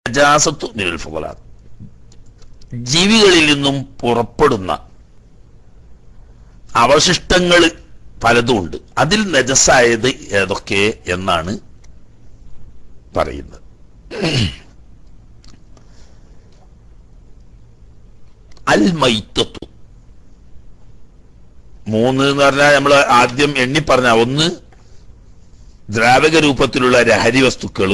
നജാസത്തു നിൽ ഫുലാത്ത് ജീവികളിൽ നിന്നും പുറപ്പെടുന്ന അവശിഷ്ടങ്ങൾ പലതും ഉണ്ട് അതിൽ നജസായത് ഏതൊക്കെ എന്നാണ് പറയുന്നത് അൽ മൈത്തത്തു മൂന്ന് എന്ന് പറഞ്ഞാൽ നമ്മൾ ആദ്യം എണ്ണി പറഞ്ഞ ഒന്ന് ദ്രാവക രൂപത്തിലുള്ള ലഹരി വസ്തുക്കൾ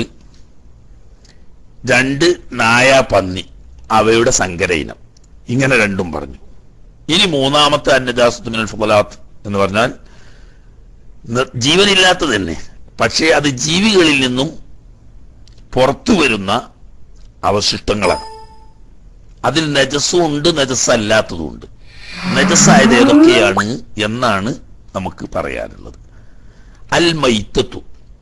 രണ്ട് നായ പന്നി അവയുടെ സങ്കര ഇനം ഇങ്ങനെ രണ്ടും പറഞ്ഞു ഇനി മൂന്നാമത്തെ അന്നജാസത്തുമിനൽ ഫുലാത്ത് എന്ന് പറഞ്ഞാൽ ന- ജീവനില്ലാത്തത് തന്നെ പക്ഷേ അത് ജീവികളിൽ നിന്നും പുറത്തു വരുന്ന അവശിഷ്ടങ്ങളാണ് അതിൽ നജസ്സും ഉണ്ട് നജസ്സല്ലാത്തതും ഉണ്ട് നജസ്സായത് ഏതൊക്കെയാണ് എന്നാണ് നമുക്ക് പറയാനുള്ളത് അൽ മൈത്തത്തു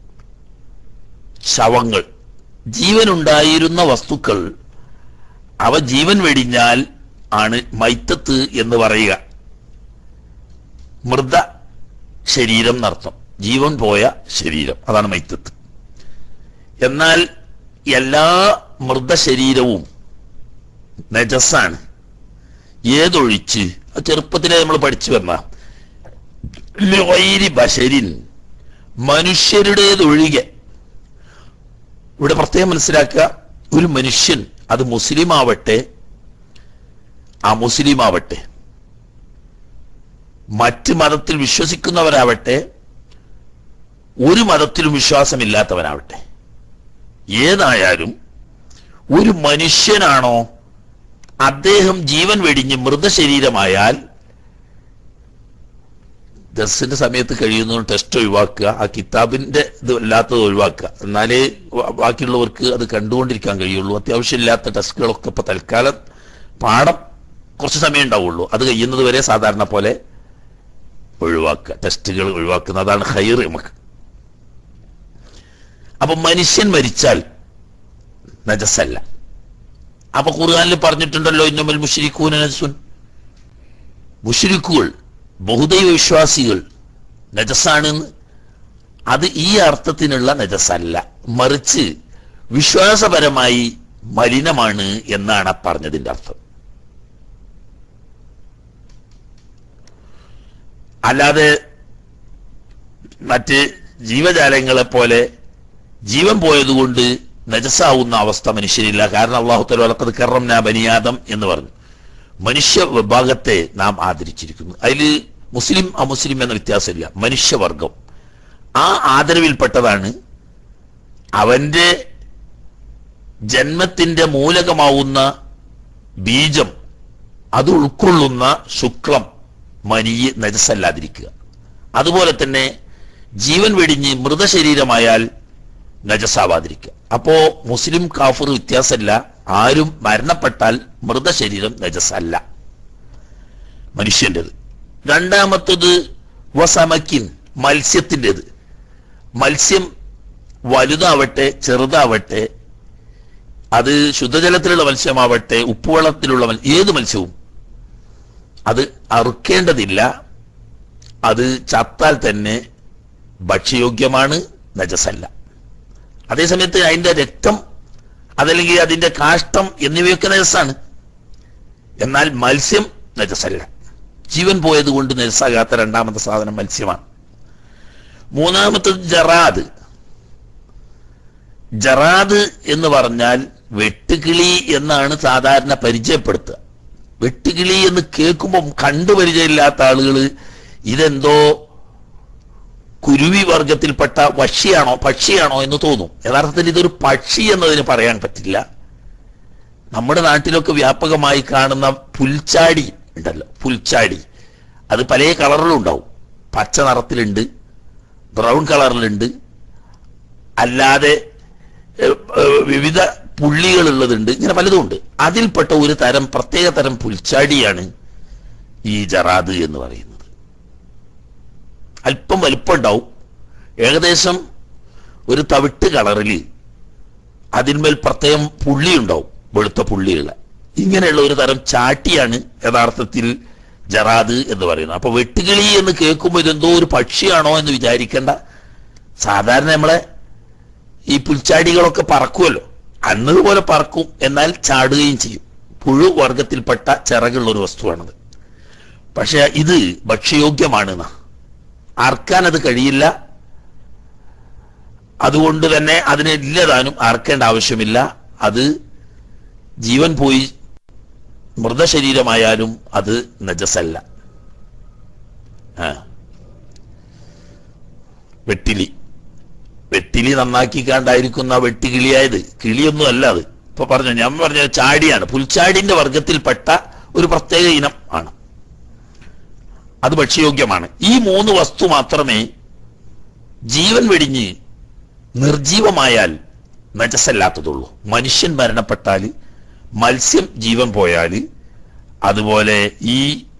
ശവങ്ങൾ ജീവനുണ്ടായിരുന്ന വസ്തുക്കൾ അവ ജീവൻ വെടിഞ്ഞാൽ ആണ് മൈത്തത്ത് എന്ന് പറയുക മൃത ശരീരം എന്നർത്ഥം ജീവൻ പോയ ശരീരം അതാണ് മൈത്തത്ത് എന്നാൽ എല്ലാ മൃതശരീരവും നജസ്സാണ് ഏതൊഴിച്ച് അത് ചെറുപ്പത്തിലെ നമ്മൾ പഠിച്ചു വന്ന ലൊയിരി ബഷരിൻ മനുഷ്യരുടേതൊഴികെ ഇവിടെ പ്രത്യേകം മനസ്സിലാക്കുക ഒരു മനുഷ്യൻ അത് മുസ്ലിം ആവട്ടെ ആ മുസ്ലിം ആവട്ടെ മറ്റ് മതത്തിൽ വിശ്വസിക്കുന്നവരാവട്ടെ ഒരു മതത്തിലും വിശ്വാസമില്ലാത്തവനാവട്ടെ ഏതായാലും ഒരു മനുഷ്യനാണോ അദ്ദേഹം ജീവൻ വെടിഞ്ഞ് മൃതശരീരമായാൽ ദർസിന്റെ സമയത്ത് കഴിയുന്ന ടെസ്റ്റ് ഒഴിവാക്കുക ആ കിതാബിന്റെ ഇത് അല്ലാത്തത് ഒഴിവാക്കുക എന്നാലേ വ- ബാക്കിയുള്ളവർക്ക് അത് കണ്ടുകൊണ്ടിരിക്കാൻ കഴിയുള്ളൂ അത്യാവശ്യമില്ലാത്ത ടെസ്റ്റുകളൊക്കെ ഇപ്പൊ തൽക്കാലം പാഠം കുറച്ച് സമയം ഉണ്ടാവുള്ളൂ അത് കഴിയുന്നത് വരെ സാധാരണ പോലെ ഒഴിവാക്കുക ടെസ്റ്റുകൾ ഒഴിവാക്കുന്ന അതാണ് ഹൈർ നമുക്ക് അപ്പൊ മനുഷ്യൻ മരിച്ചാൽ നജസല്ല അപ്പൊ ഖുർആനിൽ പറഞ്ഞിട്ടുണ്ടല്ലോ ഇന്നമൽ മുഷിരിക്കൂന നജസുൻ മുഷിരിക്കുകൾ ബഹുദൈവ വിശ്വാസികൾ നജസാണെന്ന് അത് ഈ അർത്ഥത്തിനുള്ള നജസല്ല മറിച്ച് വിശ്വാസപരമായി മലിനമാണ് എന്നാണ് ആ പറഞ്ഞതിന്റെ അർത്ഥം അല്ലാതെ മറ്റ് ജീവജാലങ്ങളെ പോലെ ജീവൻ പോയതുകൊണ്ട് നജസാവുന്ന അവസ്ഥ മനുഷ്യരില്ല കാരണം അള്ളാഹു തലത് കറം നാ ബനിയാദം എന്ന് പറഞ്ഞു മനുഷ്യ വിഭാഗത്തെ നാം ആദരിച്ചിരിക്കുന്നു അതിൽ മുസ്ലിം അമുസ്ലിം എന്ന വ്യത്യാസമില്ല മനുഷ്യവർഗം ആ ആദരവിൽപ്പെട്ടതാണ് അവന്റെ ജന്മത്തിന്റെ മൂലകമാവുന്ന ബീജം അത് ഉൾക്കൊള്ളുന്ന ശുക്ലം മനിയെ നജസല്ലാതിരിക്കുക അതുപോലെ തന്നെ ജീവൻ വെടിഞ്ഞ് മൃതശരീരമായാൽ നജസാവാതിരിക്കുക അപ്പോ മുസ്ലിം കാഫർ വ്യത്യാസമല്ല ആരും മരണപ്പെട്ടാൽ മൃതശരീരം നജസല്ല മനുഷ്യൻ്റെത് രണ്ടാമത്തത് വസമക്കിൻ മത്സ്യത്തിൻ്റെത് മത്സ്യം വലുതാവട്ടെ ചെറുതാവട്ടെ അത് ശുദ്ധജലത്തിലുള്ള മത്സ്യമാവട്ടെ ഉപ്പുവെള്ളത്തിലുള്ള മത്സ്യം ഏത് മത്സ്യവും അത് അറുക്കേണ്ടതില്ല അത് ചത്താൽ തന്നെ ഭക്ഷ്യയോഗ്യമാണ് നജസല്ല അതേസമയത്ത് അതിന്റെ രക്തം അതല്ലെങ്കിൽ അതിന്റെ കാഷ്ടം എന്നിവയൊക്കെ നജസാണ് എന്നാൽ മത്സ്യം നജസല്ല ജീവൻ പോയത് കൊണ്ട് നജസാകാത്ത രണ്ടാമത്തെ സാധനം മത്സ്യമാണ് മൂന്നാമത്തത് ജറാദ് ജറാദ് എന്ന് പറഞ്ഞാൽ വെട്ടുകിളി എന്നാണ് സാധാരണ പരിചയപ്പെടുത്തുക വെട്ടുകിളി എന്ന് കേൾക്കുമ്പം കണ്ടു പരിചയമില്ലാത്ത ആളുകൾ ഇതെന്തോ കുരുവി വർഗത്തിൽപ്പെട്ട പക്ഷിയാണോ പക്ഷിയാണോ എന്ന് തോന്നും യഥാർത്ഥത്തിൽ ഇതൊരു പക്ഷി എന്നതിന് പറയാൻ പറ്റില്ല നമ്മുടെ നാട്ടിലൊക്കെ വ്യാപകമായി കാണുന്ന പുൽച്ചാടി ഉണ്ടല്ലോ പുൽച്ചാടി അത് പല കളറിലും ഉണ്ടാവും പച്ച നിറത്തിലുണ്ട് ബ്രൗൺ കളറിലുണ്ട് അല്ലാതെ ഏഹ്, ഏഹ്, വിവിധ പുള്ളികളുള്ളതുണ്ട് ഇങ്ങനെ പലതും ഉണ്ട് അതിൽപ്പെട്ട ഒരു തരം പ്രത്യേക തരം പുൽച്ചാടിയാണ് ഈ ജറാദ് എന്ന് പറയുന്നത് അല്പം വലിപ്പം ഉണ്ടാവും ഏകദേശം ഒരു തവിട്ട് കളറിൽ അതിന്മേൽ പ്രത്യേകം പുള്ളി ഉണ്ടാവും വെളുത്ത പുള്ളിയുള്ള ഇങ്ങനെയുള്ള ഒരു തരം ചാട്ടിയാണ് യഥാർത്ഥത്തിൽ ജറാദ് എന്ന് പറയുന്നത് അപ്പൊ വെട്ടുകിളി എന്ന് കേൾക്കുമ്പോൾ ഇതെന്തോ ഒരു പക്ഷിയാണോ എന്ന് വിചാരിക്കേണ്ട സാധാരണ നമ്മളെ ഈ പുൽച്ചാടികളൊക്കെ പറക്കുമല്ലോ അന്നതുപോലെ പറക്കും എന്നാൽ ചാടുകയും ചെയ്യും പുഴു വർഗത്തിൽപ്പെട്ട ചിറകുള്ള ഒരു വസ്തുവാണത് പക്ഷെ ഇത് ഭക്ഷ്യയോഗ്യമാണ് അറക്കാൻ അത് കഴിയില്ല അതുകൊണ്ട് തന്നെ അതിനെ ഇല്ലതാനും അറക്കേണ്ട ആവശ്യമില്ല അത് ജീവൻ പോയി മൃതശരീരമായാലും അത് നജസല്ല ആ വെട്ടിലി വെട്ടിലി നന്നാക്കിക്കാണ്ടായിരിക്കുന്ന വെട്ടുകിളിയായത് കിളിയൊന്നും അല്ല അത് ഇപ്പൊ പറഞ്ഞു ഞാൻ പറഞ്ഞ ചാടിയാണ് പുൽച്ചാടിന്റെ വർഗത്തിൽപ്പെട്ട ഒരു പ്രത്യേക ഇനം ആണ് അത് ഭക്ഷ്യയോഗ്യമാണ് ഈ മൂന്ന് വസ്തു മാത്രമേ ജീവൻ വെടിഞ്ഞ് നിർജീവമായാൽ നജസല്ലാത്തതുള്ളൂ മനുഷ്യൻ മരണപ്പെട്ടാൽ മത്സ്യം ജീവൻ പോയാൽ അതുപോലെ ഈ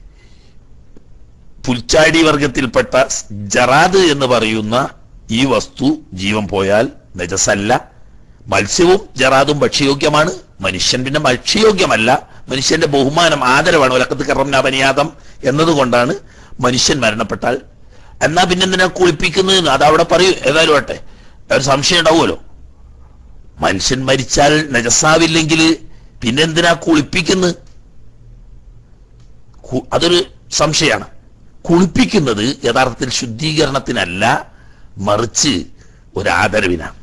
പുൽച്ചാടി വർഗത്തിൽപ്പെട്ട ജറാദ് എന്ന് പറയുന്ന ഈ വസ്തു ജീവൻ പോയാൽ നജസല്ല മത്സ്യവും ജറാദും ഭക്ഷ്യയോഗ്യമാണ് മനുഷ്യൻ പിന്നെ ഭക്ഷ്യയോഗ്യമല്ല മനുഷ്യന്റെ ബഹുമാനം ആദരവാണ് ഒലക്കത്ത് കറം അപനിയാതം എന്നതുകൊണ്ടാണ് മനുഷ്യൻ മരണപ്പെട്ടാൽ എന്നാ പിന്നെന്തിനാ കുളിപ്പിക്കുന്നത് അത് അവിടെ പറയൂ ഏതായാലും ആട്ടെ ഒരു സംശയം ഉണ്ടാവുമല്ലോ മനുഷ്യൻ മരിച്ചാൽ നജസാവില്ലെങ്കിൽ പിന്നെന്തിനാ കുളിപ്പിക്കുന്നത് കു- അതൊരു സംശയമാണ് കുളിപ്പിക്കുന്നത് യഥാർത്ഥത്തിൽ ശുദ്ധീകരണത്തിനല്ല മറിച്ച് ഒരു ആദരവിനാണ്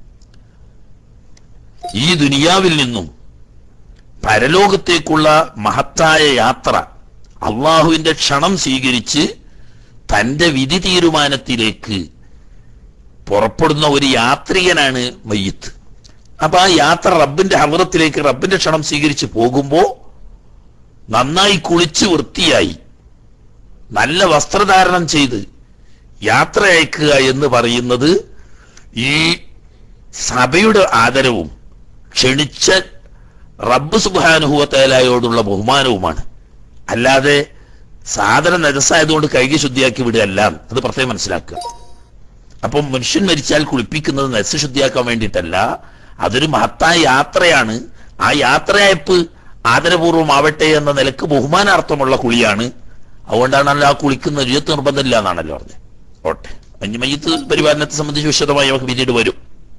ഈ ദുനിയാവിൽ നിന്നും പരലോകത്തേക്കുള്ള മഹത്തായ യാത്ര അള്ളാഹുവിന്റെ ക്ഷണം സ്വീകരിച്ച് തന്റെ വിധി തീരുമാനത്തിലേക്ക് പുറപ്പെടുന്ന ഒരു യാത്രികനാണ് മയ്യത്ത് അപ്പൊ ആ യാത്ര റബ്ബിന്റെ ഹവറത്തിലേക്ക് റബ്ബിന്റെ ക്ഷണം സ്വീകരിച്ച് പോകുമ്പോ നന്നായി കുളിച്ച് വൃത്തിയായി നല്ല വസ്ത്രധാരണം ചെയ്ത് യാത്ര അയക്കുക എന്ന് പറയുന്നത് ഈ സഭയുടെ ആദരവും ക്ഷണിച്ച റബ്ബ് സുബാനുഭവത്തേലായോടുള്ള ബഹുമാനവുമാണ് അല്ലാതെ സാധനം നജസായതുകൊണ്ട് കൈകി ശുദ്ധിയാക്കി വിടുകയല്ല അത് പ്രത്യേകം മനസ്സിലാക്കുക അപ്പം മനുഷ്യൻ മരിച്ചാൽ കുളിപ്പിക്കുന്നത് നജസ് ശുദ്ധിയാക്കാൻ വേണ്ടിയിട്ടല്ല അതൊരു മഹത്തായ യാത്രയാണ് ആ യാത്രയയപ്പ് ആദരപൂർവ്വം ആവട്ടെ എന്ന നിലക്ക് ബഹുമാനാർത്ഥമുള്ള കുളിയാണ് അതുകൊണ്ടാണല്ലോ ആ കുളിക്കുന്ന രുചത്ത് നിർബന്ധമില്ല എന്നാണല്ലോ പറഞ്ഞത് ഓട്ടെ അഞ്ച് മയ്യത്ത് പരിപാലനത്തെ സംബന്ധിച്ച് വിശദമായി നമുക്ക് പിന്നീട് വരും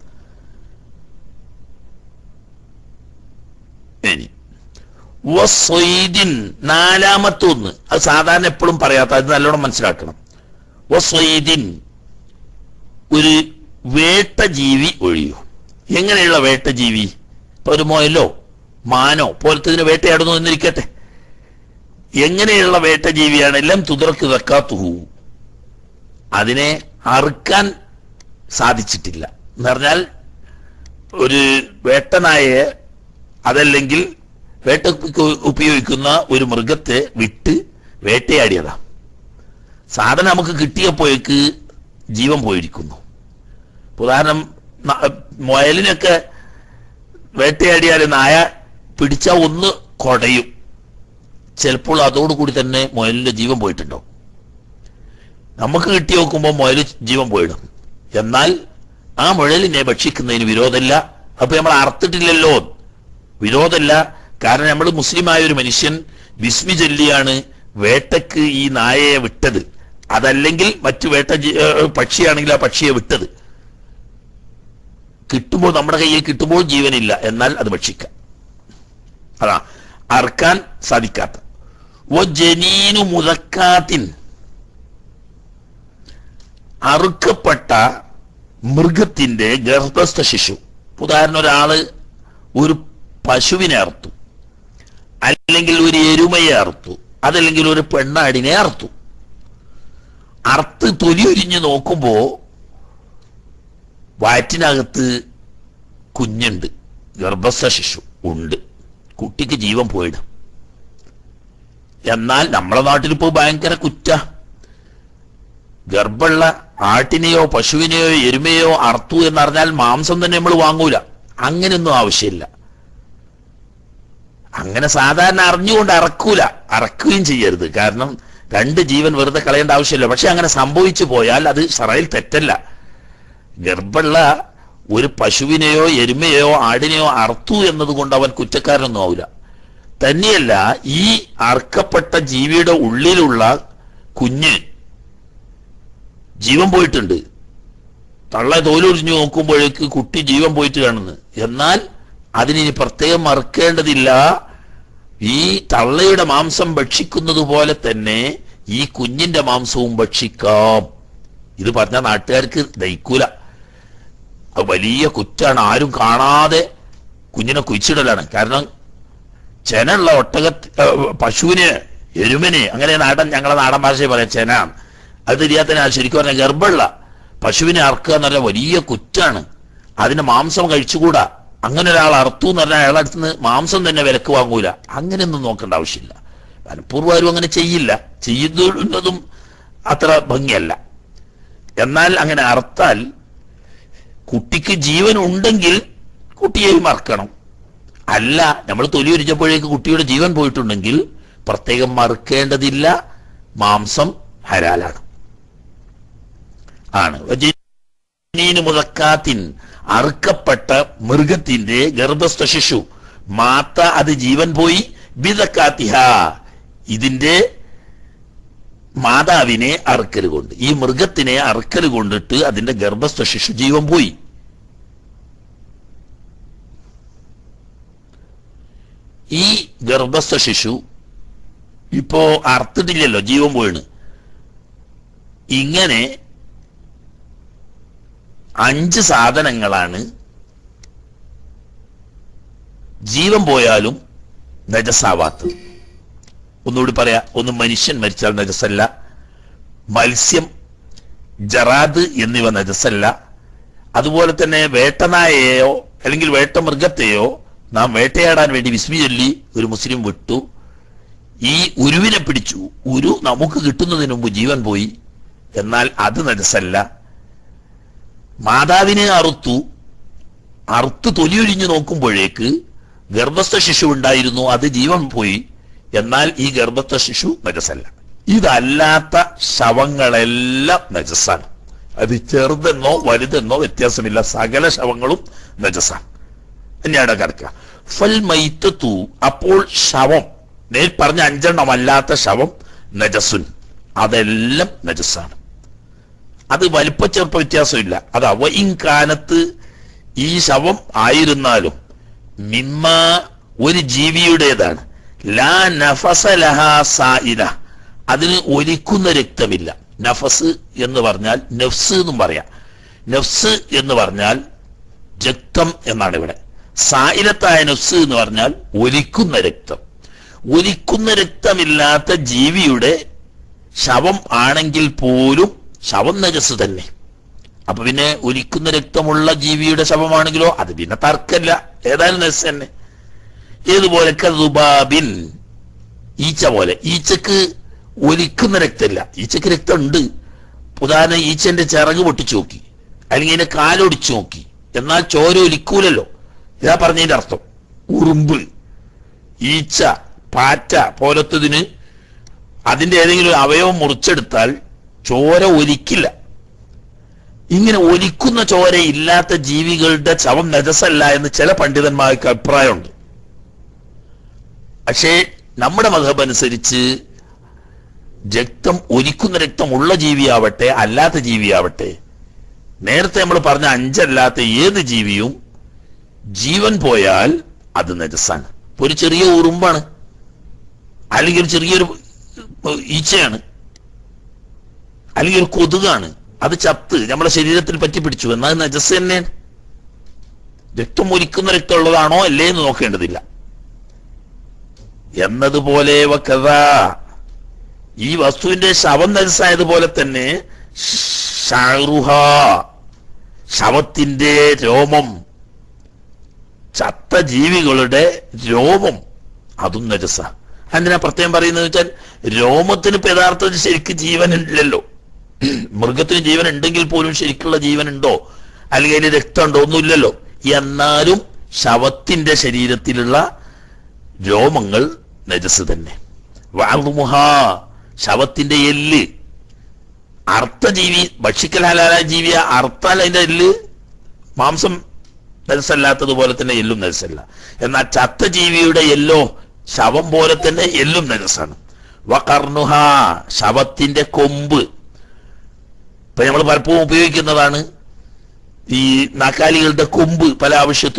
ഇനി വസ്വൈദിൻ നാലാമത്തെ ഒന്ന് അത് സാധാരണ എപ്പോഴും പറയാത്ത അത് നല്ലോണം മനസ്സിലാക്കണം വസ്വൈദിൻ ഒരു വേട്ട ജീവി ഒഴിയൂ എങ്ങനെയുള്ള വേട്ട ജീവി ഇപ്പൊ ഒരു മുയലോ മാനോ പോലത്തെ ഇതിന് വേട്ടയാടുന്നു എന്നിരിക്കട്ടെ എങ്ങനെയുള്ള വേട്ട ജീവിയാണ് എല്ലാം തുതർക്ക് വെക്കാത്തുഹു അതിനെ അറുക്കാൻ സാധിച്ചിട്ടില്ല എന്ന് പറഞ്ഞാൽ ഒരു വേട്ടനായെ അതല്ലെങ്കിൽ വേട്ട ഉപയോഗിക്കുന്ന ഒരു മൃഗത്തെ വിട്ട് വേട്ടയാടിയതാ സാധനം നമുക്ക് കിട്ടിയപ്പോഴേക്ക് ജീവൻ പോയിരിക്കുന്നു ഉദാഹരണം ന- മുയലിനൊക്കെ വേട്ടയാടിയാൽ നായ പിടിച്ച ഒന്ന് കൊടയും ചിലപ്പോൾ അതോടുകൂടി തന്നെ മുയലിന്റെ ജീവൻ പോയിട്ടുണ്ടാവും നമുക്ക് കിട്ടി നോക്കുമ്പോൾ മുയൽ ജീവൻ പോയിടും എന്നാൽ ആ മുഴലിനെ ഭക്ഷിക്കുന്നതിന് വിരോധമില്ല അപ്പൊ നമ്മൾ അറുത്തിട്ടില്ലല്ലോ വിരോധമല്ല കാരണം നമ്മൾ മുസ്ലിമായ ഒരു മനുഷ്യൻ വിസ്മി ചൊല്ലിയാണ് വേട്ടക്ക് ഈ നായയെ വിട്ടത് അതല്ലെങ്കിൽ മറ്റു വേട്ട ജീ- ഏഹ് പക്ഷിയാണെങ്കിൽ ആ പക്ഷിയെ വിട്ടത് കിട്ടുമ്പോൾ നമ്മുടെ കയ്യിൽ കിട്ടുമ്പോൾ ജീവനില്ല എന്നാൽ അത് ഭക്ഷിക്കാം അതാ അറക്കാൻ സാധിക്കാത്ത ഓ ജനീനു മുതക്കാത്തിൻ അറുക്കപ്പെട്ട മൃഗത്തിന്റെ ഗർഭസ്ഥ ശിശു ഉദാഹരണം ഒരാള് ഒരു പശുവിനെ അറുത്തു അല്ലെങ്കിൽ ഒരു എരുമയെ അറുത്തു അതല്ലെങ്കിൽ ഒരു പെണ്ണാടിനെ അറുത്തു അറുത്ത് തൊലി ഉരിഞ്ഞ് നോക്കുമ്പോ വയറ്റിനകത്ത് കുഞ്ഞുണ്ട് ഗർഭസ്ഥ ശിശു ഉണ്ട് കുട്ടിക്ക് ജീവൻ പോയിടും എന്നാൽ നമ്മളെ നാട്ടിൽ ഇപ്പോ ഭയങ്കര കുറ്റ ഗർഭമുള്ള ആട്ടിനെയോ പശുവിനെയോ എരുമയോ അറുത്തു എന്നറിഞ്ഞാൽ മാംസം തന്നെ നമ്മൾ വാങ്ങൂല അങ്ങനെയൊന്നും ആവശ്യമില്ല അങ്ങനെ സാധാരണ അറിഞ്ഞുകൊണ്ട് അറക്കൂല അറക്കുകയും ചെയ്യരുത് കാരണം രണ്ട് ജീവൻ വെറുതെ കളയേണ്ട ആവശ്യമില്ല പക്ഷെ അങ്ങനെ സംഭവിച്ചു പോയാൽ അത് സറയിൽ തെറ്റല്ല ഗർഭമുള്ള ഒരു പശുവിനെയോ എരുമയോ ആടിനെയോ അറുത്തു എന്നതുകൊണ്ട് അവൻ കുറ്റക്കാരനൊന്നും ആവില്ല തന്നെയല്ല ഈ അർക്കപ്പെട്ട ജീവിയുടെ ഉള്ളിലുള്ള കുഞ്ഞ് ജീവൻ പോയിട്ടുണ്ട് തള്ള തോലുരിഞ്ഞു നോക്കുമ്പോഴേക്ക് കുട്ടി ജീവൻ പോയിട്ട് കാണുന്നു എന്നാൽ അതിനി പ്രത്യേകം മറക്കേണ്ടതില്ല ഈ തള്ളയുടെ മാംസം ഭക്ഷിക്കുന്നത് പോലെ തന്നെ ഈ കുഞ്ഞിന്റെ മാംസവും ഭക്ഷിക്കാം ഇത് പറഞ്ഞ നാട്ടുകാർക്ക് ദഹിക്കൂല അത് വലിയ കുറ്റാണ് ആരും കാണാതെ കുഞ്ഞിനെ കുഴിച്ചിടലാണ് കാരണം ചെനുള്ള ഒട്ടക പശുവിന് എരുമന് അങ്ങനെ നാടൻ ഞങ്ങളെ നാടൻ ഭാഷയിൽ പറയാം ചെന അത് തിരിയാത്തതിനാ ശരിക്കും പറഞ്ഞാൽ ഗർഭമുള്ള പശുവിനെ അറക്കുക എന്ന് പറഞ്ഞാൽ വലിയ കുറ്റാണ് അതിന്റെ മാംസം കഴിച്ചുകൂടാ അങ്ങനെ ഒരാൾ അറുത്തു എന്ന് പറഞ്ഞാൽ അയാളുടെ അടുത്ത് നിന്ന് മാംസം തന്നെ വിലക്ക് വാങ്ങൂല അങ്ങനെയൊന്നും നോക്കേണ്ട ആവശ്യമില്ല മനഃപൂർവ്വം അങ്ങനെ ചെയ്യില്ല ചെയ്യുന്നതും അത്ര ഭംഗിയല്ല എന്നാൽ അങ്ങനെ അറുത്താൽ കുട്ടിക്ക് ജീവൻ ഉണ്ടെങ്കിൽ കുട്ടിയെ മറക്കണം അല്ല നമ്മൾ തൊലി ഉരിച്ചപ്പോഴേക്ക് കുട്ടിയുടെ ജീവൻ പോയിട്ടുണ്ടെങ്കിൽ പ്രത്യേകം മറുക്കേണ്ടതില്ല മാംസം ഹരാലാണ് ആണ് വജനീന് മുതക്കാത്തിൻ അറുക്കപ്പെട്ട മൃഗത്തിന്റെ ഗർഭസ്ഥ ശിശു മാത്ത അത് ജീവൻ പോയി ബിതക്കാത്തിഹ ഇതിന്റെ മാതാവിനെ അറുക്കൽ കൊണ്ട് ഈ മൃഗത്തിനെ അറുക്കൽ കൊണ്ടിട്ട് അതിന്റെ ഗർഭസ്ഥ ശിശു ജീവൻ പോയി ഈ ഗർഭസ്ഥ ശിശു ഇപ്പോ അറുത്തിട്ടില്ലല്ലോ ജീവൻ പോയിണ് ഇങ്ങനെ അഞ്ച് സാധനങ്ങളാണ് ജീവൻ പോയാലും നജസാവാത്തത് ഒന്നുകൂടി പറയാ ഒന്ന് മനുഷ്യൻ മരിച്ചാൽ നജസല്ല മത്സ്യം ജറാദ് എന്നിവ നജസല്ല അതുപോലെ തന്നെ വേട്ടനായയോ അല്ലെങ്കിൽ വേട്ടമൃഗത്തെയോ നാം വേട്ടയാടാൻ വേണ്ടി വിസ്മി ചൊല്ലി ഒരു മുസ്ലിം വിട്ടു ഈ ഉരുവിനെ പിടിച്ചു ഉരു നമുക്ക് കിട്ടുന്നതിന് മുമ്പ് ജീവൻ പോയി എന്നാൽ അത് നജസല്ല മാതാവിനെ അറുത്തു അറുത്ത് തൊലിയൊഴിഞ്ഞു നോക്കുമ്പോഴേക്ക് ഗർഭസ്ഥ ശിശു ഉണ്ടായിരുന്നു അത് ജീവൻ പോയി എന്നാൽ ഈ ഗർഭസ്ഥ ശിശു നജസല്ല ഇതല്ലാത്ത ശവങ്ങളെല്ലാം നജസാണ് അത് ചെറുതെന്നോ വലുതെന്നോ വ്യത്യാസമില്ല സകല ശവങ്ങളും നജസാണ് തന്നെയാണ് കിടക്കുക ഫൽ മൈത്തത്തു അപ്പോൾ ശവം നേൽ പറഞ്ഞ അഞ്ചെണ്ണം അല്ലാത്ത ശവം നജസുൻ അതെല്ലാം നജസാണ് അത് വലിപ്പ ചെറുപ്പ വ്യത്യാസമില്ല അത് അവ ഇൻകാനത്ത് ഈ ശവം ആയിരുന്നാലും മിമ്മ ഒരു ജീവിയുടേതാണ് ലാ നഫസ ലഹാ സായിന അതിന് ഒലിക്കുന്ന രക്തമില്ല നഫസ് എന്ന് പറഞ്ഞാൽ നഫ്സ് എന്നും പറയാം നഫ്സ് എന്ന് പറഞ്ഞാൽ രക്തം എന്നാണ് ഇവിടെ സായിലത്തായ നഫ്സ് എന്ന് പറഞ്ഞാൽ ഒലിക്കുന്ന രക്തം ഒലിക്കുന്ന രക്തമില്ലാത്ത ജീവിയുടെ ശവം ആണെങ്കിൽ പോലും ശവം നജസ് തന്നെ അപ്പൊ പിന്നെ ഒലിക്കുന്ന രക്തമുള്ള ജീവിയുടെ ശവമാണെങ്കിലോ അത് പിന്നെ തർക്കല്ല ഏതായാലും നജസ് തന്നെ ഏതുപോലെ കതുബാബിൻ ഈച്ച പോലെ ഈച്ചക്ക് ഒലിക്കുന്ന രക്തമില്ല ഈച്ചക്ക് രക്തം ഉണ്ട് ഉദാഹരണം ഈച്ചന്റെ ചിറക് പൊട്ടിച്ചു നോക്കി അല്ലെങ്കിൽ അതിന്റെ കാലൊടിച്ചു നോക്കി എന്നാൽ ചോര ഒലിക്കൂലല്ലോ ഇതാ പറഞ്ഞതിന്റെ അർത്ഥം ഉറുമ്പ് ഈച്ച പാറ്റ പോലത്തതിന് അതിന്റെ ഏതെങ്കിലും ഒരു അവയവം മുറിച്ചെടുത്താൽ ചോര ഒലിക്കില്ല ഇങ്ങനെ ഒലിക്കുന്ന ചോര ഇല്ലാത്ത ജീവികളുടെ ശവം നജസല്ല എന്ന് ചില പണ്ഡിതന്മാർക്ക് അഭിപ്രായമുണ്ട് പക്ഷേ നമ്മുടെ മതം അനുസരിച്ച് രക്തം ഒലിക്കുന്ന രക്തം ഉള്ള ജീവിയാവട്ടെ അല്ലാത്ത ജീവിയാവട്ടെ നേരത്തെ നമ്മൾ പറഞ്ഞ അഞ്ചല്ലാത്ത ഏത് ജീവിയും ജീവൻ പോയാൽ അത് നജസാണ് ഇപ്പൊ ഒരു ചെറിയ ഉറുമ്പാണ് അല്ലെങ്കിൽ ഒരു ചെറിയൊരു ഈച്ചയാണ് അല്ലെങ്കിൽ ഒരു കൊതുകാണ് അത് ചത്ത് നമ്മുടെ ശരീരത്തിൽ പറ്റി പിടിച്ചു എന്നാൽ നജസ് തന്നെയാണ് രക്തം ഒലിക്കുന്ന രക്തം ഉള്ളതാണോ അല്ലേ എന്ന് നോക്കേണ്ടതില്ല എന്നതുപോലെ വക്കഥ ഈ വസ്തുവിന്റെ ശവം നജസായതുപോലെ തന്നെ ഷാറുഹ ശവത്തിന്റെ രോമം ചത്ത ജീവികളുടെ രോമം അതും നജസ എന്തിനാ പ്രത്യേകം പറയുന്നത് വെച്ചാൽ രോമത്തിന് ഇപ്പൊ യഥാർത്ഥത്തിൽ ശരിക്കും ജീവനില്ലല്ലോ മൃഗത്തിന് ജീവൻ ഉണ്ടെങ്കിൽ പോലും ശരിക്കുള്ള ജീവൻ ഉണ്ടോ അല്ലെങ്കിൽ അതിന് രക്തമുണ്ടോ ഒന്നുമില്ലല്ലോ എന്നാലും ശവത്തിന്റെ ശരീരത്തിലുള്ള രോമങ്ങൾ നജസ് തന്നെ വാമുഹ ശവത്തിന്റെ എല്ല് അർത്ഥജീവി ഭക്ഷിക്കൽ ഹലാല ജീവിയ അർത്ഥാൽ അതിന്റെ എല്ല് മാംസം നജസല്ലാത്തതുപോലെ തന്നെ എല്ലും നജസല്ല എന്നാൽ ചത്ത ജീവിയുടെ എല്ലോ ശവം പോലെ തന്നെ എല്ലും നജസാണ് വകർണുഹ ശവത്തിന്റെ കൊമ്പ് ഇപ്പൊ നമ്മൾ പലപ്പോഴും ഉപയോഗിക്കുന്നതാണ് ഈ നാക്കാലികളുടെ കൊമ്പ് പല ആവശ്യത്തിനും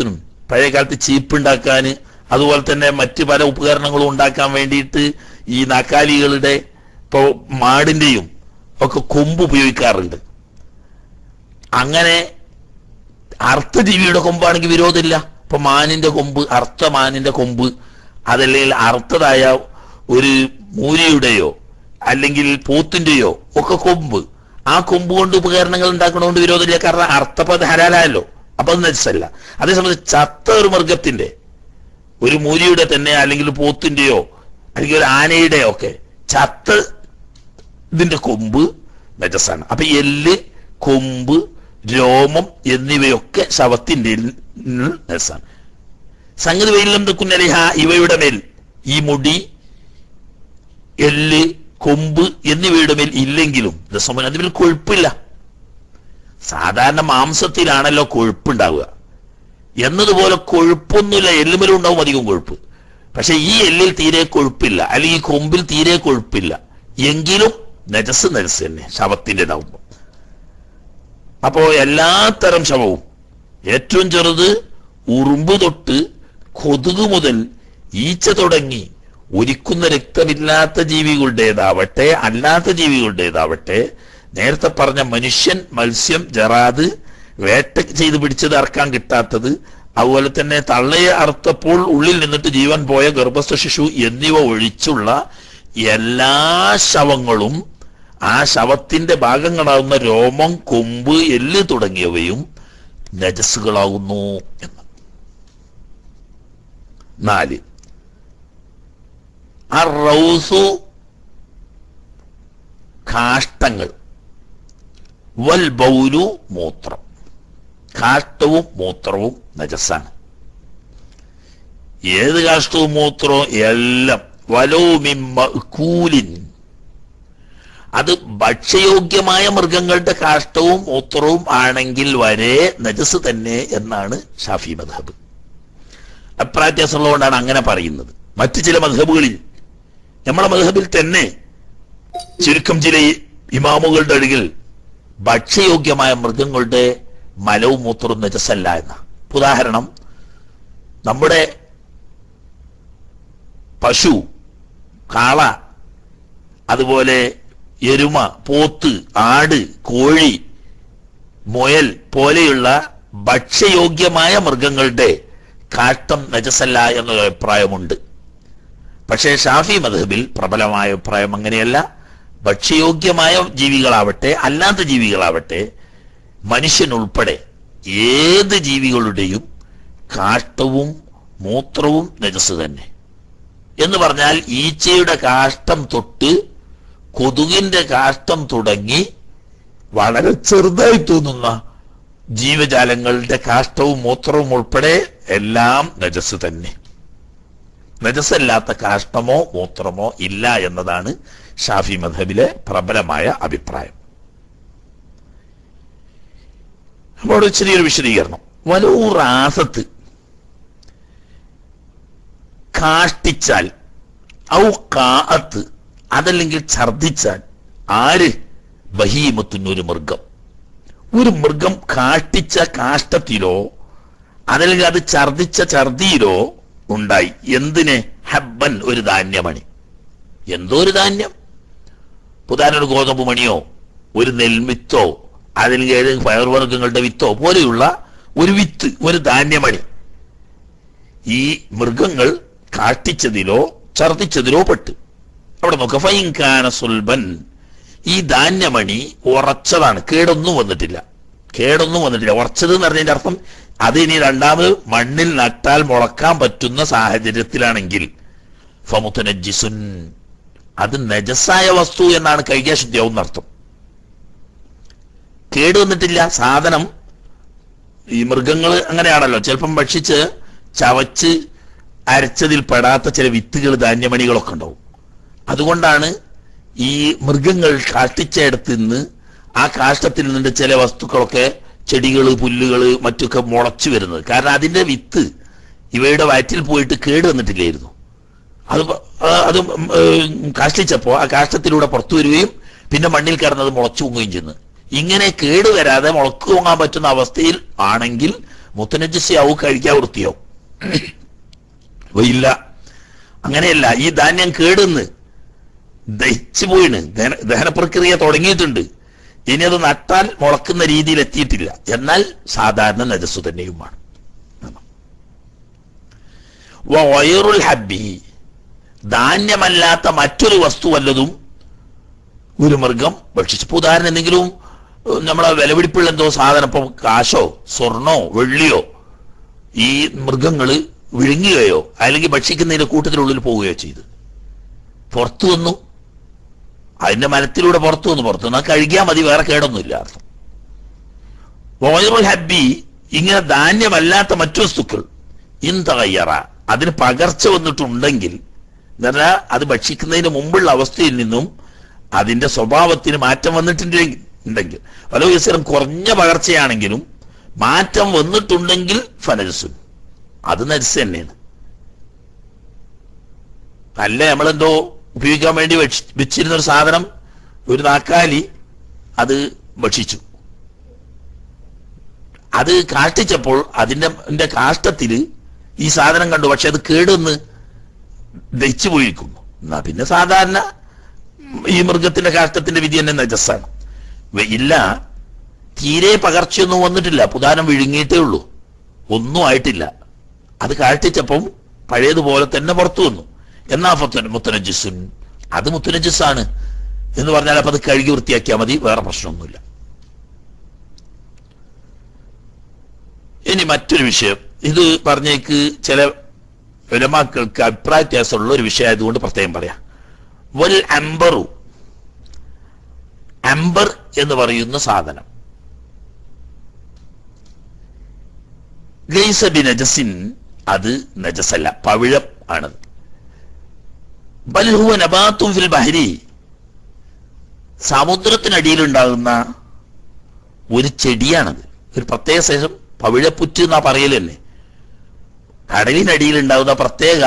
പഴയ കാലത്ത് ചീപ്പ് ഉണ്ടാക്കാൻ അതുപോലെ തന്നെ മറ്റ് പല ഉപകരണങ്ങളും ഉണ്ടാക്കാൻ വേണ്ടിയിട്ട് ഈ നാക്കാലികളുടെ ഇപ്പോ മാടിന്റെയും ഒക്കെ കൊമ്പ് ഉപയോഗിക്കാറുണ്ട് അങ്ങനെ അർത്ഥജീവിയുടെ കൊമ്പാണെങ്കിൽ വിരോധമില്ല ഇപ്പൊ മാനിന്റെ കൊമ്പ് അർത്ഥ മാനിന്റെ കൊമ്പ് അതല്ലെങ്കിൽ അർത്ഥതായ ഒരു മൂരിയുടെയോ അല്ലെങ്കിൽ പോത്തിന്റെയോ ഒക്കെ കൊമ്പ് ആ കൊമ്പ് കൊണ്ട് ഉപകരണങ്ങൾ ഉണ്ടാക്കണോണ്ട് വിരോധമില്ല കാരണം അർത്ഥപ്പത് ഹലാലല്ലോ അപ്പൊ അത് നജസല്ല അതേസമയത്ത് ചത്ത ഒരു മൃഗത്തിന്റെ ഒരു മൂരിയുടെ തന്നെ അല്ലെങ്കിൽ പോത്തിന്റെയോ അല്ലെങ്കിൽ ഒരു ആനയുടെയോ ഒക്കെ ചത്ത ഇതിന്റെ കൊമ്പ് നജസാണ് അപ്പൊ എല്ല് കൊമ്പ് രോമം എന്നിവയൊക്കെ ശവത്തിന്റെ നജസാണ് സംഗതി വെയിലും കുന്നലിഹ ഇവയുടെ മേൽ ഈ മുടി എല്ല് കൊമ്പ് എന്നിവയുടെ മേൽ ഇല്ലെങ്കിലും രസമൻ അതിൽ കൊഴുപ്പില്ല സാധാരണ മാംസത്തിലാണല്ലോ കൊഴുപ്പുണ്ടാവുക എന്നതുപോലെ കൊഴുപ്പൊന്നുമില്ല എല്ലുമലും ഉണ്ടാവും അധികം കൊഴുപ്പ് പക്ഷെ ഈ എല്ലിൽ തീരെ കൊഴുപ്പില്ല അല്ലെങ്കിൽ ഈ കൊമ്പിൽ തീരെ കൊഴുപ്പില്ല എങ്കിലും നജസ് നജസ് തന്നെ ശവത്തിൻ്റെതാവുമ്പോൾ അപ്പോ എല്ലാ തരം ശവവും ഏറ്റവും ചെറുത് ഉറുമ്പ് തൊട്ട് കൊതുക് മുതൽ ഈച്ച തുടങ്ങി ഒരിക്കുന്ന രക്തമില്ലാത്ത ജീവികളുടേതാവട്ടെ അല്ലാത്ത ജീവികളുടേതാവട്ടെ നേരത്തെ പറഞ്ഞ മനുഷ്യൻ മത്സ്യം ജറാദ് വേട്ട ചെയ്ത് പിടിച്ചത് അറക്കാൻ കിട്ടാത്തത് അതുപോലെ തന്നെ തള്ളയെ അറുത്തപ്പോൾ ഉള്ളിൽ നിന്നിട്ട് ജീവൻ പോയ ഗർഭസ്ഥ ശിശു എന്നിവ ഒഴിച്ചുള്ള എല്ലാ ശവങ്ങളും ആ ശവത്തിന്റെ ഭാഗങ്ങളാവുന്ന രോമം കൊമ്പ് എല്ല് തുടങ്ങിയവയും നജസ്സുകളാകുന്നു എന്ന് നാല് ആ റൗസു കാഷ്ടങ്ങൾ വൽ ബൗലു മൂത്രം കാഷ്ടവും മൂത്രവും നജസ്സാണ് ഏത് കാഷ്ടവും മൂത്രവും എല്ലാം വലോമിൻ അത് ഭക്ഷ്യയോഗ്യമായ മൃഗങ്ങളുടെ കാഷ്ടവും മൂത്രവും ആണെങ്കിൽ വരെ നജസ് തന്നെ എന്നാണ് ഷാഫി മധബ് അപ്രാത്യാസമുള്ളതുകൊണ്ടാണ് അങ്ങനെ പറയുന്നത് മറ്റു ചില മധബുകളിൽ നമ്മളെ മധബിൽ തന്നെ ചുരുക്കം ചില ഇമാമുകളുടെ അടികിൽ ഭക്ഷ്യയോഗ്യമായ മൃഗങ്ങളുടെ മലവും മൂത്രവും നജസല്ല എന്ന ഉദാഹരണം നമ്മുടെ പശു കാള അതുപോലെ എരുമ പോത്ത് ആട് കോഴി മുയൽ പോലെയുള്ള ഭക്ഷ്യയോഗ്യമായ മൃഗങ്ങളുടെ കാഷ്ടം നജസല്ല എന്നൊരു അഭിപ്രായമുണ്ട് പക്ഷേ ഷാഫി മധബിൽ പ്രബലമായ അഭിപ്രായം അങ്ങനെയല്ല ഭക്ഷ്യയോഗ്യമായ ജീവികളാവട്ടെ അല്ലാത്ത ജീവികളാവട്ടെ മനുഷ്യൻ ഉൾപ്പെടെ ഏത് ജീവികളുടെയും കാഷ്ടവും മൂത്രവും നജസ് തന്നെ എന്ന് പറഞ്ഞാൽ ഈച്ചയുടെ കാഷ്ടം തൊട്ട് കൊതുകിന്റെ കാഷ്ടം തുടങ്ങി വളരെ ചെറുതായി തോന്നുന്ന ജീവജാലങ്ങളുടെ കാഷ്ടവും മൂത്രവും ഉൾപ്പെടെ എല്ലാം നജസ് തന്നെ നജസല്ലാത്ത കാഷ്ടമോ മൂത്രമോ ഇല്ല എന്നതാണ് ഷാഫി മധബിലെ പ്രബലമായ അഭിപ്രായം അപ്പോൾ ഒരു ചെറിയൊരു വിശദീകരണം വലൂറാസത്ത് കാഷ്ടിച്ചാൽ ഔ കാഅത്ത് അതല്ലെങ്കിൽ ഛർദിച്ചാൽ ആര് ബഹീമത്തുന്നൊരു മൃഗം ഒരു മൃഗം കാഷ്ടിച്ച കാഷ്ടത്തിലോ അതല്ലെങ്കിൽ അത് ഛർദിച്ച ഛർദിയിലോ ഉണ്ടായി എന്തിന് ഹബ്ബൻ ഒരു ധാന്യമണി എന്തോ ഒരു ധാന്യം ഉദാഹരണം ഒരു ഗോതമ്പ് മണിയോ ഒരു നെൽമിത്തോ അല്ലെങ്കിൽ ഏതെങ്കിലും പയർവർഗ്ഗങ്ങളുടെ വിത്തോ പോലെയുള്ള ഒരു വിത്ത് ഒരു ധാന്യമണി ഈ മൃഗങ്ങൾ കാട്ടിച്ചതിലോ ഛർദിച്ചതിലോ പെട്ട് അവിടെ നോക്ക ഫൈൻകാന സുൽബൻ ഈ ധാന്യമണി ഉറച്ചതാണ് കേടൊന്നും വന്നിട്ടില്ല കേടൊന്നും വന്നിട്ടില്ല ഉറച്ചത് എന്ന് പറഞ്ഞതിന്റെ അർത്ഥം അത് ഇനി രണ്ടാമത് മണ്ണിൽ നട്ടാൽ മുളക്കാൻ പറ്റുന്ന സാഹചര്യത്തിലാണെങ്കിൽ ഫമുത്തനജിസുൻ അത് നജസായ വസ്തു എന്നാണ് കൈകാശുദ്ധ്യാവും എന്നർത്ഥം കേട് വന്നിട്ടില്ല സാധനം ഈ മൃഗങ്ങൾ അങ്ങനെയാണല്ലോ ചിലപ്പം ഭക്ഷിച്ച് ചവച്ച് അരച്ചതിൽ പെടാത്ത ചില വിത്തുകൾ ധാന്യമണികളൊക്കെ ഉണ്ടാവും അതുകൊണ്ടാണ് ഈ മൃഗങ്ങൾ കാഷ്ടിച്ചയിടത്ത് നിന്ന് ആ കാഷ്ടത്തിൽ നിന്നിട്ട് ചില വസ്തുക്കളൊക്കെ ചെടികൾ പുല്ലുകൾ മറ്റൊക്കെ മുളച്ചു വരുന്നത് കാരണം അതിന്റെ വിത്ത് ഇവയുടെ വയറ്റിൽ പോയിട്ട് കേട് വന്നിട്ടില്ലായിരുന്നു അത് പ- ആ, അത് ഉം, ഏം, കാഷ്ടിച്ചപ്പോ ആ കാഷ്ടത്തിലൂടെ പുറത്തു വരികയും പിന്നെ മണ്ണിൽ കിടന്നത് മുളച്ചു പൊങ്ങുകയും ചെയ്യുന്നു ഇങ്ങനെ കേട് വരാതെ മുളക്ക് പൊങ്ങാൻ പറ്റുന്ന അവസ്ഥയിൽ ആണെങ്കിൽ മുത്തനജസ്യാവും കഴിക്കാൻ വൃത്തിയാവും ഇല്ല അങ്ങനെയല്ല ഈ ധാന്യം കേടുന്ന് ദഹിച്ചു പോയിണ് ദഹന- ദഹന പ്രക്രിയ തുടങ്ങിയിട്ടുണ്ട് ഇനി അത് നട്ടാൽ മുളക്കുന്ന രീതിയിൽ എത്തിയിട്ടില്ല എന്നാൽ സാധാരണ നജസ്സു തന്നെയുമാണ് വയറുൽ ഹബ്ബി ധാന്യമല്ലാത്ത മറ്റൊരു വസ്തു വല്ലതും ഒരു മൃഗം ഭക്ഷിച്ചു ഇപ്പൊ ഉദാഹരണം എന്തെങ്കിലും ഏഹ്, നമ്മളെ വിലപിടിപ്പുള്ള എന്തോ സാധനം ഇപ്പൊ കാശോ സ്വർണോ വെള്ളിയോ ഈ മൃഗങ്ങള് വിഴുങ്ങുകയോ അല്ലെങ്കിൽ ഭക്ഷിക്കുന്നതിന്റെ കൂട്ടത്തിനുള്ളിൽ പോവുകയോ ചെയ്തു പുറത്തു വന്നു അതിന്റെ മരത്തിലൂടെ പുറത്തു വന്നു പുറത്തു വന്നാൽ കഴുകിയാൽ മതി വേറെ കേടൊന്നുമില്ല അർത്ഥം വയറുൽ ഹബ്ബി ഇങ്ങനെ ധാന്യമല്ലാത്ത മറ്റു വസ്തുക്കൾ ഇന്തകയ്യറ അതിന് പകർച്ച വന്നിട്ടുണ്ടെങ്കിൽ എന്ന് പറഞ്ഞാൽ അത് ഭക്ഷിക്കുന്നതിന് മുമ്പുള്ള അവസ്ഥയിൽ നിന്നും അതിന്റെ സ്വഭാവത്തിന് മാറ്റം വന്നിട്ടുണ്ടെങ്കിൽ ഉണ്ടെങ്കിൽ പല ദിവസം കുറഞ്ഞ പകർച്ചയാണെങ്കിലും മാറ്റം വന്നിട്ടുണ്ടെങ്കിൽ ഫനജസുൻ അത് നരിസ് തന്നെയാണ് അല്ല നമ്മളെന്തോ ഉപയോഗിക്കാൻ വേണ്ടി വെച്ച്- വെച്ചിരുന്ന ഒരു സാധനം ഒരു നാക്കാലി അത് ഭക്ഷിച്ചു അത് കാഷ്ടിച്ചപ്പോൾ അതിന്റെ അതിന്റെ കാഷ്ടത്തില് ഈ സാധനം കണ്ടു പക്ഷെ അത് കേടുന്ന് ദഹിച്ചു പോയിരിക്കുന്നു എന്നാ പിന്നെ സാധാരണ ഈ മൃഗത്തിന്റെ കാഷ്ടത്തിന്റെ വിധി തന്നെ നജസ്സാണ് വെ- ഇല്ല തീരെ പകർച്ചയൊന്നും വന്നിട്ടില്ല പുതാനം വിഴുങ്ങിയിട്ടേ ഉള്ളൂ ഒന്നും ആയിട്ടില്ല അത് കാഴ്ചച്ചപ്പം പഴയതുപോലെ തന്നെ പുറത്തു വന്നു എന്നാ ഫത്തൻ മുത്തനജിസുൻ അത് മുത്തനജിസാണ് എന്ന് പറഞ്ഞാൽ അപ്പൊ അത് കഴുകി വൃത്തിയാക്കിയാൽ മതി വേറെ പ്രശ്നമൊന്നുമില്ല ഇനി മറ്റൊരു വിഷയം ഇത് പറഞ്ഞേക്ക് ചില ഉലമാക്കൾക്ക് അഭിപ്രായ വ്യത്യാസമുള്ള ഒരു വിഷയമായതുകൊണ്ട് പ്രത്യേകം പറയാം വൽ അംബറു അംബർ എന്ന് പറയുന്ന സാധനം ലൈസ ബി നജസിൻ അത് നജസല്ല പവിഴം ആണത് ബൽഹുവ നബാത്തും ഫിൽ ബഹരി സമുദ്രത്തിനടിയിലുണ്ടാകുന്ന ഒരു ചെടിയാണത് ഒരു പ്രത്യേക ശേഷം പവിഴപ്പുറ്റ് എന്നാ പറയലല്ലേ കടലിനടിയിൽ ഉണ്ടാകുന്ന പ്രത്യേക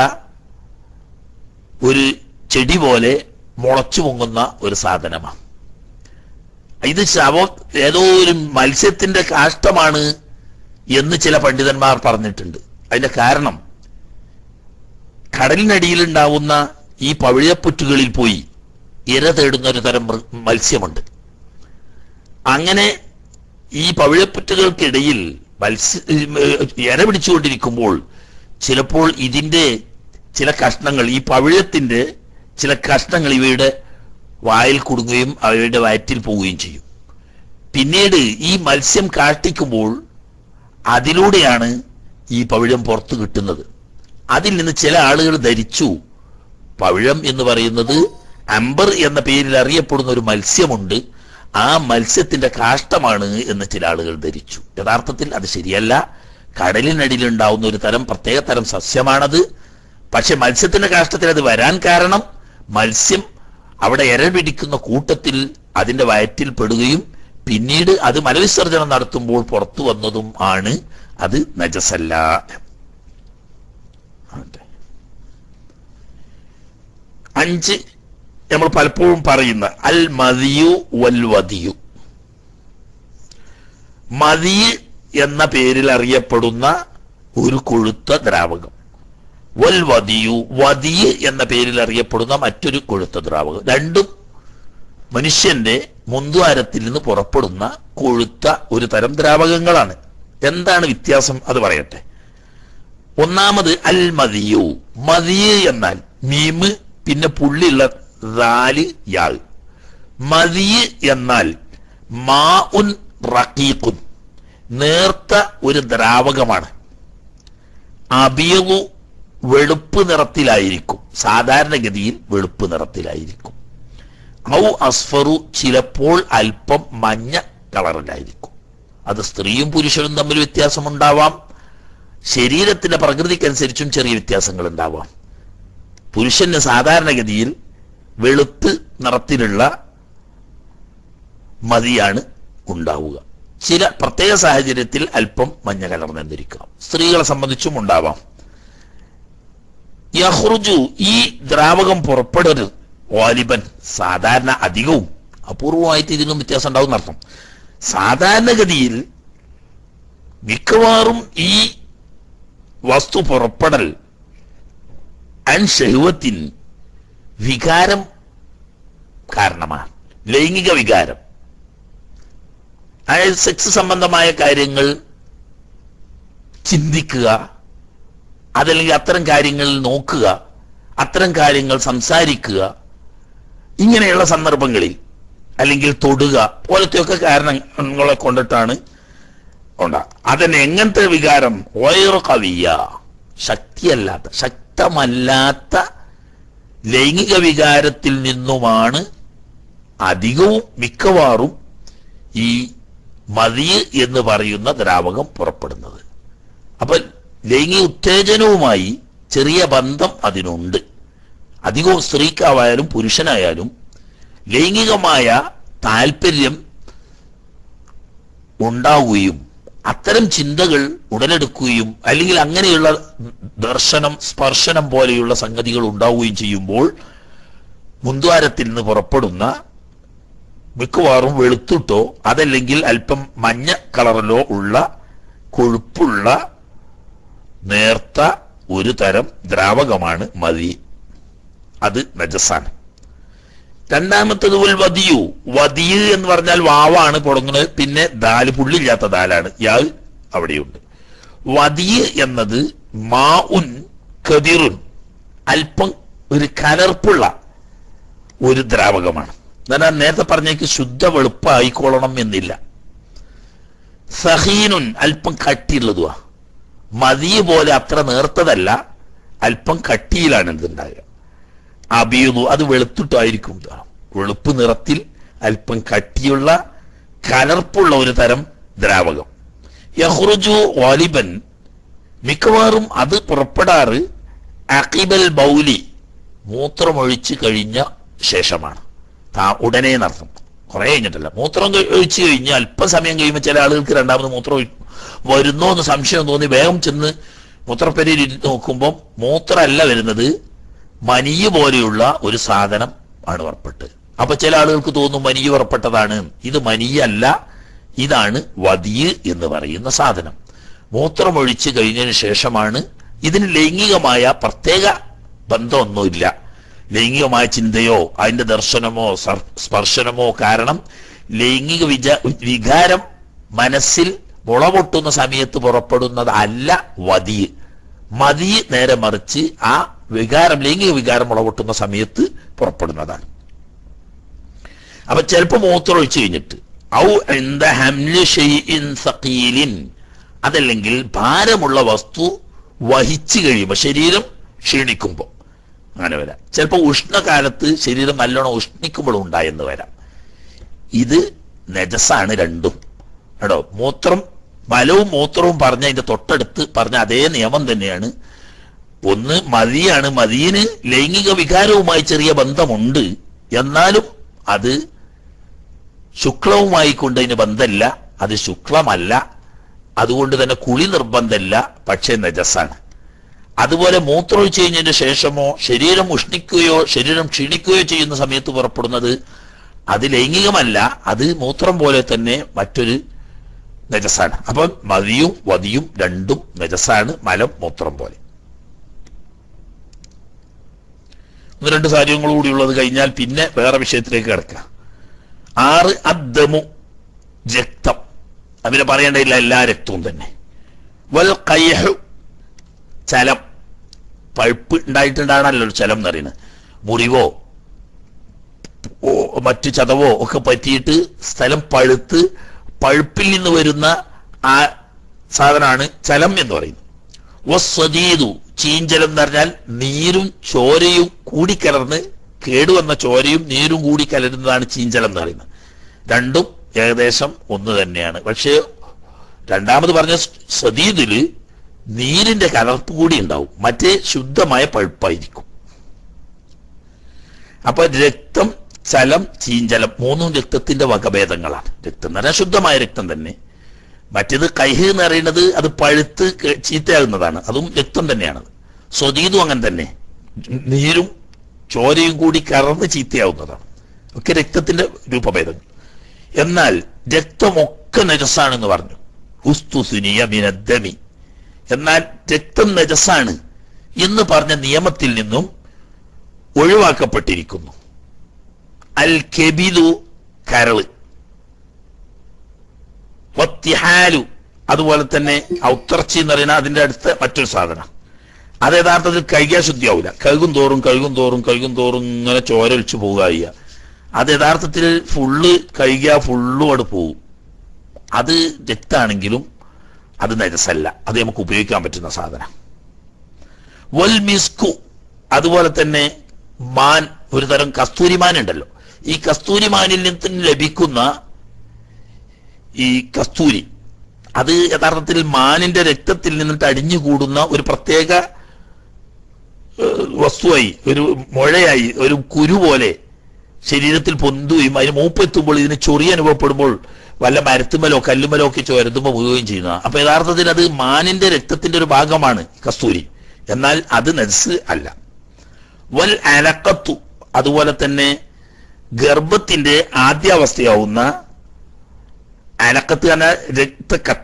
ഒരു ചെടി പോലെ മുളച്ചു പൊങ്ങുന്ന ഒരു സാധനമാണ് ഇത് ശവ ഏതോ ഒരു മത്സ്യത്തിന്റെ കാഷ്ടമാണ് എന്ന് ചില പണ്ഡിതന്മാർ പറഞ്ഞിട്ടുണ്ട് അതിന്റെ കാരണം കടലിനടിയിൽ ഉണ്ടാവുന്ന ഈ പവിഴപ്പുറ്റുകളിൽ പോയി ഇര തേടുന്ന ഒരു തരം മൃ- മത്സ്യമുണ്ട് അങ്ങനെ ഈ പവിഴപ്പുറ്റുകൾക്കിടയിൽ മത്സ്യ ഏഹ് ഇര പിടിച്ചുകൊണ്ടിരിക്കുമ്പോൾ ചിലപ്പോൾ ഇതിന്റെ ചില കഷ്ണങ്ങൾ ഈ പവിഴത്തിന്റെ ചില കഷ്ണങ്ങൾ ഇവയുടെ വായിൽ കുടുങ്ങുകയും അവയുടെ വയറ്റിൽ പോവുകയും ചെയ്യും പിന്നീട് ഈ മത്സ്യം കാഷ്ടിക്കുമ്പോൾ അതിലൂടെയാണ് ഈ പവിഴം പുറത്തു കിട്ടുന്നത് അതിൽ നിന്ന് ചില ആളുകൾ ധരിച്ചു പവിഴം എന്ന് പറയുന്നത് അംബർ എന്ന പേരിൽ അറിയപ്പെടുന്ന ഒരു മത്സ്യമുണ്ട് ആ മത്സ്യത്തിന്റെ കാഷ്ടമാണ് എന്ന് ചില ആളുകൾ ധരിച്ചു യഥാർത്ഥത്തിൽ അത് ശരിയല്ല കടലിനടിയിൽ ഉണ്ടാവുന്ന ഒരു തരം പ്രത്യേക തരം സസ്യമാണത് പക്ഷെ മത്സ്യത്തിന്റെ കാഷ്ടത്തിൽ അത് വരാൻ കാരണം മത്സ്യം അവിടെ എര പിടിക്കുന്ന കൂട്ടത്തിൽ അതിന്റെ വയറ്റിൽ പെടുകയും പിന്നീട് അത് മലവിസർജനം നടത്തുമ്പോൾ പുറത്തു വന്നതും ആണ് അത് നജസല്ല ആട്ടെ. അഞ്ച് നമ്മൾ പലപ്പോഴും പറയുന്ന അൽ മതിയു വൽ വതിയു മതി എന്ന പേരിൽ അറിയപ്പെടുന്ന ഒരു കൊഴുത്ത ദ്രാവകം വൽ വതിയു വതിയ് എന്ന പേരിൽ അറിയപ്പെടുന്ന മറ്റൊരു കൊഴുത്ത ദ്രാവകം രണ്ടും മനുഷ്യന്റെ മുന്തുവാരത്തിൽ നിന്ന് പുറപ്പെടുന്ന കൊഴുത്ത ഒരു തരം ദ്രാവകങ്ങളാണ് എന്താണ് വ്യത്യാസം അത് പറയട്ടെ ഒന്നാമത് അൽ മതിയു മതിയ് എന്നാൽ മീമ് പിന്നെ പുള്ളിയുള്ള ദാല് യാൾ മതിയ് എന്നാൽ മാ ഉൻ റക്കീഖുൻ നേർത്ത ഒരു ദ്രാവകമാണ് അബിയു വെളുപ്പ് നിറത്തിലായിരിക്കും സാധാരണഗതിയിൽ വെളുപ്പ് നിറത്തിലായിരിക്കും ഔ അസ്ഫറു ചിലപ്പോൾ അല്പം മഞ്ഞ കളറിലായിരിക്കും അത് സ്ത്രീയും പുരുഷനും തമ്മിൽ വ്യത്യാസമുണ്ടാവാം ശരീരത്തിന്റെ പ്രകൃതിക്കനുസരിച്ചും ചെറിയ വ്യത്യാസങ്ങൾ ഉണ്ടാവാം പുരുഷന് സാധാരണഗതിയിൽ വെളുപ്പ് നിറത്തിലുള്ള മതിയാണ് ഉണ്ടാവുക ചില പ്രത്യേക സാഹചര്യത്തിൽ അല്പം മഞ്ഞ കലർന്നെന്നിരിക്കാം സ്ത്രീകളെ സംബന്ധിച്ചും ഉണ്ടാവാം യഹ്റുജു ഈ ദ്രാവകം പുറപ്പെടരുത് വാലിബൻ സാധാരണ അധികവും അപൂർവമായിട്ട് ഇതിനും വ്യത്യാസം ഉണ്ടാവും എന്നർത്ഥം സാധാരണഗതിയിൽ മിക്കവാറും ഈ വസ്തു പുറപ്പെടൽ അൻ ഷഹുവത്തിൻ വികാരം കാരണമാണ് ലൈംഗിക വികാരം അതായത് സെക്സ് സംബന്ധമായ കാര്യങ്ങൾ ചിന്തിക്കുക അതല്ലെങ്കിൽ അത്തരം കാര്യങ്ങൾ നോക്കുക അത്തരം കാര്യങ്ങൾ സംസാരിക്കുക ഇങ്ങനെയുള്ള സന്ദർഭങ്ങളിൽ അല്ലെങ്കിൽ തൊടുക പോലത്തെയൊക്കെ കാരണങ്ങളെ കൊണ്ടിട്ടാണ് ഉണ്ടാ അതിന് എങ്ങനത്തെ വികാരം വയറു കവിയ ശക്തിയല്ലാത്ത ശക്തമല്ലാത്ത ലൈംഗിക വികാരത്തിൽ നിന്നുമാണ് അധികവും മിക്കവാറും ഈ മതി എന്ന് പറയുന്ന ദ്രാവകം പുറപ്പെടുന്നത് അപ്പൊ ലൈംഗിക ഉത്തേജനവുമായി ചെറിയ ബന്ധം അതിനുണ്ട് അധികവും സ്ത്രീക്കാവായാലും പുരുഷനായാലും ലൈംഗികമായ താല്പര്യം ഉണ്ടാവുകയും അത്തരം ചിന്തകൾ ഉടലെടുക്കുകയും അല്ലെങ്കിൽ അങ്ങനെയുള്ള ദർശനം സ്പർശനം പോലെയുള്ള സംഗതികൾ ഉണ്ടാവുകയും ചെയ്യുമ്പോൾ മുൻദ്വാരത്തിൽ നിന്ന് പുറപ്പെടുന്ന മിക്കവാറും വെളുത്തിട്ടോ അതല്ലെങ്കിൽ അല്പം മഞ്ഞ കളറിലോ ഉള്ള കൊഴുപ്പുള്ള നേർത്ത ഒരു തരം ദ്രാവകമാണ് മതി അത് നജസാണ് രണ്ടാമത്തത് ഉൽ വദിയു വദിയ് എന്ന് പറഞ്ഞാൽ വാവാണ് തുടങ്ങുന്നത് പിന്നെ ദാല് പുള്ളില്ലാത്ത ദാലാണ് യാൾ അവിടെയുണ്ട് വദിയ് എന്നത് മാ ഉൻ കതിറുൻ അല്പം ഒരു കലർപ്പുള്ള ഒരു ദ്രാവകമാണ് എന്നാൽ നേരത്തെ പറഞ്ഞേക്ക് ശുദ്ധ വെളുപ്പായിക്കോളണം എന്നില്ല സഹീനുൻ അല്പം കട്ടിയുള്ളതുവാ മതിയ പോലെ അത്ര നേർത്തതല്ല അല്പം കട്ടിയിലാണ് ഇതുണ്ടാകുക അബിയുതു അത് വെളുത്തിട്ടായിരിക്കും ഇതാ. വെളുപ്പ് നിറത്തിൽ അല്പം കട്ടിയുള്ള കലർപ്പുള്ള ഒരു തരം ദ്രാവകം യഹ്റുജു വാലിബൻ മിക്കവാറും അത് പുറപ്പെടാറ് അക്കിബൽ ബൗലി മൂത്രമൊഴിച്ച് കഴിഞ്ഞ ശേഷമാണ് താ ഉടനെ നടത്തും കുറെ കഴിഞ്ഞിട്ടല്ല മൂത്രം കഴി- ഒഴിച്ച് കഴിഞ്ഞ് അല്പസമയം കഴിയുമ്പോൾ ചില ആളുകൾക്ക് രണ്ടാമത് മൂത്രം ഒഴി- വരുന്നോ എന്ന് സംശയം തോന്നി വേഗം ചെന്ന് മൂത്രപ്പെരയിൽ ഇരുന്ന് നോക്കുമ്പോൾ മൂത്രമല്ല വരുന്നത് മനിയ് പോലെയുള്ള ഒരു സാധനം ആണ് പുറപ്പെട്ട് അപ്പൊ ചില ആളുകൾക്ക് തോന്നും മനിയ് പുറപ്പെട്ടതാണ് ഇത് മനിയല്ല ഇതാണ് വതിയ് എന്ന് പറയുന്ന സാധനം മൂത്രമൊഴിച്ച് കഴിഞ്ഞതിന് ശേഷമാണ് ഇതിന് ലൈംഗികമായ പ്രത്യേക ബന്ധമൊന്നുമില്ല ലൈംഗികമായ ചിന്തയോ അതിന്റെ ദർശനമോ സർ- സ്പർശനമോ കാരണം ലൈംഗിക വിച വികാരം മനസ്സിൽ മുളപൊട്ടുന്ന സമയത്ത് പുറപ്പെടുന്നത് അല്ല വതിയ് മതി നേരെ മറിച്ച് ആ വികാരം ലൈംഗിക വികാരം മുളപൊട്ടുന്ന സമയത്ത് പുറപ്പെടുന്നതാണ് അപ്പൊ ചിലപ്പോ മൂത്രം ഒഴിച്ചു കഴിഞ്ഞിട്ട് ഔ എന്ത ഹംലി ഷൈഇൻ സഖീലിൻ അതല്ലെങ്കിൽ ഭാരമുള്ള വസ്തു വഹിച്ചു കഴിയുമ്പോൾ ശരീരം ക്ഷീണിക്കുമ്പോൾ അങ്ങനെ വരാം ചിലപ്പോൾ ഉഷ്ണകാലത്ത് ശരീരം നല്ലോണം ഉഷ്ണിക്കുമ്പോഴും ഉണ്ടായെന്ന് വരാം ഇത് നജസാണ് രണ്ടും കേട്ടോ മൂത്രം മലവും മൂത്രവും പറഞ്ഞ അതിന്റെ തൊട്ടടുത്ത് പറഞ്ഞ അതേ നിയമം തന്നെയാണ് ഒന്ന് മതിയാണ് മതിയിന് ലൈംഗിക വികാരവുമായി ചെറിയ ബന്ധമുണ്ട് എന്നാലും അത് ശുക്ലവുമായി കൊണ്ട് അതിന് ബന്ധമില്ല അത് ശുക്ലമല്ല അതുകൊണ്ട് തന്നെ കുളി നിർബന്ധമില്ല പക്ഷേ നജസാണ് അതുപോലെ മൂത്രമൊഴിച്ച് കഴിഞ്ഞതിന് ശേഷമോ ശരീരം ഉഷ്ണിക്കുകയോ ശരീരം ക്ഷീണിക്കുകയോ ചെയ്യുന്ന സമയത്ത് പുറപ്പെടുന്നത് അത് ലൈംഗികമല്ല അത് മൂത്രം പോലെ തന്നെ മറ്റൊരു നജസാണ് അപ്പം മതിയും വതിയും രണ്ടും നജസാണ് മലം മൂത്രം പോലെ ഒന്ന് രണ്ട് കാര്യങ്ങൾ കൂടി ഉള്ളത് കഴിഞ്ഞാൽ പിന്നെ വേറെ വിഷയത്തിലേക്ക് കിടക്കാം ആറ് അദ്ദമു രക്തം അതിനെ പറയേണ്ടതില്ല എല്ലാ രക്തവും തന്നെ വൽ കയ്യഹു ചലം പഴുപ്പ് ഉണ്ടായിട്ടുണ്ടാണല്ലോ ചലം എന്ന് പറയുന്നത് മുറിവോ ഓ, മറ്റു ചതവോ ഒക്കെ പറ്റിയിട്ട് സ്ഥലം പഴുത്ത് പഴുപ്പിൽ നിന്ന് വരുന്ന ആ സാധനമാണ് ചലം എന്ന് പറയുന്നത് വസ്വദീതു ചീഞ്ചലം എന്ന് പറഞ്ഞാൽ നീരും ചോരയും കൂടിക്കലർന്ന് കേടുവന്ന ചോരയും നീരും കൂടി കലരുന്നതാണ് ചീഞ്ചലം എന്ന് പറയുന്നത് രണ്ടും ഏകദേശം ഒന്ന് തന്നെയാണ് പക്ഷേ രണ്ടാമത് പറഞ്ഞ സദീദില് നീരിന്റെ കലർപ്പ് കൂടി ഉണ്ടാവും മറ്റേ ശുദ്ധമായ പഴുപ്പായിരിക്കും അപ്പൊ രക്തം ചലം ചീഞ്ചലം മൂന്നും രക്തത്തിന്റെ വകഭേദങ്ങളാണ് രക്തം എന്ന് പറഞ്ഞാൽ ശുദ്ധമായ രക്തം തന്നെ മറ്റേത് കൈഹ് എന്ന് പറയുന്നത് അത് പഴുത്ത് കെ- ചീത്തയാകുന്നതാണ് അതും രക്തം തന്നെയാണ് സ്വതീതും അങ്ങനെ തന്നെ നീരും ചോരയും കൂടി കറന്ന് ചീത്തയാവുന്നതാണ് ഒക്കെ രക്തത്തിന്റെ രൂപഭേദങ്ങൾ എന്നാൽ രക്തമൊക്കെ നജസാണെന്ന് പറഞ്ഞു ഉസ്തുസുനിയ മിനദ്ദമി എന്നാൽ രക്തം നജസാണ് എന്ന് പറഞ്ഞ നിയമത്തിൽ നിന്നും ഒഴിവാക്കപ്പെട്ടിരിക്കുന്നു അൽ കെബിദു കരള് വത്തിഹാലു അതുപോലെ തന്നെ ഔത്തർച്ചി എന്ന് പറയുന്ന അതിന്റെ അടുത്ത മറ്റൊരു സാധനം അത് യഥാർത്ഥത്തിൽ കഴുകിയാൽ ശുദ്ധിയാവില്ല കഴുകും തോറും കഴുകും തോറും കഴുകും തോറും ഇങ്ങനെ ചോരൊലിച്ചു പോവുക ചെയ്യുക അത് യഥാർത്ഥത്തിൽ ഫുള്ള് കഴുകിയാൽ ഫുള്ളും അവിടെ പോവും അത് രക്താണെങ്കിലും അത് നരസല്ല അത് നമുക്ക് ഉപയോഗിക്കാൻ പറ്റുന്ന സാധനം വൽ മിസ്കു അതുപോലെ തന്നെ മാൻ ഒരു തരം കസ്തൂരിമാൻ ഉണ്ടല്ലോ ഈ കസ്തൂരിമാനിൽ നിന്ന് ലഭിക്കുന്ന ഈ കസ്തൂരി അത് യഥാർത്ഥത്തിൽ മാനിന്റെ രക്തത്തിൽ നിന്നിട്ട് അടിഞ്ഞുകൂടുന്ന ഒരു പ്രത്യേക ഏഹ്, വസ്തുവായി ഒരു മുഴയായി ഒരു കുരു പോലെ ശരീരത്തിൽ പൊന്തുകയും അതിന് മൂപ്പെത്തുമ്പോൾ ഇതിന് ചൊറി അനുഭവപ്പെടുമ്പോൾ വല്ല മരത്തുമലോ കല്ലുമലോ ഒക്കെ ചുരത്തുമ്പോൾ വീഴുകയും ചെയ്യുന്ന അപ്പൊ യഥാർത്ഥത്തിൽ അത് മാനിന്റെ രക്തത്തിന്റെ ഒരു ഭാഗമാണ് കസ്തൂരി എന്നാൽ അത് നസ് അല്ല വൽ അലക്കത്തു അതുപോലെ തന്നെ ഗർഭത്തിന്റെ ആദ്യാവസ്ഥയാവുന്ന അലക്കത്ത് എന്ന രക്തക്കട്ട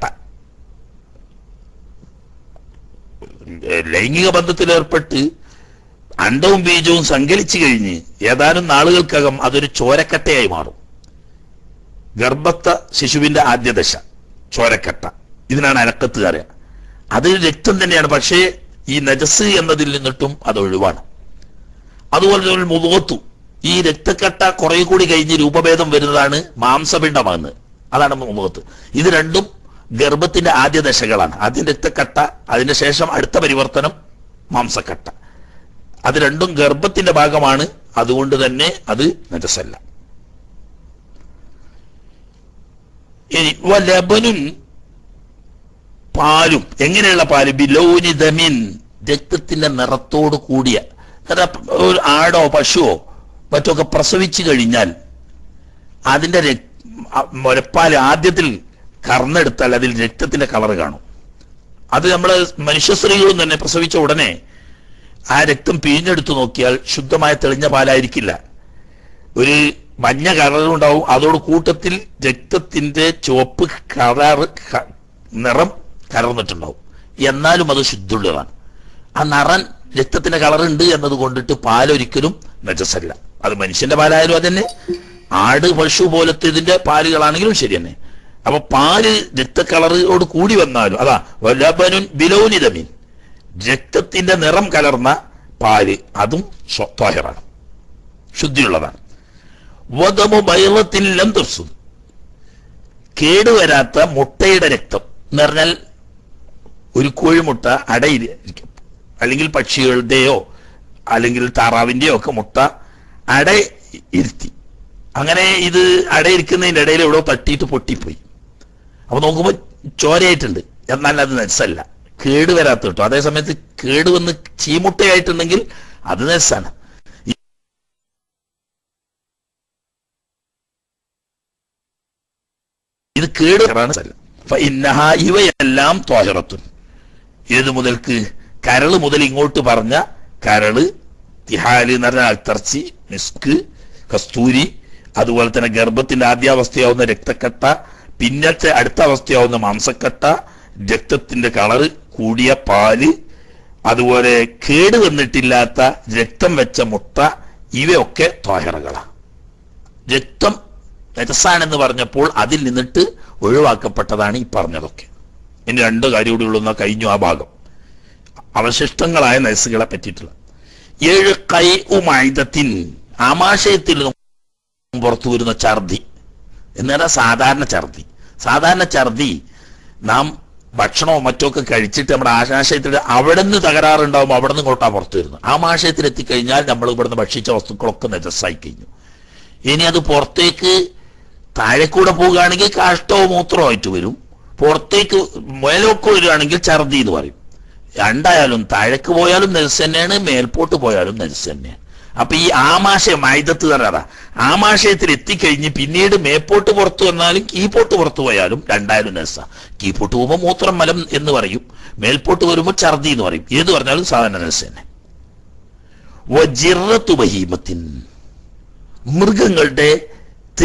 ലൈംഗിക ബന്ധത്തിൽ ഏർപ്പെട്ട് അണ്ടവും ബീജവും സങ്കലിച്ചു കഴിഞ്ഞ് ഏതാനും നാളുകൾക്കകം അതൊരു ചോരക്കട്ടയായി മാറും ഗർഭസ്ഥ ശിശുവിന്റെ ആദ്യ ദശ ചോരക്കട്ട ഇതിനാണ് അലക്കത്ത് അറിയുക അത് രക്തം തന്നെയാണ് പക്ഷേ ഈ നജസ് എന്നതിൽ നിന്നിട്ടും അത് ഒഴിവാണ് അതുപോലെ തന്നെ മുഖത്തു ഈ രക്തക്കട്ട കുറെ കൂടി കഴിഞ്ഞ് രൂപഭേദം വരുന്നതാണ് മാംസപിണ്ഡമാകുന്നത് അതാണ് മുഖത്ത് ഇത് രണ്ടും ഗർഭത്തിന്റെ ആദ്യ ദശകളാണ് ആദ്യം രക്തക്കട്ട അതിന് ശേഷം അടുത്ത പരിവർത്തനം മാംസക്കട്ട അത് രണ്ടും ഗർഭത്തിന്റെ ഭാഗമാണ് അതുകൊണ്ട് തന്നെ അത് നജസല്ല ഇനി വലബനുൻ പാലും എങ്ങനെയുള്ള പാല് ബിലോനി ദമിൻ രക്തത്തിന്റെ നിറത്തോട് കൂടിയ കാരണം ഒരു ആടോ പശുവോ മറ്റൊക്കെ പ്രസവിച്ചു കഴിഞ്ഞാൽ അതിന്റെ രക്- അ- മുലപ്പാല് ആദ്യത്തിൽ കറന്നെടുത്താൽ അതിൽ രക്തത്തിന്റെ കളർ കാണും അത് നമ്മള് മനുഷ്യ സ്ത്രീകളും തന്നെ പ്രസവിച്ച ഉടനെ ആ രക്തം പിഴിഞ്ഞെടുത്ത് നോക്കിയാൽ ശുദ്ധമായ തെളിഞ്ഞ പാലായിരിക്കില്ല ഒരു മഞ്ഞ കളറുണ്ടാവും അതോട് കൂട്ടത്തിൽ രക്തത്തിന്റെ ചുവപ്പ് കളറ് ക- നിറം കലർന്നിട്ടുണ്ടാവും എന്നാലും അത് ശുദ്ധമുള്ളതാണ് ആ നിറൻ രക്തത്തിന്റെ കളർ ഉണ്ട് എന്നത് കൊണ്ടിട്ട് പാലൊരിക്കലും നജസല്ല അത് മനുഷ്യന്റെ പാലായാലും അതന്നെ ആട് പശു പോലത്തെ ഇതിന്റെ പാലുകളാണെങ്കിലും ശരി തന്നെ അപ്പൊ പാല് രക്തക്കളറോട് കൂടി വന്നാലും അതാ വല്ലബനുൻ ബിലോനിതമീൻ രക്തത്തിന്റെ നിറം കലർന്ന പാല് അതും ത്വാഹിറാണ് ശുദ്ധിയുള്ളതാണ് വധമു ബൈളത്തിൽ ലംതുർസും കേടുവരാത്ത മുട്ടയുടെ രക്തം എന്ന് പറഞ്ഞാൽ ഒരു കോഴിമുട്ട അടയിരിക്കും അല്ലെങ്കിൽ പക്ഷികളുടെയോ അല്ലെങ്കിൽ താറാവിന്റെയോ ഒക്കെ മുട്ട അട ഇരുത്തി അങ്ങനെ ഇത് അടയിരിക്കുന്നതിന്റെ ഇടയിൽ എവിടെ തട്ടിയിട്ട് പൊട്ടിപ്പോയി അപ്പൊ നോക്കുമ്പോൾ ചോരയായിട്ടുണ്ട് എന്നാൽ അത് നെസ്സല്ല കേടുവരാത്ത കിട്ടും അതേ സമയത്ത് കേടുവന്ന് ചീമുട്ടയായിട്ടുണ്ടെങ്കിൽ അത് നെസ്സാണ് ഇത് കേടുവരാണ് ഇന്നഹ ഇവയെല്ലാം ത്വാഹിറത്തുൻ ഏത് മുതൽക്ക് കരള് മുതൽ ഇങ്ങോട്ട് പറഞ്ഞ കരള് തിഹാല് എന്ന് പറഞ്ഞ അക്തർച്ചി മിസ്ക് കസ്തൂരി അതുപോലെ തന്നെ ഗർഭത്തിന്റെ ആദ്യാവസ്ഥയാവുന്ന രക്തക്കട്ട പിന്നത്തെ അടുത്ത അവസ്ഥയാവുന്ന മാംസക്കട്ട രക്തത്തിന്റെ കളറ് കൂടിയ പാല് അതുപോലെ കേട് വന്നിട്ടില്ലാത്ത രക്തം വെച്ച മുട്ട ഇവയൊക്കെ ത്വാഹിറകളാണ് രക്തം രജസാണെന്ന് പറഞ്ഞപ്പോൾ അതിൽ നിന്നിട്ട് ഒഴിവാക്കപ്പെട്ടതാണ് ഈ പറഞ്ഞതൊക്കെ ഇനി രണ്ട് കാര്യം കൂടി ഉള്ളുന്ന കഴിഞ്ഞു ആ ഭാഗം അവശിഷ്ടങ്ങളായ നഴ്സുകളെ പറ്റിയിട്ടുള്ള ഏഴ് കൈ ഉമായുധത്തിൻ ആമാശയത്തിൽ നിന്നും പുറത്തു വരുന്ന ഛർദി എന്നാൽ സാധാരണ ഛർദി സാധാരണ ഛർദി നാം ഭക്ഷണമോ മറ്റോ ഒക്കെ കഴിച്ചിട്ട് നമ്മുടെ ആശാശയത്തിൽ അവിടെ നിന്ന് തകരാറുണ്ടാവും അവിടെ നിന്ന് ഇങ്ങോട്ടാ പുറത്തു വരുന്നത് ആമാശയത്തിൽ എത്തിക്കഴിഞ്ഞാൽ നമ്മൾ ഇവിടുന്ന് ഭക്ഷിച്ച വസ്തുക്കളൊക്കെ നജസ്സായി കഴിഞ്ഞു ഇനി അത് പുറത്തേക്ക് താഴെക്കൂടെ പോവുകയാണെങ്കിൽ കാഷ്ടവും മൂത്രവും ആയിട്ട് വരും പുറത്തേക്ക് മേലോക്ക് വരികയാണെങ്കിൽ ഛർദി എന്ന് പറയും രണ്ടായാലും താഴേക്ക് പോയാലും നെൽസ് തന്നെയാണ് മേൽപോട്ട് പോയാലും നെൽസ് തന്നെയാണ് അപ്പൊ ഈ ആമാശയം ആയുധത്ത് തരാതാ ആമാശയത്തിൽ എത്തിക്കഴിഞ്ഞ് പിന്നീട് മേപ്പോട്ട് പുറത്തു വന്നാലും കീപ്പോട്ട് പുറത്തു പോയാലും രണ്ടായാലും നെൽസ കീപ്പോട്ട് പോകുമ്പോൾ മൂത്രം മലം എന്ന് പറയും മേൽപോട്ട് വരുമ്പോൾ ഛർദി എന്ന് പറയും ഏത് പറഞ്ഞാലും സാധാരണ നെൽസ് തന്നെ വജിറത്തു ബഹീമത്തിൻ മൃഗങ്ങളുടെ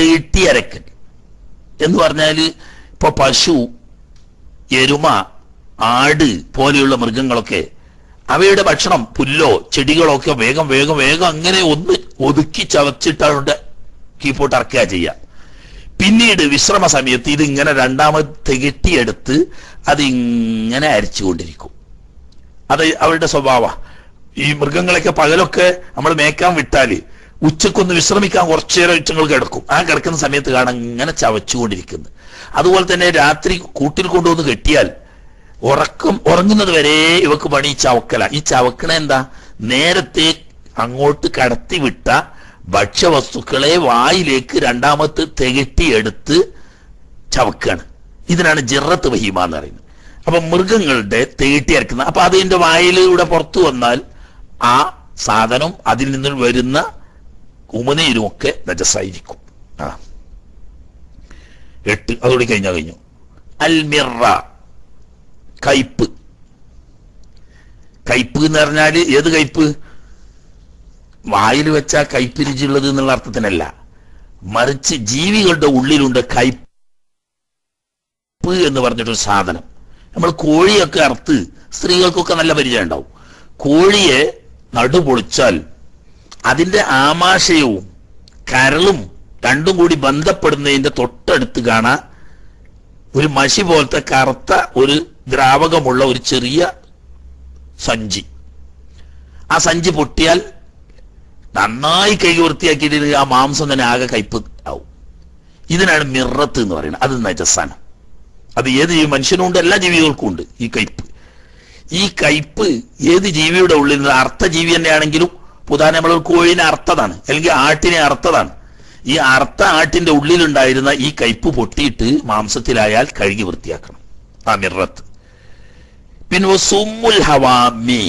തേട്ടിയരക്കൽ എന്ന് പറഞ്ഞാൽ ഇപ്പൊ പശു എരുമ ആട് പോലെയുള്ള മൃഗങ്ങളൊക്കെ അവയുടെ ഭക്ഷണം പുല്ലോ ചെടികളോ ഒക്കെ വേഗം വേഗം വേഗം അങ്ങനെ ഒന്ന് ഒതുക്കി ചവച്ചിട്ടാണ് കീപ്പോട്ട് ഇറക്കുക ചെയ്യുക പിന്നീട് വിശ്രമ സമയത്ത് ഇത് ഇങ്ങനെ രണ്ടാമത് തികട്ടിയെടുത്ത് അത് ഇങ്ങനെ അരിച്ചുകൊണ്ടിരിക്കും അത് അവരുടെ സ്വഭാവ ഈ മൃഗങ്ങളൊക്കെ പകലൊക്കെ നമ്മൾ മേക്കാൻ വിട്ടാല് ഉച്ചക്കൊന്ന് വിശ്രമിക്കാൻ കുറച്ചു നേരം ഉച്ചങ്ങൾ കിടക്കും ആ കിടക്കുന്ന സമയത്ത് കാണാൻ ഇങ്ങനെ ചവച്ചുകൊണ്ടിരിക്കുന്നത് അതുപോലെ തന്നെ രാത്രി കൂട്ടിൽ കൊണ്ടുവന്ന് കെട്ടിയാൽ ഉറക്കം ഉറങ്ങുന്നത് വരെ ഇവക്ക് പണി ഈ ചവക്കല ഈ ചവക്കണ എന്താ നേരത്തെ അങ്ങോട്ട് കടത്തി വിട്ട ഭക്ഷ്യവസ്തുക്കളെ വായിലേക്ക് രണ്ടാമത്ത് തികട്ടിയെടുത്ത് ചവക്കാണ് ഇതിനാണ് ജിറത്ത് വഹീമ എന്ന് പറയുന്നത് അപ്പൊ മൃഗങ്ങളുടെ തികട്ടി അരക്കുന്ന അപ്പൊ അതിന്റെ വായിലൂടെ പുറത്തു വന്നാൽ ആ സാധനം അതിൽ നിന്ന് വരുന്ന ഉമനീരും ഒക്കെ നജസായിരിക്കും ആ എട്ട് അതോടെ കഴിഞ്ഞാൽ കഴിഞ്ഞു അൽമിറ കയ്പ് കയ്പ് എന്ന് പറഞ്ഞാല് ഏത് കയ്പ് വായിൽ വെച്ച കയ്പ് രുചിയുള്ളത് എന്നുള്ള അർത്ഥത്തിനല്ല മറിച്ച് ജീവികളുടെ ഉള്ളിലുണ്ട് കയ്പ് എന്ന് പറഞ്ഞിട്ടൊരു സാധനം നമ്മൾ കോഴിയൊക്കെ അറുത്ത് സ്ത്രീകൾക്കൊക്കെ നല്ല പരിചയം ഉണ്ടാവും കോഴിയെ നടുപൊളിച്ചാൽ അതിന്റെ ആമാശയവും കരളും രണ്ടും കൂടി ബന്ധപ്പെടുന്നതിന്റെ തൊട്ടടുത്ത് കാണാൻ ഒരു മഷി പോലത്തെ കറുത്ത ഒരു ദ്രാവകമുള്ള ഒരു ചെറിയ സഞ്ചി ആ സഞ്ചി പൊട്ടിയാൽ നന്നായി കൈ വൃത്തിയാക്കിയിട്ട് ആ മാംസം തന്നെ ആകെ കയ്പ് ആവും ഇതിനാണ് മിറത്ത് എന്ന് പറയുന്നത് അത് നജസാണ് അത് ഏത് ജീവി മനുഷ്യനും ഉണ്ട് എല്ലാ ജീവികൾക്കും ഉണ്ട് ഈ കയ്പ് ഈ കയ്പ് ഏത് ജീവിയുടെ ഉള്ളിൽ നിന്ന് അർത്ഥജീവി തന്നെയാണെങ്കിലും പുതാൻ നമ്മൾ കോഴിനെ അർത്ഥതാണ് അല്ലെങ്കിൽ ആട്ടിനെ അർത്ഥതാണ് ഈ അർത്ഥ ആട്ടിന്റെ ഉള്ളിലുണ്ടായിരുന്ന ഈ കയ്പ് പൊട്ടിയിട്ട് മാംസത്തിലായാൽ കഴുകി വൃത്തിയാക്കണം ആ മിറത്ത് പിന്നെ സുമ്മുൽ ഹവാമി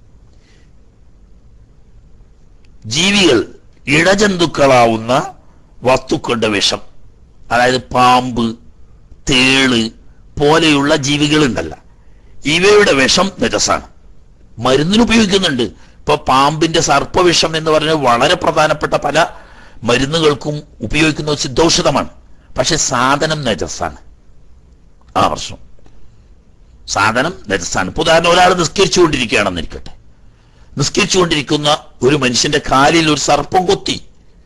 ജീവികൾ ഇഴജന്തുക്കളാവുന്ന വസ്തുക്കളുടെ വിഷം അതായത് പാമ്പ് തേള് പോലെയുള്ള ജീവികളുണ്ടല്ല ഇവയുടെ വിഷം നജസാണ് മരുന്നിന് ഉപയോഗിക്കുന്നുണ്ട് ഇപ്പൊ പാമ്പിന്റെ സർപ്പവിഷം എന്ന് പറഞ്ഞാൽ വളരെ പ്രധാനപ്പെട്ട പല മരുന്നുകൾക്കും ഉപയോഗിക്കുന്ന ഒരു സിദ്ധൌഷധമാണ് പക്ഷെ സാധനം നജസാണ് ആ പ്രശ്നം സാധനം നജസാണ് ഇപ്പൊ ഉദാഹരണം ഒരാൾ നിസ്കരിച്ചുകൊണ്ടിരിക്കുകയാണെന്നിരിക്കട്ടെ നിസ്കരിച്ചുകൊണ്ടിരിക്കുന്ന ഒരു മനുഷ്യന്റെ കാലിൽ ഒരു സർപ്പം കൊത്തി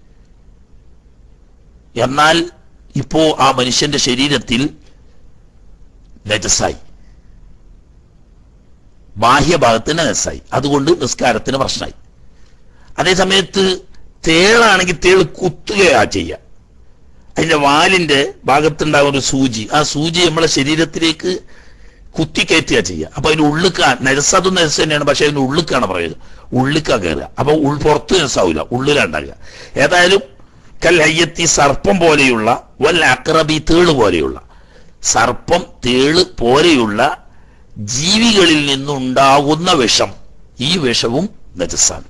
എന്നാൽ ഇപ്പോ ആ മനുഷ്യന്റെ ശരീരത്തിൽ നജസായി ബാഹ്യഭാഗത്തിന് നജസായി അതുകൊണ്ട് നിസ്കാരത്തിന് പ്രശ്നമായി അതേ സമയത്ത് തേളാണെങ്കിൽ തേള് കുത്തുകയാ ചെയ്യുക അതിന്റെ വാലിന്റെ ഭാഗത്തുണ്ടാകുന്ന ഒരു സൂചി ആ സൂചി നമ്മളെ ശരീരത്തിലേക്ക് കുത്തിക്കയറ്റുക ചെയ്യുക അപ്പൊ അതിന്റെ ഉള്ളിക്ക നരസതും നരസ് തന്നെയാണ് പക്ഷെ അതിന്റെ ഉള്ളിക്കാണ് പറയുന്നത് ഉള്ളിക്ക കയറുക അപ്പൊ ഉൾ പുറത്ത് നരസാവില്ല ഉള്ളിലുണ്ടാകുക ഏതായാലും കൽ ഹയ്യത്തി സർപ്പം പോലെയുള്ള വൽ അക്രബി തേള് പോലെയുള്ള സർപ്പം തേള് പോലെയുള്ള ജീവികളിൽ നിന്നുണ്ടാകുന്ന വിഷം ഈ വിഷവും നജസാണ്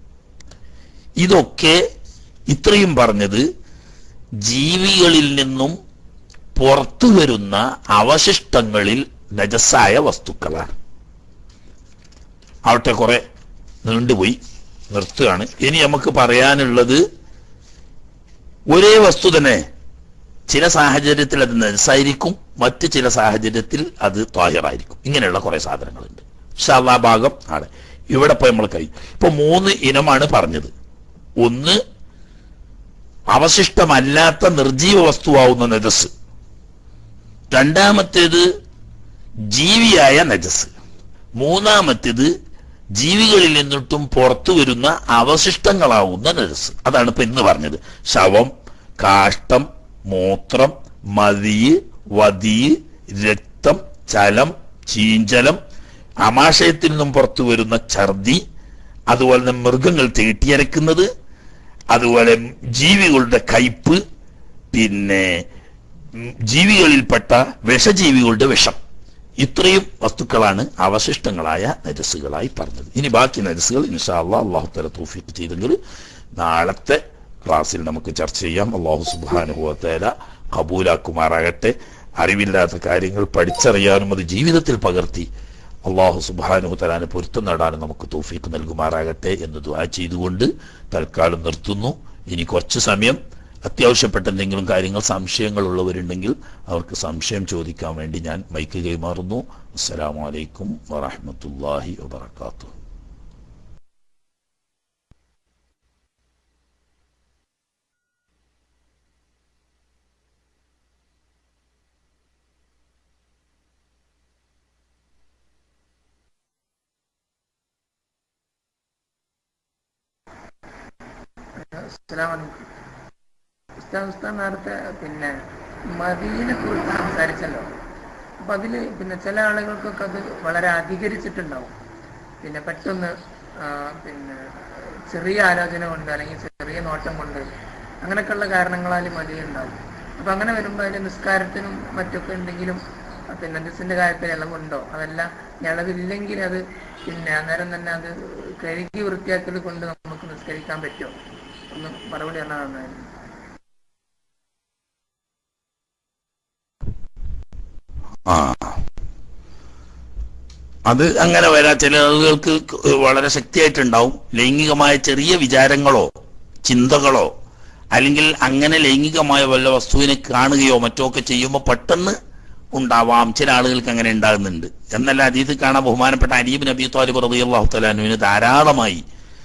ഇതൊക്കെ ഇത്രയും പറഞ്ഞത് ജീവികളിൽ നിന്നും പുറത്തു വരുന്ന അവശിഷ്ടങ്ങളിൽ നജസായ വസ്തുക്കളാണ് ആവട്ടെ കുറെ നീണ്ടുപോയി നിർത്തുകയാണ് ഇനി നമുക്ക് പറയാനുള്ളത് ഒരേ വസ്തു തന്നെ ചില സാഹചര്യത്തിൽ അത് നജസായിരിക്കും മറ്റ് ചില സാഹചര്യത്തിൽ അത് ത്വാഹിറായിരിക്കും ഇങ്ങനെയുള്ള കുറെ സാധനങ്ങളുണ്ട് ഷാ ഭാഗം ആണ് ഇവിടെ ഇപ്പൊ നമ്മൾ കഴിയും ഇപ്പൊ മൂന്ന് ഇനമാണ് പറഞ്ഞത് ഒന്ന് അവശിഷ്ടമല്ലാത്ത നിർജീവ വസ്തുവാവുന്ന നജസ് രണ്ടാമത്തേത് ജീവിയായ നജസ് മൂന്നാമത്തേത് ജീവികളിൽ നിന്നിട്ടും പുറത്തു വരുന്ന അവശിഷ്ടങ്ങളാവുന്ന നജസ് അതാണ് ഇപ്പൊ ഇന്ന് പറഞ്ഞത് ശവം കാഷ്ടം മൂത്രം മതിയ് വതിയ് രക്തം ചലം ചീഞ്ചലം ആമാശയത്തിൽ നിന്നും പുറത്തു വരുന്ന ഛർദി അതുപോലെ തന്നെ മൃഗങ്ങൾ തീട്ടിയരക്കുന്നത് അതുപോലെ ജീവികളുടെ കയ്പ് പിന്നെ ഉം, ജീവികളിൽപ്പെട്ട വിഷജീവികളുടെ വിഷം ഇത്രയും വസ്തുക്കളാണ് അവശിഷ്ടങ്ങളായ നജസ്സുകളായി പറഞ്ഞത് ഇനി ബാക്കി നജസ്സുകൾ ഇൻഷാ അള്ളാഹ് അള്ളാഹു തല തൗഫീഖ് ചെയ്തെങ്കിൽ നാളത്തെ ക്ലാസ്സിൽ നമുക്ക് ചർച്ച ചെയ്യാം അള്ളാഹു സുബാനുഭവത്തേല കബൂലാക്കുമാറാകട്ടെ അറിവില്ലാത്ത കാര്യങ്ങൾ പഠിച്ചറിയാനും അത് ജീവിതത്തിൽ പകർത്തി അള്ളാഹു സുബാനുഹു തലാന് പൊരുത്തം നേടാനും നമുക്ക് തൗഫീഖ് നൽകുമാറാകട്ടെ എന്ന് ദുആ ചെയ്തുകൊണ്ട് തൽക്കാലം നിർത്തുന്നു ഇനി കുറച്ച് സമയം അത്യാവശ്യപ്പെട്ട എന്തെങ്കിലും കാര്യങ്ങൾ സംശയങ്ങൾ ഉള്ളവരുണ്ടെങ്കിൽ അവർക്ക് സംശയം ചോദിക്കാൻ വേണ്ടി ഞാൻ മൈക്ക് കൈമാറുന്നു അസ്സലാമു അലൈക്കും വറഹ്മത്തുള്ളാഹി വബറകാതുഹു അസ്സലാമലൈക്കും ഉസ്താദ് ഉസ്താദ് നേരത്തെ പിന്നെ മദീനെ കുറിച്ച് സംസാരിച്ചല്ലോ അപ്പൊ അതില് പിന്നെ ചില ആളുകൾക്കൊക്കെ അത് വളരെ അധികരിച്ചിട്ടുണ്ടാവും പിന്നെ പെട്ടെന്ന് ആ, പിന്നെ ചെറിയ ആലോചന കൊണ്ട് അല്ലെങ്കിൽ ചെറിയ നോട്ടം കൊണ്ട് അങ്ങനെയൊക്കെയുള്ള കാരണങ്ങളാൽ മതി ഉണ്ടാവും അപ്പൊ അങ്ങനെ വരുമ്പോൾ അതിൽ നിസ്കാരത്തിനും മറ്റൊക്കെ എന്തെങ്കിലും ആ, പിന്നെ ഡിസിന്റെ കാര്യത്തിൽ ഇളവുണ്ടോ അതല്ല ഇളവില്ലെങ്കിൽ അത് പിന്നെ അന്നേരം തന്നെ അത് കഴുകി വൃത്തിയാക്കൽ കൊണ്ട് നമുക്ക് നിസ്കരിക്കാൻ പറ്റുമോ ഒന്ന് മറുപടി പറഞ്ഞാൽ നന്നായിരുന്നു ആ അത് അങ്ങനെ വരാം ചില ആളുകൾക്ക് വളരെ ശക്തിയായിട്ടുണ്ടാവും ലൈംഗികമായ ചെറിയ വിചാരങ്ങളോ ചിന്തകളോ അല്ലെങ്കിൽ അങ്ങനെ ലൈംഗികമായ വല്ല വസ്തുവിനെ കാണുകയോ മറ്റോ ഒക്കെ ചെയ്യുമ്പോൾ പെട്ടെന്ന് ഉണ്ടാവാം ചില ആളുകൾക്ക് അങ്ങനെ ഉണ്ടാകുന്നുണ്ട് എന്നല്ല അതീത് കാണാൻ ബഹുമാനപ്പെട്ട അരീബ് നബി താലിബ് റളിയല്ലാഹു തലാനുവിന് ധാരാളമായി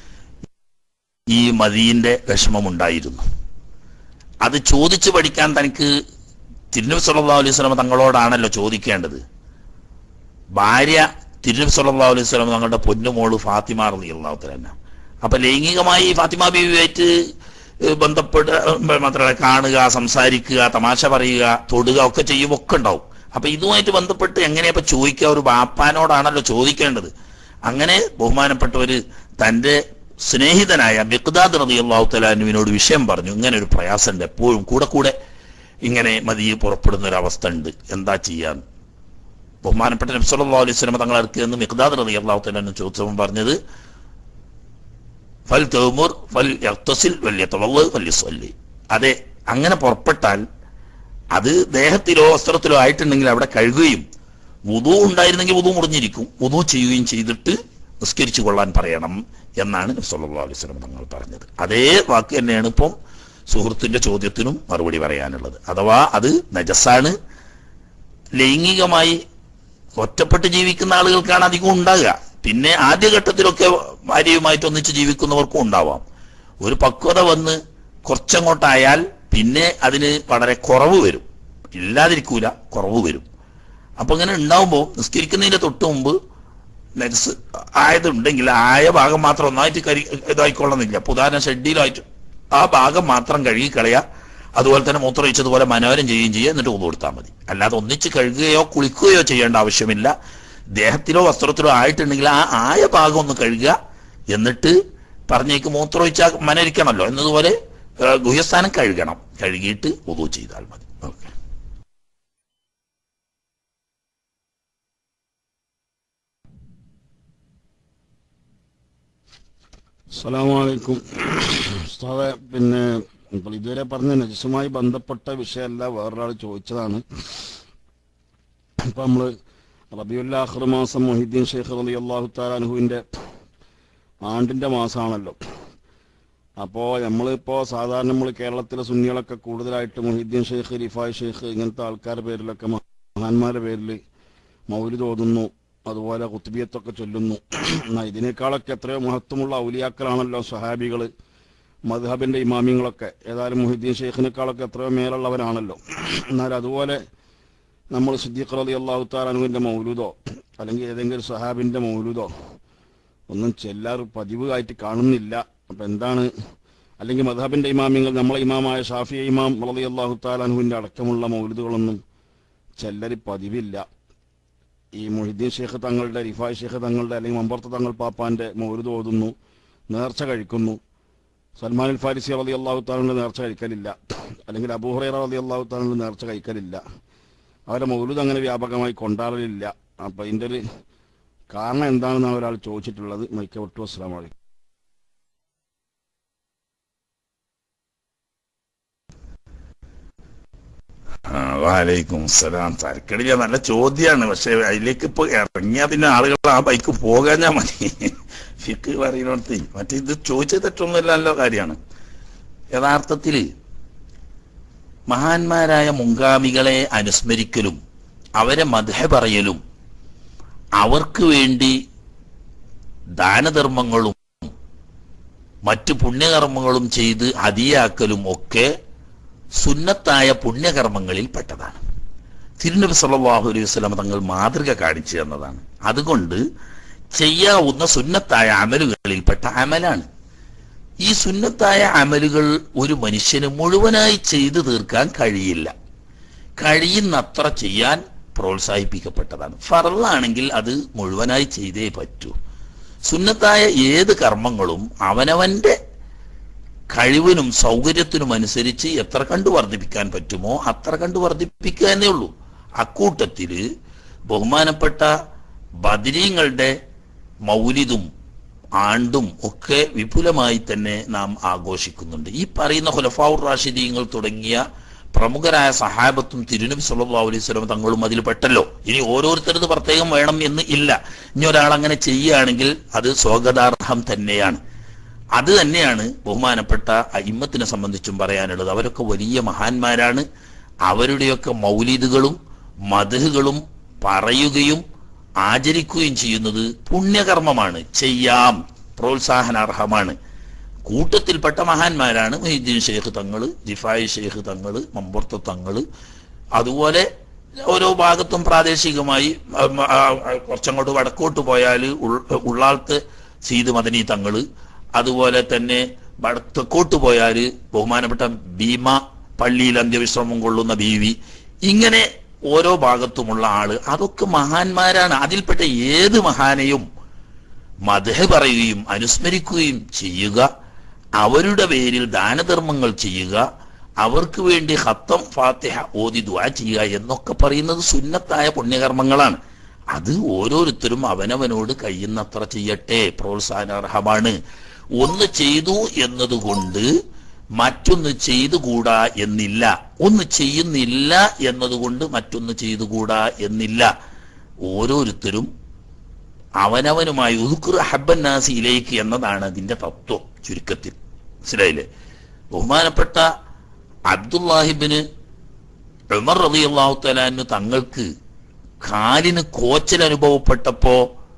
ഈ മദീന്റെ വിഷമമുണ്ടായിരുന്നു അത് ചോദിച്ചു പഠിക്കാൻ തനിക്ക് തിരുനബി സല്ലല്ലാഹു അലൈഹി വസല്ലം തങ്ങളോടാണല്ലോ ചോദിക്കേണ്ടത് ഭാര്യ തിരുനബി സല്ലല്ലാഹു അലൈഹി വസല്ലം തങ്ങളുടെ പൊന്നുമോള് ഫാത്തിമ റളിയല്ലാഹു തആല അപ്പൊ ലൈംഗികമായി ഫാത്തിമ ബീവിയായിട്ട് ഏഹ്, ബന്ധപ്പെട്ട് ഏഹ്, മാത്രമല്ല കാണുക സംസാരിക്കുക തമാശ പറയുക തൊടുക ഒക്കെ ചെയ്യുമ്പോൾ ഒക്കെ ഉണ്ടാവും അപ്പൊ ഇതുമായിട്ട് ബന്ധപ്പെട്ട് എങ്ങനെയാ ഇപ്പൊ ചോദിക്കുക ഒരു ബാപ്പാനോടാണല്ലോ ചോദിക്കേണ്ടത് അങ്ങനെ ബഹുമാനപ്പെട്ടവര് തന്റെ സ്നേഹിതനായ മിഖ്ദാദ് റളിയല്ലാഹു തലാനുവിനോട് വിഷയം പറഞ്ഞു ഇങ്ങനെ ഒരു പ്രയാസമുണ്ട് എപ്പോഴും കൂടെ കൂടെ ഇങ്ങനെ മതിയെ പുറപ്പെടുന്ന ഒരു അവസ്ഥ ഉണ്ട് എന്താ ചെയ്യാൻ ബഹുമാനപ്പെട്ട നബി സല്ലല്ലാഹു അലൈഹി വസല്ലം തങ്ങൾ അടുത്ത് നിന്ന് മിഖ്ദാദ് റളിയല്ലാഹു തആല ചോദിച്ചപ്പോൾ പറഞ്ഞത് ഫൽ തൗമുർ ഫൽ യഗ്തസിൽ വൽ യതവല്ല വൽ യുസല്ലി അതെ അങ്ങനെ പുറപ്പെട്ടാൽ അത് ദേഹത്തിലോ വസ്ത്രത്തിലോ ആയിട്ടുണ്ടെങ്കിൽ അവിടെ കഴുകുകയും വുദു ഉണ്ടായിരുന്നെങ്കിൽ വുദു മുറിഞ്ഞിരിക്കും വുദു ചെയ്യുകയും ചെയ്തിട്ട് നിസ്കരിച്ചു കൊള്ളാൻ പറയണം എന്നാണ് നബി സല്ലല്ലാഹു അലൈഹി വസല്ലം തങ്ങൾ പറഞ്ഞത് അതേ വാക്ക് തന്നെയാണ് ഇപ്പം സുഹൃത്തിന്റെ ചോദ്യത്തിനും മറുപടി പറയാനുള്ളത് അഥവാ അത് നജസാണ് ലൈംഗികമായി ഒറ്റപ്പെട്ട് ജീവിക്കുന്ന ആളുകൾക്കാണ് അധികം ഉണ്ടാകുക പിന്നെ ആദ്യഘട്ടത്തിലൊക്കെ ഭാര്യയുമായിട്ട് ഒന്നിച്ച് ജീവിക്കുന്നവർക്കും ഉണ്ടാവാം ഒരു പക്വത വന്ന് കുറച്ചങ്ങോട്ടായാൽ പിന്നെ അതിന് വളരെ കുറവ് വരും ഇല്ലാതിരിക്കൂല കുറവ് വരും അപ്പൊ ഇങ്ങനെ ഉണ്ടാവുമ്പോൾ നിസ്കരിക്കുന്നതിന്റെ തൊട്ട് മുമ്പ് നെക്സ് ആയതുണ്ടെങ്കിൽ ആയ ഭാഗം മാത്രം ഒന്നായിട്ട് കരി ഇതായിക്കൊള്ളുന്നില്ല അപ്പൊ ഉദാഹരണം ഷെഡിയിലായിട്ട് ആ ഭാഗം മാത്രം കഴുകി കളയുക അതുപോലെ തന്നെ മൂത്രമൊഴിച്ചതുപോലെ മനോരം ചെയ്യുകയും ചെയ്യുക എന്നിട്ട് ഉതു കൊടുത്താൽ മതി അല്ലാതെ ഒന്നിച്ച് കഴുകുകയോ കുളിക്കുകയോ ചെയ്യേണ്ട ആവശ്യമില്ല ദേഹത്തിലോ വസ്ത്രത്തിലോ ആയിട്ടുണ്ടെങ്കിൽ ആ ആയ ഭാഗം ഒന്ന് കഴുകുക എന്നിട്ട് പറഞ്ഞേക്ക് മൂത്രമൊഴിച്ചാൽ മനരിക്കണമല്ലോ എന്നതുപോലെ ഏ, ഗുഹ്യസ്ഥാനം കഴുകണം കഴുകിയിട്ട് ഉതു ചെയ്താൽ മതി ഓക്കെ അസ്സലാമലൈക്കും ഉസ്താദെ പിന്നെ ഇപ്പോൾ ഇതുവരെ പറഞ്ഞ നജസുമായി ബന്ധപ്പെട്ട വിഷയമല്ല വേറൊരാൾ ചോദിച്ചതാണ് ഇപ്പൊ നമ്മള് റബിയുല്ല ആഖിർ മാസം മൊഹിദ്ദീൻ ഷെയ്ഖ് അലി അള്ളാഹു താലാൻഹുവിന്റെ ആണ്ടിന്റെ മാസമാണല്ലോ അപ്പോ നമ്മളിപ്പോ സാധാരണ നമ്മൾ കേരളത്തിലെ സുന്നികളൊക്കെ കൂടുതലായിട്ട് മൊഹിദ്ദീൻ ഷെയ്ഖ് റിഫായ് ഷെയ്ഖ് ഇങ്ങനത്തെ ആൾക്കാരുടെ പേരിലൊക്കെ മഹാന്മാരുടെ പേരിൽ മൗലിദ് ഓതുന്നു അതുപോലെ കുത്തുബിയത്തൊക്കെ ചൊല്ലുന്നു എന്നാ ഇതിനേക്കാളൊക്കെ എത്രയോ മഹത്വമുള്ള ഔലിയാക്കളാണല്ലോ സഹാബികള് മദ്ഹബിന്റെ ഇമാമിങ്ങളൊക്കെ ഏതായാലും മുഹിദ്ദീൻ ഷെയ്ഖിനേക്കാളൊക്കെ എത്രയോ മേലുള്ളവരാണല്ലോ എന്നാൽ അതുപോലെ നമ്മൾ സിദ്ദീഖ് റലി അള്ളാഹു താലാനുവിന്റെ മൗലൂദോ അല്ലെങ്കിൽ ഏതെങ്കിലും സഹാബിന്റെ മൗലൂദോ ഒന്നും ചെല്ലാറ് പതിവായിട്ട് കാണുന്നില്ല അപ്പൊ എന്താണ് അല്ലെങ്കിൽ മദ്ഹബിന്റെ ഇമാമിങ്ങൾ നമ്മളെ ഇമാമായ ഷാഫി ഇമാം റലി അള്ളാഹു താലാനുവിന്റെ അടക്കമുള്ള മൗലൂദുകളൊന്നും ചെല്ലരി പതിവില്ല ഈ മൊഹിദ്ദീൻ ഷേഖ് തങ്ങളുടെ റിഫായ് ഷേഖ് തങ്ങളുടെ അല്ലെങ്കിൽ മമ്പർത്ത തങ്ങൾ പാപ്പാന്റെ മൗരുദ് ഓതുന്നു നേർച്ച കഴിക്കുന്നു സൽമാൻ അൽ ഫാരിസി റലി അള്ളാഹു താലിന്റെ നേർച്ച കഴിക്കലില്ല അല്ലെങ്കിൽ അബൂഹറൈറ റലി അള്ളാഹു താലിന്റെ നേർച്ച കഴിക്കലില്ല അവരുടെ മൗലൂദ് അങ്ങനെ വ്യാപകമായി കൊണ്ടാടലില്ല അപ്പൊ ഇതിന്റെ ഒരു കാരണം എന്താണെന്നാണ് ഒരാൾ ചോദിച്ചിട്ടുള്ളത് മൈക്ക വിട്ടു അസ്സാം വലൈക്കും ആ, വാലൈക്കും സലാം തരക്കടില്ല നല്ല ചോദ്യമാണ് പക്ഷെ അതിലേക്ക് ഇപ്പൊ ഇറങ്ങിയാ പിന്നെ ആളുകൾ ആ ബൈക്ക് പോകാഞ്ഞാ മതി ഫിക്ക് പറയുന്നിടത്ത് മറ്റേ ഇത് ചോദിച്ചത് തെറ്റൊന്നുമില്ലല്ലോ കാര്യമാണ് യഥാർത്ഥത്തില് മഹാന്മാരായ മുൻഗാമികളെ അനുസ്മരിക്കലും അവരെ മധ പറയലും അവർക്ക് വേണ്ടി ദാനധർമ്മങ്ങളും മറ്റു പുണ്യകർമ്മങ്ങളും ചെയ്ത് ഹതിയാക്കലും ഒക്കെ സുന്നത്തായ പുണ്യകർമ്മങ്ങളിൽ പെട്ടതാണ് തിരുനബി സല്ലല്ലാഹു അലൈഹി വസല്ലം തങ്ങൾ മാതൃക കാണിച്ചു തന്നതാണ് അതുകൊണ്ട് ചെയ്യാവുന്ന സുന്നത്തായ അമലുകളിൽപ്പെട്ട അമലാണ് ഈ സുന്നത്തായ അമലുകൾ ഒരു മനുഷ്യന് മുഴുവനായി ചെയ്തു തീർക്കാൻ കഴിയില്ല കഴിയുന്നത്ര ചെയ്യാൻ പ്രോത്സാഹിപ്പിക്കപ്പെട്ടതാണ് ഫറലാണെങ്കിൽ അത് മുഴുവനായി ചെയ്തേ പറ്റൂ സുന്നത്തായ ഏത് കർമ്മങ്ങളും അവനവന്റെ കഴിവിനും സൗകര്യത്തിനും അനുസരിച്ച് എത്ര കണ്ടു വർദ്ധിപ്പിക്കാൻ പറ്റുമോ അത്ര കണ്ടു വർദ്ധിപ്പിക്കുക എന്നേ ഉള്ളൂ അക്കൂട്ടത്തില് ബഹുമാനപ്പെട്ട ബദരീങ്ങളുടെ മൗലിദും ആണ്ടും ഒക്കെ വിപുലമായി തന്നെ നാം ആഘോഷിക്കുന്നുണ്ട് ഈ പറയുന്ന ഹുലഫാവുർ റാഷിദീങ്ങൾ തുടങ്ങിയ പ്രമുഖരായ സഹാബത്തും തിരുനബി സല്ലല്ലാഹു അലൈഹി വസല്ലം തങ്ങളും അതിൽ പെട്ടല്ലോ ഇനി ഓരോരുത്തരത് പ്രത്യേകം വേണം എന്ന് ഇല്ല ഇനി ഒരാൾ അങ്ങനെ ചെയ്യുകയാണെങ്കിൽ അത് സ്വാഗതാർഹം തന്നെയാണ് അത് തന്നെയാണ് ബഹുമാനപ്പെട്ട അയിമ്മത്തിനെ സംബന്ധിച്ചും പറയാനുള്ളത് അവരൊക്കെ വലിയ മഹാന്മാരാണ് അവരുടെയൊക്കെ മൗലിദുകളും മധുകളും പറയുകയും ആചരിക്കുകയും ചെയ്യുന്നത് പുണ്യകർമ്മമാണ് ചെയ്യാം പ്രോത്സാഹനാർഹമാണ് കൂട്ടത്തിൽപ്പെട്ട മഹാന്മാരാണ് മൊഹീദ്ദീൻ ഷെയ്ഖ് തങ്ങള് ജിഫായി ഷെയ്ഖ് തങ്ങള് മമ്പുറത്ത് തങ്ങള് അതുപോലെ ഓരോ ഭാഗത്തും പ്രാദേശികമായി ഉം, ആ, ആ, കുറച്ചങ്ങോട്ട് വടക്കോട്ട് പോയാൽ ഉള്ളാളത്ത് സീത് മദനി തങ്ങള് അതുപോലെ തന്നെ വട- തെക്കോട്ട് പോയാൽ ബഹുമാനപ്പെട്ട ഭീമ പള്ളിയിൽ അന്ത്യവിശ്രമം കൊള്ളുന്ന ബീവി ഇങ്ങനെ ഓരോ ഭാഗത്തുമുള്ള ആള് അതൊക്കെ മഹാന്മാരാണ് അതിൽപ്പെട്ട ഏത് മഹാനെയും മധ പറയുകയും അനുസ്മരിക്കുകയും ചെയ്യുക അവരുടെ പേരിൽ ദാനധർമ്മങ്ങൾ ചെയ്യുക അവർക്ക് വേണ്ടി ഹത്തം ഫാത്തിഹ ഓതി ദുആ ചെയ്യുക എന്നൊക്കെ പറയുന്നത് സുന്നത്തായ പുണ്യകർമ്മങ്ങളാണ് അത് ഓരോരുത്തരും അവനവനോട് കഴിയുന്നത്ര ചെയ്യട്ടെ പ്രോത്സാഹനാർഹമാണ് ഒന്ന് ചെയ്തു എന്നതുകൊണ്ട് മറ്റൊന്ന് ചെയ്തുകൂടാ എന്നില്ല ഒന്ന് ചെയ്യുന്നില്ല എന്നതുകൊണ്ട് മറ്റൊന്ന് ചെയ്തുകൂടാ എന്നില്ല ഓരോരുത്തരും അവനവനുമായി ഉദുക്കുർ ഹബ്ബൻ നാസി ഇലേക്ക് എന്നതാണ് അതിന്റെ തത്വം ചുരുക്കത്തിൽ മനസ്സിലായില്ലേ ബഹുമാനപ്പെട്ട അബ്ദുല്ലാഹിബിന് ഉമർ റബി അള്ളാഹു തലാനു തങ്ങൾക്ക് കാലിന് കോച്ചൽ അനുഭവപ്പെട്ടപ്പോ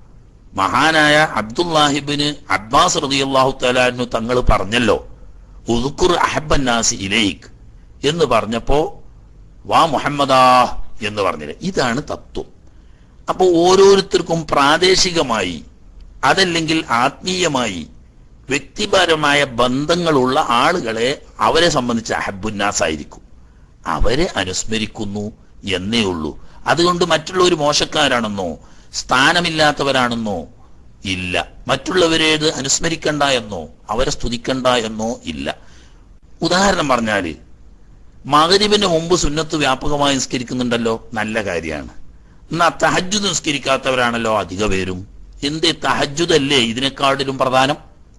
മഹാനായ അബ്ദുല്ലാഹിബിന് അബ്ബാസ് റബി അള്ളാഹു തലാനു തങ്ങൾ പറഞ്ഞല്ലോ ഉദുക്കുർ അഹബൻ നാസി ഇലേക്ക് എന്ന് പറഞ്ഞപ്പോ വാ മുഹമ്മദാ എന്ന് പറഞ്ഞില്ല ഇതാണ് തത്വം അപ്പൊ ഓരോരുത്തർക്കും പ്രാദേശികമായി അതല്ലെങ്കിൽ ആത്മീയമായി വ്യക്തിപരമായ ബന്ധങ്ങളുള്ള ആളുകളെ അവരെ സംബന്ധിച്ച് അഹബുന്നാസ് ആയിരിക്കും അവരെ അനുസ്മരിക്കുന്നു എന്നേ ഉള്ളൂ അതുകൊണ്ട് മറ്റുള്ളവർ മോശക്കാരാണെന്നോ സ്ഥാനമില്ലാത്തവരാണെന്നോ ഇല്ല മറ്റുള്ളവരേത് അനുസ്മരിക്കണ്ട എന്നോ അവരെ സ്തുതിക്കണ്ട എന്നോ ഇല്ല ഉദാഹരണം പറഞ്ഞാല് മകരിബിന്റെ മുമ്പ് സുന്നത്ത് വ്യാപകമായി നിസ്കരിക്കുന്നുണ്ടല്ലോ നല്ല കാര്യമാണ് എന്നാ തഹജുദ് നിസ്കരിക്കാത്തവരാണല്ലോ അധിക പേരും എന്തേ തഹജുദ് അല്ലേ ഇതിനെക്കാട്ടിലും പ്രധാനം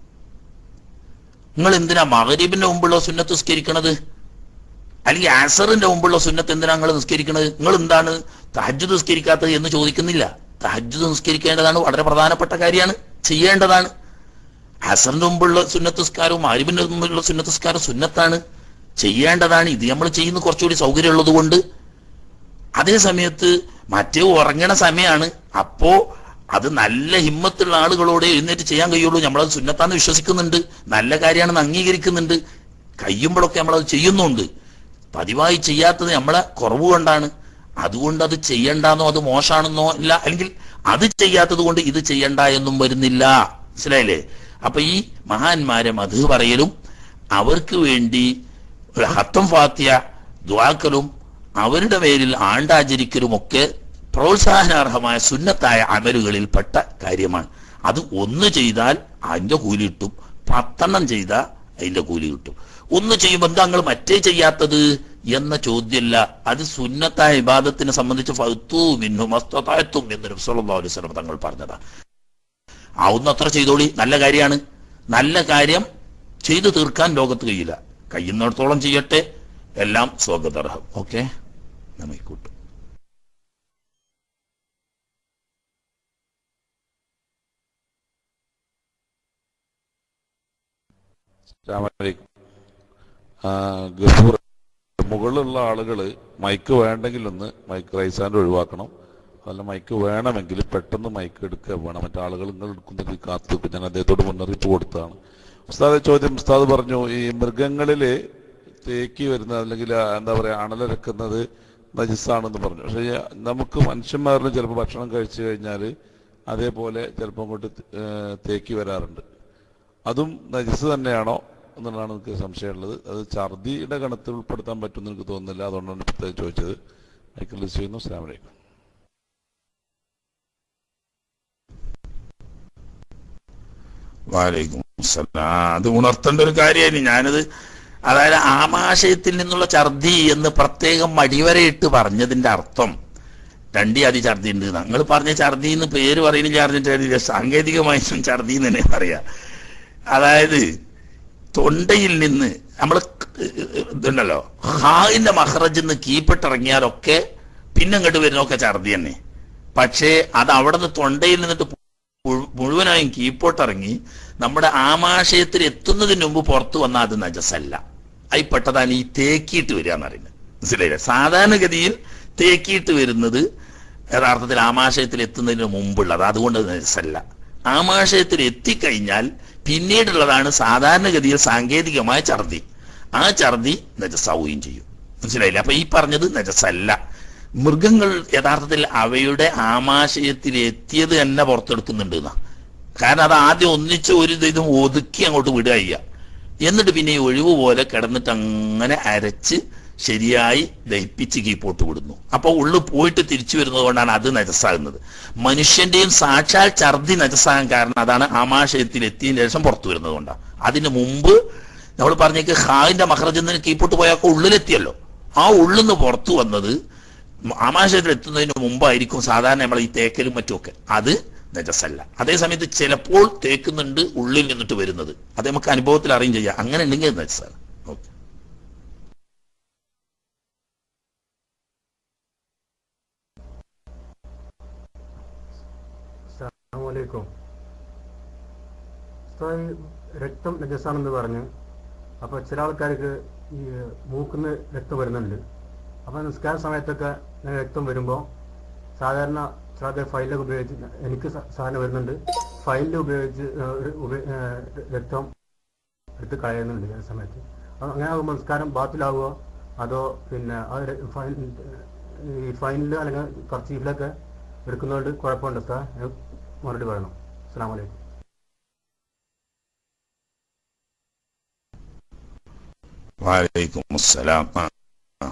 നിങ്ങൾ എന്തിനാ മകരിബിന്റെ മുമ്പുള്ള സുന്നത്ത് നിസ്കരിക്കണത് അല്ലെങ്കിൽ ആസറിന്റെ മുമ്പുള്ള സുന്നത്ത് എന്തിനാ നിങ്ങൾ നിസ്കരിക്കണത് നിങ്ങൾ എന്താണ് തഹജുദ് നിസ്കരിക്കാത്തത് എന്ന് ചോദിക്കുന്നില്ല തഹജുദ് നിസ്കരിക്കേണ്ടതാണ് വളരെ പ്രധാനപ്പെട്ട കാര്യമാണ് ചെയ്യേണ്ടതാണ് അസറിന്റെ മുമ്പുള്ള സുന്നത്ത് നിസ്കാരവും ആരിബിന്റെ മുമ്പുള്ള സുന്നത്ത് നിസ്കാരം സുന്നത്താണ് ചെയ്യേണ്ടതാണ് ഇത് നമ്മൾ ചെയ്യുന്ന കുറച്ചുകൂടി സൗകര്യമുള്ളത് കൊണ്ട് അതേ സമയത്ത് മറ്റേ ഉറങ്ങണ സമയമാണ് അപ്പോ അത് നല്ല ഹിമ്മത്തുള്ള ആളുകളോട് എഴുന്നേറ്റ് ചെയ്യാൻ കഴിയുള്ളൂ നമ്മളത് സുന്നത്താന്ന് വിശ്വസിക്കുന്നുണ്ട് നല്ല കാര്യമാണെന്ന് അംഗീകരിക്കുന്നുണ്ട് കഴിയുമ്പോഴൊക്കെ നമ്മളത് ചെയ്യുന്നുണ്ട് പതിവായി ചെയ്യാത്തത് നമ്മളെ കുറവ് കൊണ്ടാണ് അതുകൊണ്ട് അത് ചെയ്യണ്ടെന്നോ അത് മോശാണെന്നോ ഇല്ല അല്ലെങ്കിൽ അത് ചെയ്യാത്തത് കൊണ്ട് ഇത് ചെയ്യണ്ട എന്നും വരുന്നില്ല മനസ്സിലായില്ലേ അപ്പൊ ഈ മഹാന്മാരെ മധു പറയലും അവർക്ക് വേണ്ടി ഒരു ഹത്തം ഫാത്തിയ ദ്വാക്കലും അവരുടെ പേരിൽ ആണ്ടാചരിക്കലും ഒക്കെ പ്രോത്സാഹനാർഹമായ സുന്നത്തായ അമലുകളിൽപ്പെട്ട കാര്യമാണ് അത് ഒന്ന് ചെയ്താൽ അതിന്റെ കൂലി കിട്ടും പത്തെണ്ണം ചെയ്താൽ അതിന്റെ കൂലി കിട്ടും ഒന്ന് ചെയ്യുമ്പോൾ എന്താ നിങ്ങൾ മറ്റേ ചെയ്യാത്തത് എന്ന ചോദ്യമല്ല അത് സുന്നത്തായ ഇബാദത്തിനെ സംബന്ധിച്ച് ഫൗത്തു മിന്നു മസ്തത്തായത്തും എന്ന് നബി സല്ലല്ലാഹു അലൈഹി വസല്ലം തങ്ങൾ പറഞ്ഞതാ ആവുന്നത്ര ചെയ്തോളി നല്ല കാര്യമാണ് നല്ല കാര്യം ചെയ്തു തീർക്കാൻ ലോകത്ത് കഴിയില്ല കഴിയുന്നിടത്തോളം ചെയ്യട്ടെ എല്ലാം സ്വാഗതാർഹം ഓക്കെ നമ്മിക്കൂട്ടും അസ്സലാമു അലൈക്കും ആ, ഗഫൂർ മുകളിലുള്ള ആളുകൾ മൈക്ക് വേണ്ടെങ്കിൽ ഒന്ന് മൈക്ക് റൈസാൻഡ് ഒഴിവാക്കണം അതല്ല മൈക്ക് വേണമെങ്കിൽ പെട്ടെന്ന് മൈക്ക് എടുക്കുക വേണം മറ്റേ ആളുകൾ നിങ്ങൾ എടുക്കുന്നത് കാത്തു നിൽക്കും. ഞാൻ അദ്ദേഹത്തോട് മുന്നറിയിപ്പ് കൊടുത്തതാണ് ഉസ്താദ് ചോദ്യം ഉസ്താദ് പറഞ്ഞു ഈ മൃഗങ്ങളിൽ തേക്കി വരുന്നത് അല്ലെങ്കിൽ ആ, എന്താ പറയാ അണലിറക്കുന്നത് നജിസാണെന്ന് പറഞ്ഞു പക്ഷേ നമുക്ക് മനുഷ്യന്മാരിൽ ചിലപ്പോൾ ഭക്ഷണം കഴിച്ചു കഴിഞ്ഞാൽ അതേപോലെ ചിലപ്പോൾ അങ്ങോട്ട് ഏഹ്, തേക്കി വരാറുണ്ട് അതും നജിസ് തന്നെയാണോ എന്നുള്ളതാണ് എനിക്ക് സംശയമുള്ളത് അത് ഛർദിയുടെ ഗണത്തിൽ ഉൾപ്പെടുത്താൻ പറ്റുമെന്ന് എനിക്ക് തോന്നുന്നില്ല അതുകൊണ്ടാണ് പ്രത്യേകം ചോദിച്ചത് മൈക്കിൾ ലിസ്റ്റ് ചെയ്യുന്നു അസ്സാം വലൈക്കും വാലൈക്കും അസ്സലാം അത് ഉണർത്തേണ്ട ഒരു കാര്യമായിരുന്നു ഞാനത് അതായത് ആമാശയത്തിൽ നിന്നുള്ള ഛർദി എന്ന് പ്രത്യേകം മടിവരയിട്ട് പറഞ്ഞതിന്റെ അർത്ഥം രണ്ടി അതി ഛർദി ഉണ്ട് ഞങ്ങൾ പറഞ്ഞ ഛർദി എന്ന് പേര് പറയുന്നില്ല അറിഞ്ഞിട്ട് സാങ്കേതികമായിട്ടും ഛർദി എന്ന് തന്നെ പറയാ അതായത് തൊണ്ടയിൽ നിന്ന് നമ്മൾ ഇതുണ്ടല്ലോ ഹായിന്റെ മഹ്റജിൽ നിന്ന് കീപ്പിട്ടിറങ്ങിയാലൊക്കെ പിന്നെ ഇങ്ങോട്ട് വരുന്നൊക്കെ ഛർദി തന്നെ പക്ഷേ അത് അവിടെ നിന്ന് തൊണ്ടയിൽ നിന്നിട്ട് മുഴു- മുഴുവനായും കീപ്പോട്ടിറങ്ങി നമ്മുടെ ആമാശയത്തിൽ എത്തുന്നതിന് മുമ്പ് പുറത്തു വന്നാൽ അത് നജസല്ല അതിൽപ്പെട്ടതാണ് ഈ തേക്കിയിട്ട് വരിക എന്ന് പറയുന്നത് മനസ്സിലായില്ലേ സാധാരണഗതിയിൽ തേക്കിയിട്ട് വരുന്നത് യഥാർത്ഥത്തിൽ ആമാശയത്തിൽ എത്തുന്നതിന് മുമ്പുള്ളത് അതുകൊണ്ട് അത് നജസല്ല ആമാശയത്തിൽ എത്തിക്കഴിഞ്ഞാൽ പിന്നീടുള്ളതാണ് സാധാരണഗതിയിൽ സാങ്കേതികമായ ഛർദി ആ ഛർദി നജസാവുകയും ചെയ്യും മനസ്സിലായില്ലേ അപ്പൊ ഈ പറഞ്ഞത് നജസല്ല മൃഗങ്ങൾ യഥാർത്ഥത്തിൽ അവയുടെ ആമാശയത്തിൽ എത്തിയത് തന്നെ പുറത്തെടുക്കുന്നുണ്ട് എന്നാ കാരണം അത് ആദ്യം ഒന്നിച്ച് ഒരു ഇതും ഒതുക്കി അങ്ങോട്ട് വിടുക ചെയ്യുക എന്നിട്ട് പിന്നെ ഈ ഒഴിവ് പോലെ കിടന്നിട്ട് അങ്ങനെ അരച്ച് ശരിയായി ദഹിപ്പിച്ച് കീപ്പോട്ട് വിടുന്നു അപ്പൊ ഉള്ളു പോയിട്ട് തിരിച്ചു വരുന്നത് കൊണ്ടാണ് അത് നജസാകുന്നത് മനുഷ്യന്റെയും സാക്ഷാൽ ഛർദി നജസാകാൻ കാരണം അതാണ് ആമാശയത്തിൽ എത്തിയതിന് ശേഷം പുറത്തു വരുന്നത് കൊണ്ടാണ് അതിന് മുമ്പ് നമ്മൾ പറഞ്ഞേക്ക് ഹാവിന്റെ മഹ്റജെന്ന് കീപ്പോട്ട് പോയാൽ ഉള്ളിലെത്തിയല്ലോ ആ ഉള്ളിന്ന് പുറത്തു വന്നത് ആമാശയത്തിൽ എത്തുന്നതിന് മുമ്പായിരിക്കും സാധാരണ നമ്മൾ ഈ തേക്കലും മറ്റുമൊക്കെ അത് നജസല്ല അതേസമയത്ത് ചിലപ്പോൾ തേക്കുന്നുണ്ട് ഉള്ളിൽ നിന്നിട്ട് വരുന്നത് അത് നമുക്ക് അനുഭവത്തിൽ അറിയും ചെയ്യാം അങ്ങനെ ഉണ്ടെങ്കിൽ അത് നജസാണ് ഓക്കെ അസ്സലാമലൈക്കും ഉസ്താദ് രക്തം നജസാണെന്ന് പറഞ്ഞു അപ്പോൾ ചില ആൾക്കാർക്ക് ഈ മൂക്കുന്ന് രക്തം വരുന്നുണ്ട് അപ്പോൾ നിസ്കാര സമയത്തൊക്കെ ഇങ്ങനെ രക്തം വരുമ്പോൾ സാധാരണ ചില ആൾക്കാർ ഫൈലൊക്കെ ഉപയോഗിച്ച് എനിക്ക് സ- സാധനം വരുന്നുണ്ട് ഫൈലിൽ ഉപയോഗിച്ച് ഏഹ്, ഒരു ഉപ- ഏഹ്, രക്തം എടുത്ത് കളയുന്നുണ്ട് ചില സമയത്ത് അപ്പോൾ അങ്ങനെ ആകുമ്പോൾ നിസ്കാരം ബാത്തിലാവുക അതോ പിന്നെ ആ ര- ഫൈൻ ഈ ഫൈനിൽ അല്ലെങ്കിൽ കർച്ചീഫിലൊക്കെ എടുക്കുന്നതുകൊണ്ട് കുഴപ്പമുണ്ട് സാർ മറുപടി പറയണം അസ്സാം വലൈക്കും വാലൈക്കും അസ്സലാം ആ, ആ.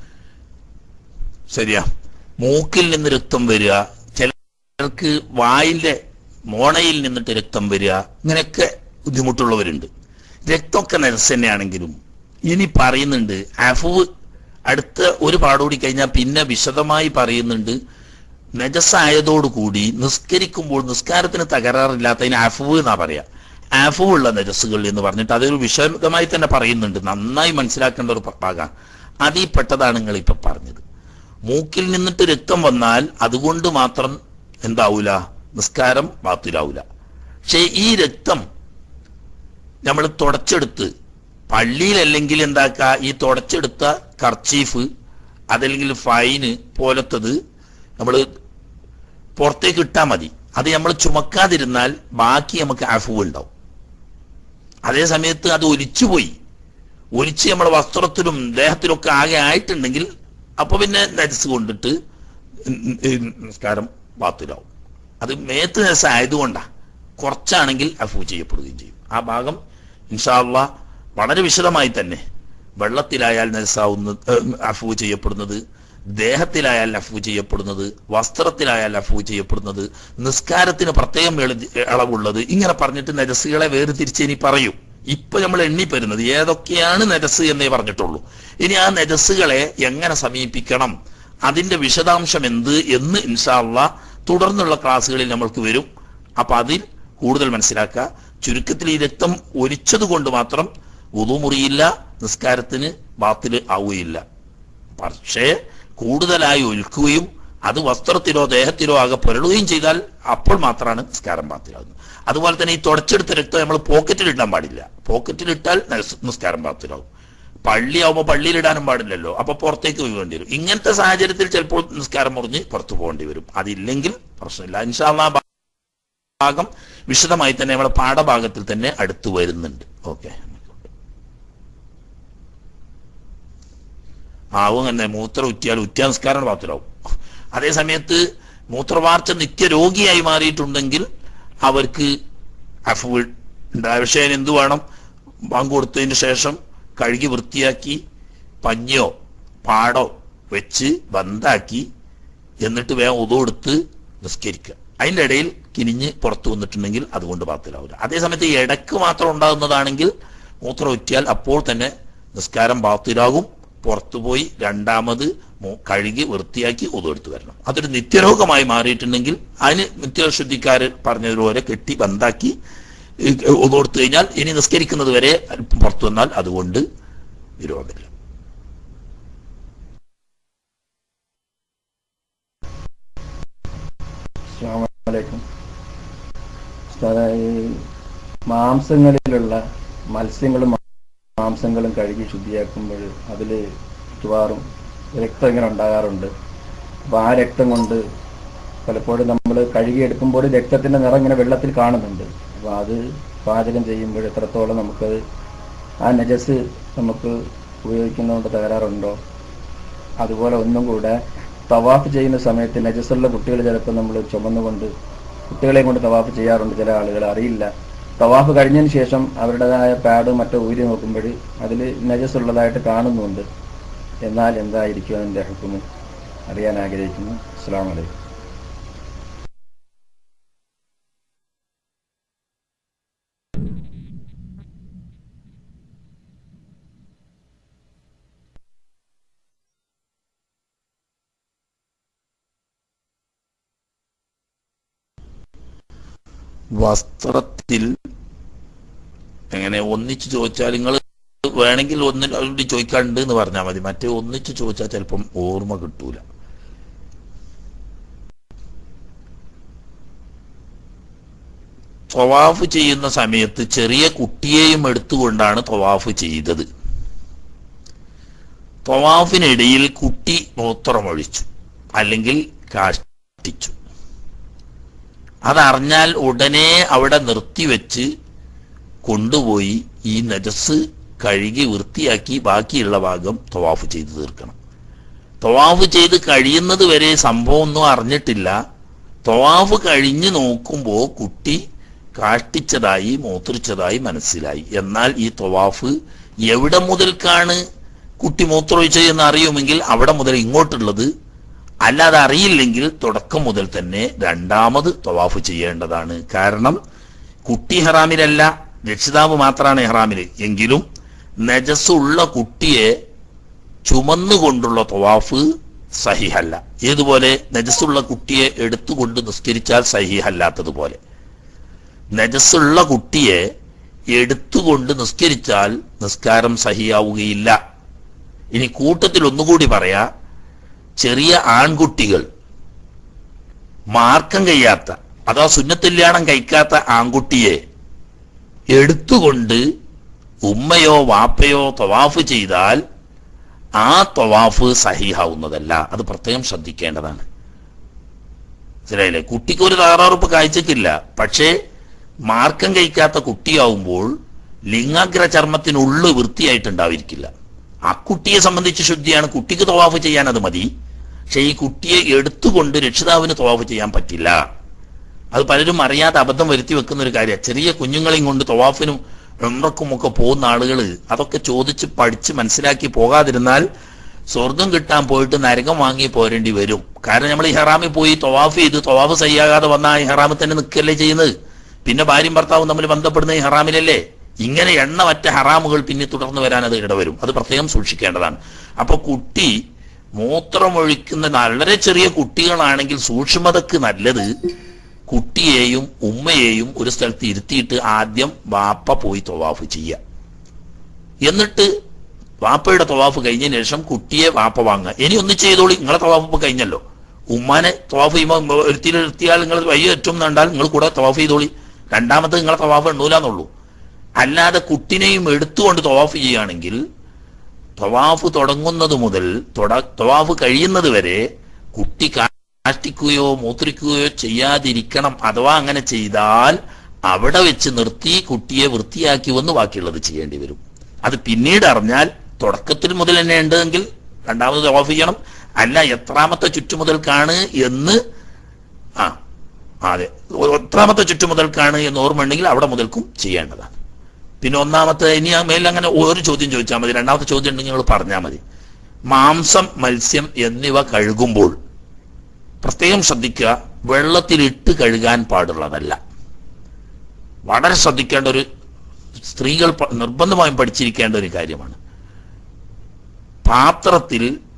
ശരിയാ മൂക്കിൽ നിന്ന് രക്തം വരിക ചിലർക്ക് വായിന്റെ മോണയിൽ നിന്നിട്ട് രക്തം വരിക ഇങ്ങനെയൊക്കെ ബുദ്ധിമുട്ടുള്ളവരുണ്ട് രക്തമൊക്കെ നെൽസ് തന്നെയാണെങ്കിലും ഇനി പറയുന്നുണ്ട് അഫുവ് അടുത്ത ഒരു പാടുകൂടി കഴിഞ്ഞാൽ പിന്നെ വിശദമായി പറയുന്നുണ്ട് നജസ്സായതോടുകൂടി നിസ്കരിക്കുമ്പോൾ നിസ്കാരത്തിന് തകരാറില്ലാത്തതിന് അഫുവ് എന്നാ പറയാ അഫുവുള്ള നജസ്സുകൾ എന്ന് പറഞ്ഞിട്ട് അതൊരു വിശദമായി തന്നെ പറയുന്നുണ്ട് നന്നായി മനസ്സിലാക്കേണ്ട ഒരു ഭാഗമാണ് അതിൽ പെട്ടതാണ് നിങ്ങൾ ഇപ്പൊ പറഞ്ഞത് മൂക്കിൽ നിന്നിട്ട് രക്തം വന്നാൽ അതുകൊണ്ട് മാത്രം എന്താവൂല നിസ്കാരം ബാത്തിലാവൂല പക്ഷേ ഈ രക്തം നമ്മൾ തുടച്ചെടുത്ത് പള്ളിയിലല്ലെങ്കിൽ എന്താക്കുക ഈ തുടച്ചെടുത്ത കർച്ചീഫ് അതല്ലെങ്കിൽ ഫൈന് പോലത്തത് നമ്മൾ പുറത്തേക്ക് ഇട്ടാൽ മതി അത് നമ്മൾ ചുമക്കാതിരുന്നാൽ ബാക്കി നമുക്ക് അഫുവ് ഉണ്ടാവും അതേ സമയത്ത് അത് ഒലിച്ചുപോയി ഒലിച്ച് നമ്മുടെ വസ്ത്രത്തിലും ദേഹത്തിലൊക്കെ ആകെ ആയിട്ടുണ്ടെങ്കിൽ അപ്പൊ പിന്നെ നജസ് കൊണ്ടിട്ട് നിസ്കാരം ബാത്തിലാവും അത് മേത്ത് നജസ് ആയതുകൊണ്ടാ കുറച്ചാണെങ്കിൽ അഫു ചെയ്യപ്പെടുകയും ചെയ്യും ആ ഭാഗം ഇൻഷാല്ല വളരെ വിശദമായി തന്നെ വെള്ളത്തിലായാൽ നജസാവുന്ന അഫു ചെയ്യപ്പെടുന്നത് ദേഹത്തിലായാൽ അഫു ചെയ്യപ്പെടുന്നത് വസ്ത്രത്തിലായാൽ അഫു ചെയ്യപ്പെടുന്നത് നിസ്കാരത്തിന് പ്രത്യേകം എളു- ഇളവുള്ളത് ഇങ്ങനെ പറഞ്ഞിട്ട് നജസ്സുകളെ വേർതിരിച്ച് ഇനി പറയൂ ഇപ്പൊ നമ്മൾ എണ്ണി വരുന്നത് ഏതൊക്കെയാണ് നജസ് എന്നേ പറഞ്ഞിട്ടുള്ളൂ ഇനി ആ നജസ്സുകളെ എങ്ങനെ സമീപിക്കണം അതിന്റെ വിശദാംശം എന്ത് എന്ന് ഇൻഷാല്ല തുടർന്നുള്ള ക്ലാസ്സുകളിൽ നമ്മൾക്ക് വരും അപ്പൊ അതിൽ കൂടുതൽ മനസ്സിലാക്കുക ചുരുക്കത്തിൽ ഈ രക്തം ഒലിച്ചത് കൊണ്ട് മാത്രം ഉതു മുറിയില്ല നിസ്കാരത്തിന് ബാത്തിൽ ആവുകയില്ല പക്ഷേ കൂടുതലായി ഒലിക്കുകയും അത് വസ്ത്രത്തിലോ ദേഹത്തിലോ ആകെ പുരളുകയും ചെയ്താൽ അപ്പോൾ മാത്രമാണ് നിസ്കാരം ബാത്തിലാകുന്നത് അതുപോലെ തന്നെ ഈ തുടച്ചെടുത്ത രക്തം നമ്മൾ പോക്കറ്റിൽ ഇടാൻ പാടില്ല പോക്കറ്റിൽ ഇട്ടാൽ നസ്- നിസ്കാരം ബാത്തിലാവും പള്ളിയാവുമ്പോൾ പള്ളിയിലിടാനും പാടില്ലല്ലോ അപ്പൊ പുറത്തേക്ക് പോയി വേണ്ടി വരും ഇങ്ങനത്തെ സാഹചര്യത്തിൽ ചിലപ്പോൾ നിസ്കാരം മുറിഞ്ഞ് പുറത്തു പോകേണ്ടി വരും അതില്ലെങ്കിൽ പ്രശ്നമില്ല ഇൻഷാല്ലാ ഭാഗം വിശദമായി തന്നെ നമ്മളെ പാഠഭാഗത്തിൽ തന്നെ അടുത്ത് വരുന്നുണ്ട് ഓക്കെ ആവും തന്നെ മൂത്രം ഉറ്റിയാൽ ഉറ്റിയ നിസ്കാരം പാത്രമാവും അതേ സമയത്ത് മൂത്രവാർച്ച നിത്യരോഗിയായി മാറിയിട്ടുണ്ടെങ്കിൽ അവർക്ക് അഫുൾ വിഷയം എന്തു വേണം ബാങ്ക് കൊടുത്തതിന് ശേഷം കഴുകി വൃത്തിയാക്കി പഞ്ഞോ പാടോ വെച്ച് ബന്ധാക്കി എന്നിട്ട് വേഗം ഉതവെടുത്ത് നിസ്കരിക്കുക അതിൻ്റെ ഇടയിൽ കിനിഞ്ഞ് പുറത്തു വന്നിട്ടുണ്ടെങ്കിൽ അതുകൊണ്ട് ബാത്തിലാവില്ല അതേസമയത്ത് ഈ ഇടക്ക് മാത്രം ഉണ്ടാകുന്നതാണെങ്കിൽ മൂത്രം ഉറ്റിയാൽ അപ്പോൾ തന്നെ നിസ്കാരം ബാത്തിലാകും പുറത്തുപോയി രണ്ടാമത് മു- കഴുകി വൃത്തിയാക്കി ഉതെടുത്ത് വരണം അതൊരു നിത്യരോഗമായി മാറിയിട്ടുണ്ടെങ്കിൽ അതിന് നിത്യശുദ്ധിക്കാരൻ പറഞ്ഞതുപോലെ കെട്ടി ബന്ധാക്കി ഉതെടുത്തു കഴിഞ്ഞാൽ ഇനി നിസ്കരിക്കുന്നത് വരെ അല്പം പുറത്തു വന്നാൽ അതുകൊണ്ട് വിരോധമില്ല അസ്സാമലൈക്കും ഉസ്താദേ, ഈ മാംസങ്ങളിലുള്ള മത്സ്യങ്ങളും മാംസങ്ങളും കഴുകി ശുദ്ധിയാക്കുമ്പോൾ അതിൽ മിക്കവാറും രക്തം ഇങ്ങനെ ഉണ്ടാകാറുണ്ട് അപ്പോൾ ആ രക്തം കൊണ്ട് പലപ്പോഴും നമ്മൾ കഴുകിയെടുക്കുമ്പോൾ രക്തത്തിൻ്റെ നിറം ഇങ്ങനെ വെള്ളത്തിൽ കാണുന്നുണ്ട് അപ്പോൾ അത് പാചകം ചെയ്യുമ്പോൾ എത്രത്തോളം നമുക്കത് ആ നജസ് നമുക്ക് ഉപയോഗിക്കുന്നതുകൊണ്ട് തകരാറുണ്ടോ അതുപോലെ ഒന്നും കൂടെ തവാഫ് ചെയ്യുന്ന സമയത്ത് നജസുള്ള കുട്ടികൾ ചിലപ്പോൾ നമ്മൾ ചുമന്നുകൊണ്ട് കുട്ടികളെ കൊണ്ട് തവാഫ് ചെയ്യാറുണ്ട് ചില ആളുകൾ അറിയില്ല തവാഫ് കഴിഞ്ഞതിന് ശേഷം അവരുടേതായ പാഡ് മറ്റോ ഊരി നോക്കുമ്പോൾ അതിൽ നജസുള്ളതായിട്ട് കാണുന്നുണ്ട് എന്നാൽ എന്തായിരിക്കും അതിൻ്റെ ഹുക്കുമ് അറിയാൻ ആഗ്രഹിക്കുന്നു അസ്സാം വലൈക്കും വസ്ത്രത്തിൽ എങ്ങനെ ഒന്നിച്ച് ചോദിച്ചാൽ നിങ്ങൾ വേണമെങ്കിൽ ഒന്നിൽ അവരോട് ചോദിക്കാണ്ട് എന്ന് പറഞ്ഞാൽ മതി മറ്റേ ഒന്നിച്ച് ചോദിച്ചാൽ ചിലപ്പം ഓർമ്മ കിട്ടൂല തൊവാഫ് ചെയ്യുന്ന സമയത്ത് ചെറിയ കുട്ടിയെയും എടുത്തുകൊണ്ടാണ് തൊവാഫ് ചെയ്തത് തൊവാഫിനിടയിൽ കുട്ടി മൂത്രമൊഴിച്ചു അല്ലെങ്കിൽ കാഷ്ടിച്ചു അതറിഞ്ഞാൽ ഉടനെ അവിടെ നിർത്തിവെച്ച് കൊണ്ടുപോയി ഈ നജസ് കഴുകി വൃത്തിയാക്കി ബാക്കിയുള്ള ഭാഗം തവാഫ് ചെയ്ത് തീർക്കണം തവാഫ് ചെയ്ത് കഴിയുന്നത് വരെ സംഭവമൊന്നും അറിഞ്ഞിട്ടില്ല തവാഫ് കഴിഞ്ഞ് നോക്കുമ്പോൾ കുട്ടി കാഷ്ടിച്ചതായി മൂത്രിച്ചതായി മനസ്സിലായി എന്നാൽ ഈ തവാഫ് എവിടെ മുതൽക്കാണ് കുട്ടി മൂത്രമൊഴിച്ചത് എന്ന് അറിയുമെങ്കിൽ അവിടെ മുതൽ ഇങ്ങോട്ടുള്ളത് അല്ലാതെ അറിയില്ലെങ്കിൽ തുടക്കം മുതൽ തന്നെ രണ്ടാമത് തവാഫ് ചെയ്യേണ്ടതാണ് കാരണം കുട്ടി ഹറാമിലല്ല രക്ഷിതാവ് മാത്രമാണ് ഹറാമില് എങ്കിലും നജസ്സുള്ള കുട്ടിയെ ചുമന്നുകൊണ്ടുള്ള തവാഫ് സഹിഹല്ല ഏതുപോലെ നജസ്സുള്ള കുട്ടിയെ എടുത്തുകൊണ്ട് നിസ്കരിച്ചാൽ സഹിഹല്ലാത്തതുപോലെ നജസ്സുള്ള കുട്ടിയെ എടുത്തുകൊണ്ട് നിസ്കരിച്ചാൽ നിസ്കാരം സഹിയാവുകയില്ല ഇനി കൂട്ടത്തിൽ ഒന്നുകൂടി പറയാ ചെറിയ ആൺകുട്ടികൾ മാർക്കം കഴിയാത്ത അഥവാ സുന്നത്തില്യാണം കഴിക്കാത്ത ആൺകുട്ടിയെ എടുത്തുകൊണ്ട് ഉമ്മയോ വാപ്പയോ തവാഫ് ചെയ്താൽ ആ തവാഫ് സഹിഹാവുന്നതല്ല അത് പ്രത്യേകം ശ്രദ്ധിക്കേണ്ടതാണ് മനസ്സിലായില്ലേ കുട്ടിക്ക് ഒരു തകരാറുപ്പ് കാഴ്ചക്കില്ല പക്ഷേ മാർക്കം കഴിക്കാത്ത കുട്ടിയാവുമ്പോൾ ലിംഗാഗ്ര ചർമ്മത്തിനുള്ളു വൃത്തിയായിട്ടുണ്ടാവിരിക്കില്ല ആ കുട്ടിയെ സംബന്ധിച്ച് ശുദ്ധിയാണ് കുട്ടിക്ക് തവാഫ് ചെയ്യാൻ അത് മതി പക്ഷെ ഈ കുട്ടിയെ എടുത്തുകൊണ്ട് രക്ഷിതാവിന് തവാഫ് ചെയ്യാൻ പറ്റില്ല അത് പലരും അറിയാതെ അബദ്ധം വരുത്തി വെക്കുന്ന ഒരു കാര്യമാണ് ചെറിയ കുഞ്ഞുങ്ങളെയും കൊണ്ട് തവാഫിനും ഉംറക്കും ഒക്കെ പോകുന്ന ആളുകൾ അതൊക്കെ ചോദിച്ച് പഠിച്ച് മനസ്സിലാക്കി പോകാതിരുന്നാൽ സ്വർഗം കിട്ടാൻ പോയിട്ട് നരകം വാങ്ങി പോരേണ്ടി വരും കാരണം നമ്മൾ ഈ ഹറാമിൽ പോയി തവാഫ് ചെയ്ത് തവാഫ് സയ്യാകാതെ വന്ന ഈ ഹറാമിൽ തന്നെ നിൽക്കല്ലേ ചെയ്യുന്നത് പിന്നെ ഭാര്യയും ഭർത്താവും തമ്മിൽ ബന്ധപ്പെടുന്ന ഈ ഹറാമിലല്ലേ ഇങ്ങനെ എണ്ണമറ്റ ഹറാമുകൾ പിന്നെ തുടർന്ന് വരാൻ അത് ഇടവരും അത് പ്രത്യേകം സൂക്ഷിക്കേണ്ടതാണ് അപ്പൊ കുട്ടി മൂത്രമൊഴിക്കുന്ന വളരെ ചെറിയ കുട്ടികളാണെങ്കിൽ സൂക്ഷ്മതക്ക് നല്ലത് കുട്ടിയെയും ഉമ്മയെയും ഒരു സ്ഥലത്ത് ഇരുത്തിയിട്ട് ആദ്യം വാപ്പ പോയി തവാഫ് ചെയ്യുക എന്നിട്ട് വാപ്പയുടെ തവാഫ് കഴിഞ്ഞതിന് ശേഷം കുട്ടിയെ വാപ്പ വാങ്ങുക ഇനി ഒന്ന് ചെയ്തോളി നിങ്ങളെ തവാഫ് ഇപ്പൊ കഴിഞ്ഞല്ലോ ഉമ്മാനെ തവാഫ് ചെയ്യുമ്പോൾ ഒരുത്തിയിൽ നിർത്തിയാൽ നിങ്ങൾ വയ്യ ഏറ്റവും കണ്ടാൽ നിങ്ങൾ കൂടെ തവാഫ് ചെയ്തോളി രണ്ടാമത് നിങ്ങളെ തവാഫ് എണ്ണൂലെന്നുള്ളൂ അല്ലാതെ കുട്ടിനെയും എടുത്തുകൊണ്ട് തവാഫ് ചെയ്യുകയാണെങ്കിൽ ത്വവാഫ് തുടങ്ങുന്നത് മുതൽ തൊട- ത്വവാഫ് കഴിയുന്നത് വരെ കുട്ടി കാഷ്ടിക്കുകയോ മൂത്രിക്കുകയോ ചെയ്യാതിരിക്കണം അഥവാ അങ്ങനെ ചെയ്താൽ അവിടെ വെച്ച് നിർത്തി കുട്ടിയെ വൃത്തിയാക്കി വന്ന് ബാക്കിയുള്ളത് ചെയ്യേണ്ടി വരും അത് പിന്നീട് അറിഞ്ഞാൽ തുടക്കത്തിൽ മുതൽ തന്നെ ഉണ്ടെങ്കിൽ രണ്ടാമത് ത്വവാഫ് ചെയ്യണം അല്ല എത്രാമത്തെ ചുറ്റുമുതൽക്കാണ് എന്ന് ആ അതെ എത്രാമത്തെ ചുറ്റുമുതൽക്കാണ് എന്ന് ഓർമ്മ ഉണ്ടെങ്കിൽ അവിടെ മുതൽക്കും ചെയ്യേണ്ടതാണ് പിന്നെ ഒന്നാമത്തെ ഇനി ആ മേലിൽ അങ്ങനെ ഒരു ചോദ്യം ചോദിച്ചാൽ മതി രണ്ടാമത്തെ ചോദ്യം ഉണ്ടെങ്കിൽ നിങ്ങൾ പറഞ്ഞാൽ മതി മാംസം മത്സ്യം എന്നിവ കഴുകുമ്പോൾ പ്രത്യേകം ശ്രദ്ധിക്കുക വെള്ളത്തിലിട്ട് കഴുകാൻ പാടുള്ളതല്ല വളരെ ശ്രദ്ധിക്കേണ്ട ഒരു സ്ത്രീകൾ പ- നിർബന്ധമായും പഠിച്ചിരിക്കേണ്ട ഒരു കാര്യമാണ് പാത്രത്തിൽ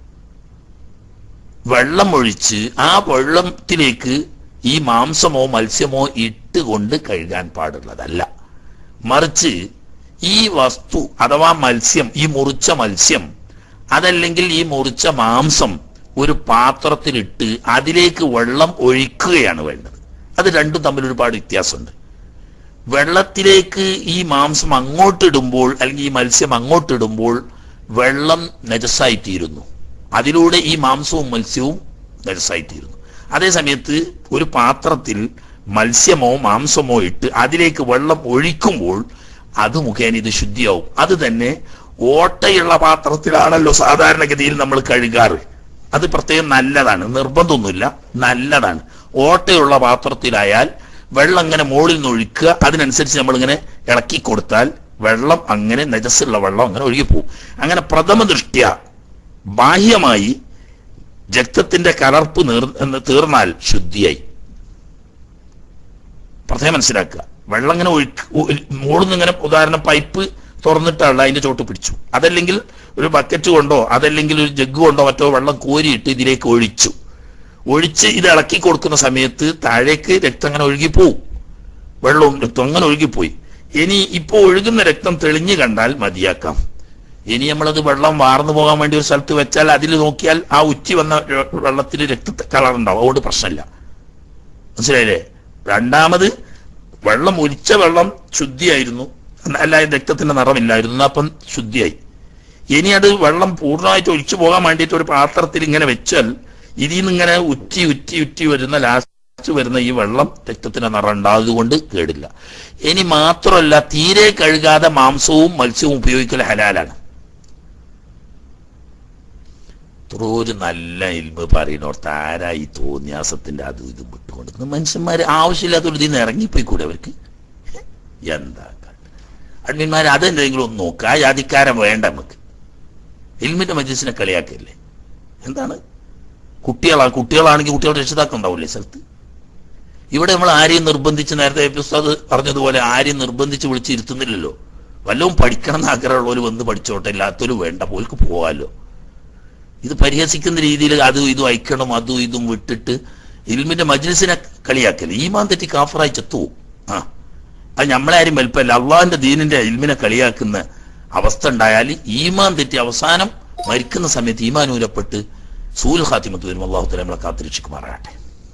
വെള്ളം ഒഴിച്ച് ആ വെള്ളത്തിലേക്ക് ഈ മാംസമോ മത്സ്യമോ ഇട്ടുകൊണ്ട് കഴുകാൻ പാടുള്ളതല്ല മറിച്ച് ഈ വസ്തു അഥവാ മത്സ്യം ഈ മുറിച്ച മത്സ്യം അതല്ലെങ്കിൽ ഈ മുറിച്ച മാംസം ഒരു പാത്രത്തിലിട്ട് അതിലേക്ക് വെള്ളം ഒഴിക്കുകയാണ് വേണ്ടത് അത് രണ്ടും തമ്മിൽ ഒരുപാട് വ്യത്യാസമുണ്ട് വെള്ളത്തിലേക്ക് ഈ മാംസം അങ്ങോട്ടിടുമ്പോൾ അല്ലെങ്കിൽ ഈ മത്സ്യം അങ്ങോട്ടിടുമ്പോൾ വെള്ളം നജസായിത്തീരുന്നു അതിലൂടെ ഈ മാംസവും മത്സ്യവും നജസായിത്തീരുന്നു അതേ സമയത്ത് ഒരു പാത്രത്തിൽ മത്സ്യമോ മാംസമോ ഇട്ട് അതിലേക്ക് വെള്ളം ഒഴിക്കുമ്പോൾ അത് മുഖേന ഇത് ശുദ്ധിയാവും അത് തന്നെ ഓട്ടയുള്ള പാത്രത്തിലാണല്ലോ സാധാരണഗതിയിൽ നമ്മൾ കഴുകാറ് അത് പ്രത്യേകം നല്ലതാണ് നിർബന്ധമൊന്നുമില്ല നല്ലതാണ് ഓട്ടയുള്ള പാത്രത്തിലായാൽ വെള്ളം അങ്ങനെ മുകളിൽ നിന്ന് ഒഴിക്കുക അതിനനുസരിച്ച് നമ്മളിങ്ങനെ ഇളക്കി കൊടുത്താൽ വെള്ളം അങ്ങനെ നജസ്സുള്ള വെള്ളം അങ്ങനെ ഒഴുകിപ്പോവും അങ്ങനെ പ്രഥമ ദൃഷ്ട്യ ബാഹ്യമായി രക്തത്തിന്റെ കലർപ്പ് നീർ എന്ന് തീർന്നാൽ ശുദ്ധിയായി പ്രത്യേകം മനസ്സിലാക്കുക വെള്ളം ഇങ്ങനെ ഒഴുക്ക് മുകളിൽ ഇങ്ങനെ ഉദാഹരണം പൈപ്പ് തുറന്നിട്ടുള്ള അതിന്റെ ചോട്ട് പിടിച്ചു അതല്ലെങ്കിൽ ഒരു ബക്കറ്റ് കൊണ്ടോ അതല്ലെങ്കിൽ ഒരു ജഗ് കൊണ്ടോ മറ്റോ വെള്ളം കോരിയിട്ട് ഇതിലേക്ക് ഒഴിച്ചു ഒഴിച്ച് ഇത് ഇളക്കി കൊടുക്കുന്ന സമയത്ത് താഴേക്ക് രക്തം അങ്ങനെ ഒഴുകിപ്പോവും വെള്ളവും രക്തം അങ്ങനെ ഒഴുകിപ്പോയി ഇനി ഇപ്പോൾ ഒഴുകുന്ന രക്തം തെളിഞ്ഞു കണ്ടാൽ മതിയാക്കാം ഇനി നമ്മളത് വെള്ളം വാർന്നു പോകാൻ വേണ്ടി ഒരു സ്ഥലത്ത് വെച്ചാൽ അതിൽ നോക്കിയാൽ ആ ഉച്ചി വന്ന ര- വെള്ളത്തിൽ രക്ത കളർ ഉണ്ടാവും അതുകൊണ്ട് പ്രശ്നമില്ല മനസ്സിലായില്ലേ രണ്ടാമത് വെള്ളം ഒലിച്ച വെള്ളം ശുദ്ധിയായിരുന്നു അല്ല രക്തത്തിന്റെ നിറമില്ലായിരുന്നു അപ്പം ശുദ്ധിയായി ഇനി അത് വെള്ളം പൂർണ്ണമായിട്ട് ഒഴിച്ചു പോകാൻ വേണ്ടിയിട്ട് ഒരു പാത്രത്തിൽ ഇങ്ങനെ വെച്ചാൽ ഇതിൽ നിന്ന് ഇങ്ങനെ ഉറ്റി ഉറ്റി ഉറ്റി വരുന്ന ലാസ്റ്റ് വരുന്ന ഈ വെള്ളം രക്തത്തിന്റെ നിറം ഉണ്ടാകുകൊണ്ട് കേടില്ല ഇനി മാത്രമല്ല തീരെ കഴുകാതെ മാംസവും മത്സ്യവും ഉപയോഗിക്കൽ ഹലാലാണ് ഒരു നല്ല ഇൽമ പറയുന്നോർത്ത് ആരാ ഈ തോന്നിയാസത്തിന്റെ അത് ഇതും വിട്ടുകൊണ്ടിരുന്നത് മനുഷ്യന്മാര് ആവശ്യമില്ലാത്ത ഒരു ഇതിന്ന് ഇറങ്ങിപ്പോയി കൂടെ അവർക്ക് എന്താ അഡ്മിന്മാർ അതെന്തെങ്കിലും ഒന്ന് നോക്കുക ആ ജാതിക്കാരൻ വേണ്ട നമുക്ക് ഇൽമിന്റെ മജീസിനെ കളിയാക്കല്ലേ എന്താണ് കുട്ടികളാ കുട്ടികളാണെങ്കിൽ കുട്ടികളുടെ രക്ഷിതാക്കൾ ഉണ്ടാവില്ലേ സ്ഥലത്ത് ഇവിടെ നമ്മൾ ആരെയും നിർബന്ധിച്ച് നേരത്തെ ഉസ്താദ് പറഞ്ഞതുപോലെ ആരെയും നിർബന്ധിച്ച് വിളിച്ചിരുത്തുന്നില്ലല്ലോ വല്ലതും പഠിക്കണം എന്ന് ആഗ്രഹമുള്ളവർ വന്ന് പഠിച്ചോട്ടെ ഇല്ലാത്തൊരു വേണ്ട പോൽക്ക് പോവാലോ ഇത് പരിഹസിക്കുന്ന രീതിയിൽ അതും ഇതും അയക്കണം അതും ഇതും വിട്ടിട്ട് ഇൽമിന്റെ മജ്ലിസിനെ കളിയാക്കല് ഈമാൻ തെറ്റി കാഫറായി ചത്തുപോകും ആ അത് നമ്മളെ ആരും വലുപ്പമല്ല അള്ളാഹിന്റെ ദീനിന്റെ ഇൽമിനെ കളിയാക്കുന്ന അവസ്ഥ ഉണ്ടായാൽ ഈമാൻ തെറ്റി അവസാനം മരിക്കുന്ന സമയത്ത് ഈമാൻ ഊരപ്പെട്ട് സൂൽ ഖാത്തിമത്ത് വരും അള്ളാഹു തല നമ്മളെ കാത്തിരക്ഷിക്കുമാറാകട്ടെ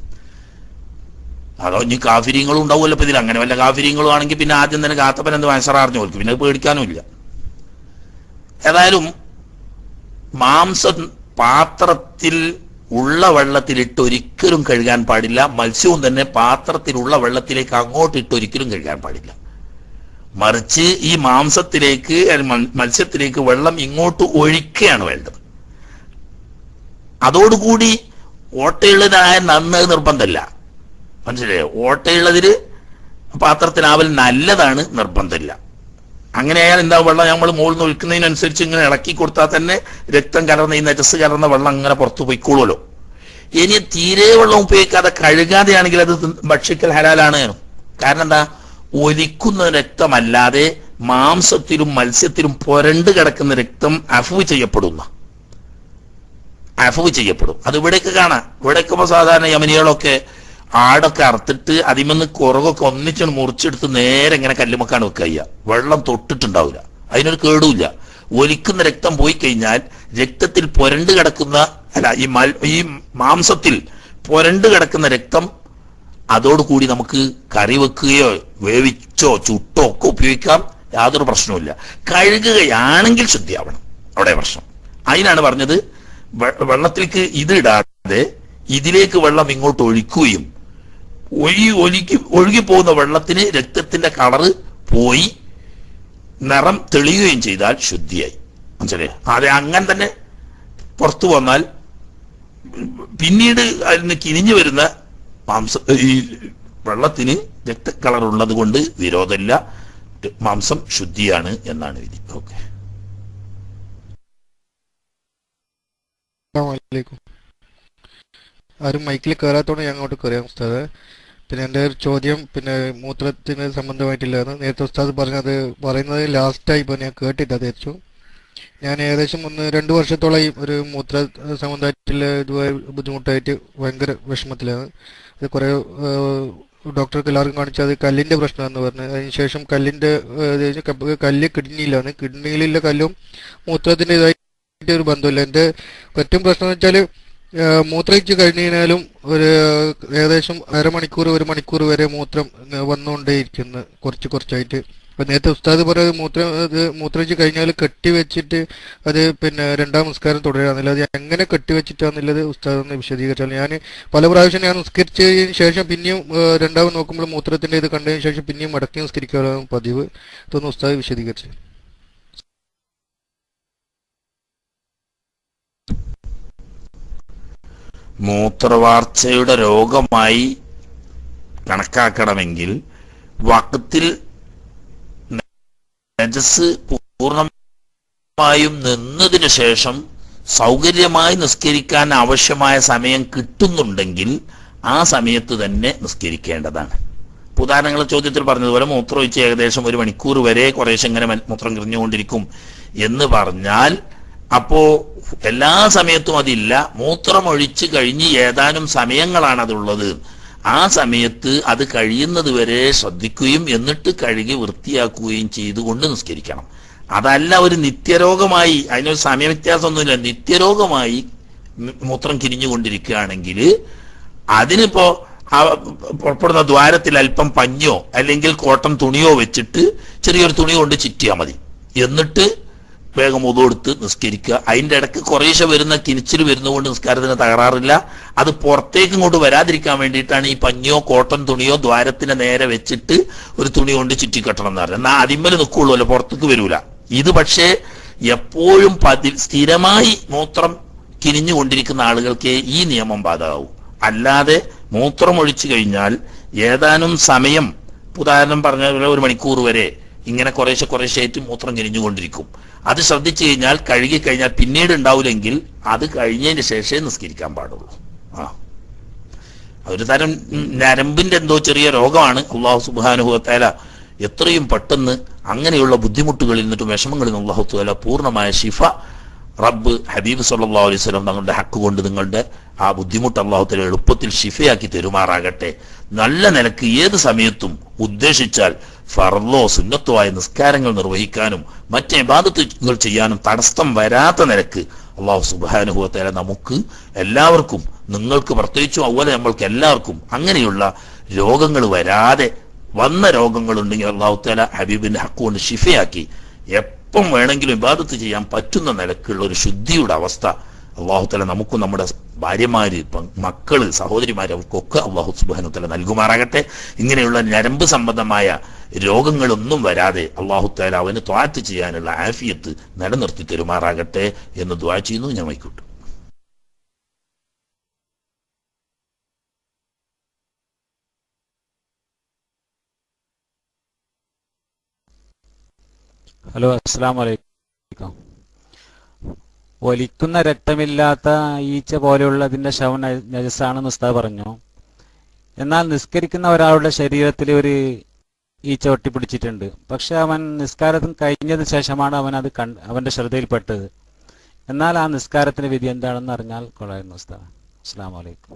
അതോ ഇനി കാഫിര്യങ്ങളും ഉണ്ടാവുമല്ലോ ഇപ്പൊ ഇതിൽ അങ്ങനെ വല്ല കാഫിര്യങ്ങളും ആണെങ്കിൽ പിന്നെ ആദ്യം തന്നെ കാത്തപ്പൻ എന്ത് മനസ്സറിഞ്ഞു കൊടുക്കും പിന്നെ അത് പേടിക്കാനും ഇല്ല ഏതായാലും മാംസം പാത്രത്തിൽ ഉള്ള വെള്ളത്തിലിട്ട് ഒരിക്കലും കഴുകാൻ പാടില്ല മത്സ്യവും തന്നെ പാത്രത്തിലുള്ള വെള്ളത്തിലേക്ക് അങ്ങോട്ട് ഇട്ട് ഒരിക്കലും കഴുകാൻ പാടില്ല മറിച്ച് ഈ മാംസത്തിലേക്ക് അല്ലെങ്കിൽ മ- മത്സ്യത്തിലേക്ക് വെള്ളം ഇങ്ങോട്ട് ഒഴിക്കുകയാണ് വേണ്ടത് അതോടുകൂടി ഓട്ടയുള്ളതായ നന്ന് നിർബന്ധമല്ല മനസ്സിലായോ ഓട്ടയുള്ളതില് പാത്രത്തിനാവൽ നല്ലതാണ് നിർബന്ധമില്ല അങ്ങനെയായാൽ എന്താ വെള്ളം നമ്മൾ മുകളിൽ നിന്ന് ഒഴിക്കുന്നതിനനുസരിച്ച് ഇങ്ങനെ ഇളക്കി കൊടുത്താൽ തന്നെ രക്തം കലർന്ന ഈ നജസ് കലർന്ന വെള്ളം അങ്ങനെ പുറത്തു പോയിക്കോളുമല്ലോ ഇനി തീരെ വെള്ളം ഉപയോഗിക്കാതെ കഴുകാതെയാണെങ്കിൽ അത് തിന്ന് ഭക്ഷിക്കൽ ഹലാലാണ് കാരണം എന്താ ഒലിക്കുന്ന രക്തമല്ലാതെ മാംസത്തിലും മത്സ്യത്തിലും പുരണ്ട് കിടക്കുന്ന രക്തം അഫവ് ചെയ്യപ്പെടുന്ന അഫവ് ചെയ്യപ്പെടും അത് ഇവിടേക്ക് കാണാം ഇവിടേക്ക് ഇപ്പൊ സാധാരണ യമനികളൊക്കെ ആടൊക്കെ അറുത്തിട്ട് അതിമെന്ന് കുറകൊക്കെ ഒന്നിച്ച് മുറിച്ചെടുത്ത് നേരെ ഇങ്ങനെ കല്ലുമക്കാണ് വെക്കുക ചെയ്യുക. വെള്ളം തൊട്ടിട്ടുണ്ടാവില്ല അതിനൊരു കേടുമില്ല ഒലിക്കുന്ന രക്തം പോയി കഴിഞ്ഞാൽ രക്തത്തിൽ പുരണ്ട് കിടക്കുന്ന അല്ല ഈ മൽ ഈ മാംസത്തിൽ പുരണ്ട് കിടക്കുന്ന രക്തം അതോടുകൂടി നമുക്ക് കറി വെക്കുകയോ വേവിച്ചോ ചുട്ടോ ഒക്കെ ഉപയോഗിക്കാം യാതൊരു പ്രശ്നവുമില്ല കഴുകുകയാണെങ്കിൽ ശുദ്ധിയാവണം അവിടെ പ്രശ്നം അതിനാണ് പറഞ്ഞത് വെ- വെള്ളത്തിലേക്ക് ഇത് ഇടാതെ ഇതിലേക്ക് വെള്ളം ഇങ്ങോട്ട് ഒഴിക്കുകയും ഒഴുകി ഒഴുകി ഒഴുകി പോകുന്ന വെള്ളത്തിന് രക്തത്തിന്റെ കളറ് പോയി നിറം തെളിയുകയും ചെയ്താൽ ശുദ്ധിയായി മനസ്സിലായി അതെ അങ്ങനെ തന്നെ പുറത്തു വന്നാൽ പിന്നീട് അതിന് കിനിഞ്ഞു വരുന്ന മാംസം ഈ വെള്ളത്തിന് രക്ത കളർ ഉള്ളത് കൊണ്ട് വിരോധമില്ല മാംസം ശുദ്ധിയാണ് എന്നാണ് വിധി ഓക്കെ അസ്സലാമലൈക്കും ആരും മൈക്കിൽ കയറാത്തോണ്ട് ഞാൻ അങ്ങോട്ട് കയറിയാം ഉസ്താദ് പിന്നെ എൻ്റെ ഒരു ചോദ്യം പിന്നെ മൂത്രത്തിന് സംബന്ധമായിട്ടില്ലായിരുന്നു നേരത്തെ ഉസ്താദ് പറഞ്ഞത് പറയുന്നത് ലാസ്റ്റായി ഇപ്പോൾ ഞാൻ കേട്ടില്ല തിരിച്ചു ഞാൻ ഏകദേശം ഒന്ന് രണ്ട് വർഷത്തോളമായി ഒരു മൂത്ര സംബന്ധമായിട്ടുള്ള ഇതുമായി ബുദ്ധിമുട്ടായിട്ട് ഭയങ്കര വിഷമത്തിലാണ് അത് കുറേ ഡോക്ടർക്ക് എല്ലാവർക്കും കാണിച്ചത് അത് കല്ലിൻ്റെ പ്രശ്നമാണെന്ന് പറഞ്ഞു അതിനുശേഷം കല്ലിൻ്റെ കല്ല് കിഡ്നിയിലാണ് കിഡ്നിയിലുള്ള കല്ലും മൂത്രത്തിൻ്റെ ഇതായിട്ട് ഒരു ബന്ധമില്ല എൻ്റെ ഏറ്റവും പ്രശ്നം എന്ന് വെച്ചാൽ മൂത്രയിച്ച് കഴിഞ്ഞ് കഴിഞ്ഞാലും ഒരു ഏകദേശം അരമണിക്കൂർ ഒരു മണിക്കൂർ വരെ മൂത്രം ഏഹ് വന്നുകൊണ്ടേയിരിക്കുന്നു കുറച്ച് കുറച്ചായിട്ട് ഇപ്പൊ നേരത്തെ ഉസ്താദ് പറയുന്നത് മൂത്രം അത് മൂത്രയിച്ച് കഴിഞ്ഞാൽ കെട്ടി വെച്ചിട്ട് അത് പിന്നെ രണ്ടാം നിസ്കാരം തുടരാന്നില്ല അത് എങ്ങനെ കെട്ടി വെച്ചിട്ടാന്നുള്ളത് ഉസ്താദ് ഒന്ന് വിശദീകരിച്ചാൽ ഞാൻ പല പ്രാവശ്യം ഞാൻ നിസ്കരിച്ചതിന് ശേഷം പിന്നെയും ഏഹ് രണ്ടാമത് നോക്കുമ്പോൾ മൂത്രത്തിന്റെ ഇത് കണ്ടതിന് ശേഷം പിന്നെയും മടക്കി നിസ്കരിക്കാറാണ് പതിവ് ഇതൊന്ന് ഉസ്താദ് വിശദീകരിച്ചു മൂത്രവാർച്ചയുടെ രോഗമായി കണക്കാക്കണമെങ്കിൽ വക്കത്തിൽ നജസ് പൂർണ്ണമായും നിന്നതിനു ശേഷം സൗകര്യമായി നിസ്കരിക്കാൻ ആവശ്യമായ സമയം കിട്ടുന്നുണ്ടെങ്കിൽ ആ സമയത്ത് തന്നെ നിസ്കരിക്കേണ്ടതാണ് ഇപ്പൊ ഉദാഹരണങ്ങൾ ചോദ്യത്തിൽ പറഞ്ഞതുപോലെ മൂത്രം ഒഴിച്ച് ഏകദേശം ഒരു മണിക്കൂർ വരെ കുറേശ്ശെ ഇങ്ങനെ മൻ- മൂത്രം കിറിഞ്ഞുകൊണ്ടിരിക്കും എന്ന് പറഞ്ഞാൽ അപ്പോ എല്ലാ സമയത്തും അതില്ല മൂത്രം ഒഴിച്ച് കഴിഞ്ഞ് ഏതാനും സമയങ്ങളാണ് അതുള്ളത് ആ സമയത്ത് അത് കഴിയുന്നത് വരെ ശ്രദ്ധിക്കുകയും എന്നിട്ട് കഴുകി വൃത്തിയാക്കുകയും ചെയ്തുകൊണ്ട് നിസ്കരിക്കണം അതല്ല ഒരു നിത്യരോഗമായി അതിനൊരു സമയവ്യത്യാസമൊന്നുമില്ല നിത്യരോഗമായി മ് മൂത്രം കിരിഞ്ഞുകൊണ്ടിരിക്കുകയാണെങ്കിൽ അതിനിപ്പോ ആ പുറപ്പെടുന്ന ദ്വാരത്തിൽ അല്പം പഞ്ഞോ അല്ലെങ്കിൽ കോട്ടൺ തുണിയോ വെച്ചിട്ട് ചെറിയൊരു തുണി കൊണ്ട് ചുറ്റിയാൽ മതി എന്നിട്ട് വേഗം ഉതൊടുത്ത് നിസ്കരിക്കുക അതിന്റെ ഇടയ്ക്ക് കുറേശ്ശെ വരുന്ന കിനിച്ചിൽ വരുന്നതുകൊണ്ട് നിസ്കാരത്തിന് തകരാറില്ല അത് പുറത്തേക്ക് ഇങ്ങോട്ട് വരാതിരിക്കാൻ വേണ്ടിയിട്ടാണ് ഈ പഞ്ഞോ കോട്ടൺ തുണിയോ ദ്വാരത്തിന്റെ നേരെ വെച്ചിട്ട് ഒരു തുണി കൊണ്ട് ചുറ്റിക്കെട്ടണം എന്ന് പറഞ്ഞത് എന്നാൽ അതിന്മേൽ നിൽക്കുള്ളൂ അല്ലോ പുറത്തേക്ക് വരൂല ഇത് പക്ഷേ എപ്പോഴും പതി സ്ഥിരമായി മൂത്രം കിനിഞ്ഞുകൊണ്ടിരിക്കുന്ന ആളുകൾക്ക് ഈ നിയമം ബാധകമാവും അല്ലാതെ മൂത്രം ഒഴിച്ചു കഴിഞ്ഞാൽ ഏതാനും സമയം ഉദാഹരണം പറഞ്ഞ പോലെ ഒരു മണിക്കൂർ വരെ ഇങ്ങനെ കുറേശ്ശെ കുറേശ്ശെ ആയിട്ട് മൂത്രം കിനിഞ്ഞുകൊണ്ടിരിക്കും അത് ശ്രദ്ധിച്ചു കഴിഞ്ഞാൽ കഴുകി കഴിഞ്ഞാൽ പിന്നീട് ഉണ്ടാവില്ലെങ്കിൽ അത് കഴിഞ്ഞതിന് ശേഷമേ നിസ്കരിക്കാൻ പാടുള്ളൂ ആ ഒരു തരം ഉം, നരമ്പിന്റെ എന്തോ ചെറിയ രോഗമാണ് അള്ളാഹു സുബാനുഭവത്തേല എത്രയും പെട്ടെന്ന് അങ്ങനെയുള്ള ബുദ്ധിമുട്ടുകളിൽ നിന്നിട്ടും വിഷമങ്ങളിൽ നിന്ന് അള്ളാഹു താല പൂർണ്ണമായ ഷിഫ റബ്ബ് ഹബീബ് സല്ലാ അലൈഹി സ്വലം തങ്ങളുടെ ഹക്ക് കൊണ്ട് നിങ്ങളുടെ ആ ബുദ്ധിമുട്ട് അള്ളാഹു താല എളുപ്പത്തിൽ ഷിഫയാക്കി തെരുമാറാകട്ടെ നല്ല നിലക്ക് ഏത് സമയത്തും ഉദ്ദേശിച്ചാൽ ഫർലോ സുന്നത്തോ ആയ നിസ്കാരങ്ങൾ നിർവഹിക്കാനും മറ്റ് ഇബാദത്തുകൾ ചെയ്യാനും തടസ്സം വരാത്ത നിലക്ക് അള്ളാഹു സുബാനുഭവത്തേല നമുക്ക് എല്ലാവർക്കും നിങ്ങൾക്ക് പ്രത്യേകിച്ചും അതുപോലെ നമ്മൾക്ക് എല്ലാവർക്കും അങ്ങനെയുള്ള രോഗങ്ങൾ വരാതെ വന്ന രോഗങ്ങളുണ്ടെങ്കിൽ അള്ളാഹു താല ഹബീബിന്റെ ഹക്ക് കൊണ്ട് ഷിഫയാക്കി എപ്പം വേണമെങ്കിലും ഇബാദത്ത് ചെയ്യാൻ പറ്റുന്ന നിലക്കുള്ള ഒരു ശുദ്ധിയുടെ അവസ്ഥ അള്ളാഹു തല നമുക്കും നമ്മുടെ ഭാര്യമാര് പ- മക്കള് സഹോദരിമാര് അവർക്കൊക്കെ അള്ളാഹു സുബാനു തല നൽകുമാറാകട്ടെ ഇങ്ങനെയുള്ള ഞരമ്പ് സംബന്ധമായ രോഗങ്ങളൊന്നും വരാതെ അള്ളാഹു താല അവന് ത്വാറ്റ് ചെയ്യാനുള്ള ആഫിയത്ത് നിലനിർത്തി തരുമാറാകട്ടെ എന്ന് ദ്വാ ചെയ്യുന്നു ഞാൻ വൈക്കോട്ടു ഹലോ അസ്സാം വലൈക്കും ഒലിക്കുന്ന രക്തമില്ലാത്ത ഈച്ച പോലെയുള്ളതിന്റെ ശവം നജ- നജസാണെന്ന് ഉസ്താദ് പറഞ്ഞു എന്നാൽ നിസ്കരിക്കുന്ന ഒരാളുടെ ശരീരത്തിൽ ഒരു ഈച്ച ഒട്ടിപ്പിടിച്ചിട്ടുണ്ട് പക്ഷെ അവൻ നിസ്കാരത്തിന് കഴിഞ്ഞതിന് ശേഷമാണ് അവൻ അത് കണ്ട് അവന്റെ ശ്രദ്ധയിൽപ്പെട്ടത് എന്നാൽ ആ നിസ്കാരത്തിന്റെ വിധി എന്താണെന്ന് അറിഞ്ഞാൽ കൊള്ളായിരുന്നു ഉസ്താദ് അസ്സാം വലൈക്കും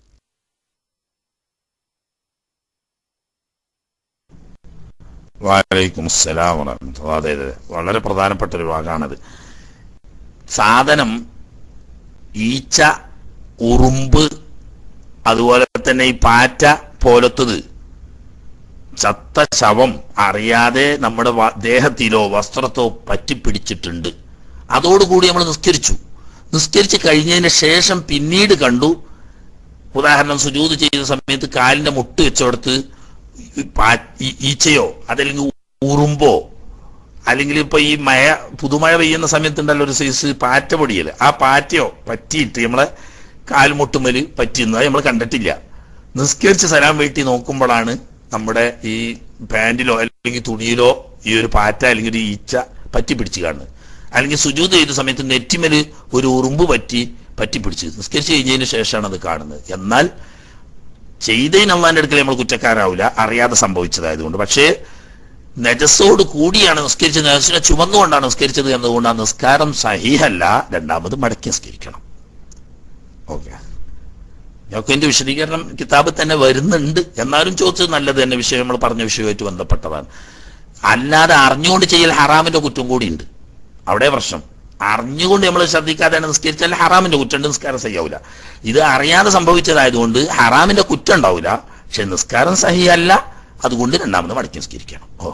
വാലൈക്കും അസ്സലാം വറഹ്മത്തുള്ളാഹി. അതെ അതെ വളരെ പ്രധാനപ്പെട്ട ഒരു ഭാഗമാണത് സാധനം ഈച്ച ഉറുമ്പ് അതുപോലെ തന്നെ ഈ പാറ്റ പോലത്തത് ചത്ത ശവം അറിയാതെ നമ്മുടെ വ- ദേഹത്തിലോ വസ്ത്രത്തോ പറ്റിപ്പിടിച്ചിട്ടുണ്ട് അതോടുകൂടി നമ്മൾ നിസ്കരിച്ചു നിസ്കരിച്ച് കഴിഞ്ഞതിന് ശേഷം പിന്നീട് കണ്ടു ഉദാഹരണം സുജൂത് ചെയ്ത സമയത്ത് കാലിന്റെ മുട്ട് വെച്ചോടത്ത് ഈ പാ- ഈ- ഈച്ചയോ അതല്ലെങ്കിൽ ഉറുമ്പോ അല്ലെങ്കിൽ ഇപ്പൊ ഈ മഴ പുതുമഴ പെയ്യുന്ന സമയത്തുണ്ടല്ലോ ഒരു സൈസ് പാറ്റ പൊടിയല് ആ പാറ്റയോ പറ്റിയിട്ട് നമ്മളെ കാൽമുട്ടുമല് പറ്റിയെന്നത് നമ്മൾ കണ്ടിട്ടില്ല നിസ്കരിച്ച് സലാം വീട്ടി നോക്കുമ്പോഴാണ് നമ്മുടെ ഈ പാന്റിലോ അല്ലെങ്കിൽ തുണിയിലോ ഈ ഒരു പാറ്റ അല്ലെങ്കിൽ ഒരു ഈച്ച പറ്റി പിടിച്ച് കാണുന്നത് അല്ലെങ്കിൽ സുജൂത് ചെയ്ത സമയത്ത് നെറ്റിമല് ഒരു ഉറുമ്പ് പറ്റി പറ്റി പിടിച്ച് നിസ്കരിച്ച് കഴിഞ്ഞതിന് ശേഷമാണ് അത് കാണുന്നത് എന്നാൽ ചെയ്തതിന് അള്ളാന്റെ അടുക്കൽ നമ്മൾ കുറ്റക്കാരാവില്ല അറിയാതെ സംഭവിച്ചതായതുകൊണ്ട് പക്ഷേ നജസ്സോട് കൂടിയാണ് നിസ്കരിച്ചത് നജസ്സിനെ ചുമന്നുകൊണ്ടാണ് നിസ്കരിച്ചത് എന്നതുകൊണ്ട് ആ നിസ്കാരം സഹിഹല്ല രണ്ടാമത് മടക്കി നിസ്കരിക്കണം ഓക്കെ ഞങ്ങൾക്ക് എന്റെ വിശദീകരണം കിതാബിൽ തന്നെ വരുന്നുണ്ട് എന്നാലും ചോദിച്ചത് നല്ലത് തന്നെ വിഷയം നമ്മൾ പറഞ്ഞ വിഷയമായിട്ട് ബന്ധപ്പെട്ടതാണ് അല്ലാതെ അറിഞ്ഞുകൊണ്ട് ചെയ്യൽ ഹറാമിന്റെ കുറ്റം കൂടിയുണ്ട് അവിടെ പ്രശ്നം അറിഞ്ഞുകൊണ്ട് നമ്മൾ ശ്രദ്ധിക്കാതെയാണ് നിസ്കരിച്ചാൽ ഹറാമിന്റെ കുറ്റം നിസ്കാരം സഹിയാവില്ല ഇത് അറിയാതെ സംഭവിച്ചതായതുകൊണ്ട് ഹറാമിന്റെ കുറ്റം ഉണ്ടാവില്ല പക്ഷെ നിസ്കാരം സഹിയല്ല അതുകൊണ്ട് രണ്ടാമത് മടക്കി നിസ്കരിക്കണം ഓ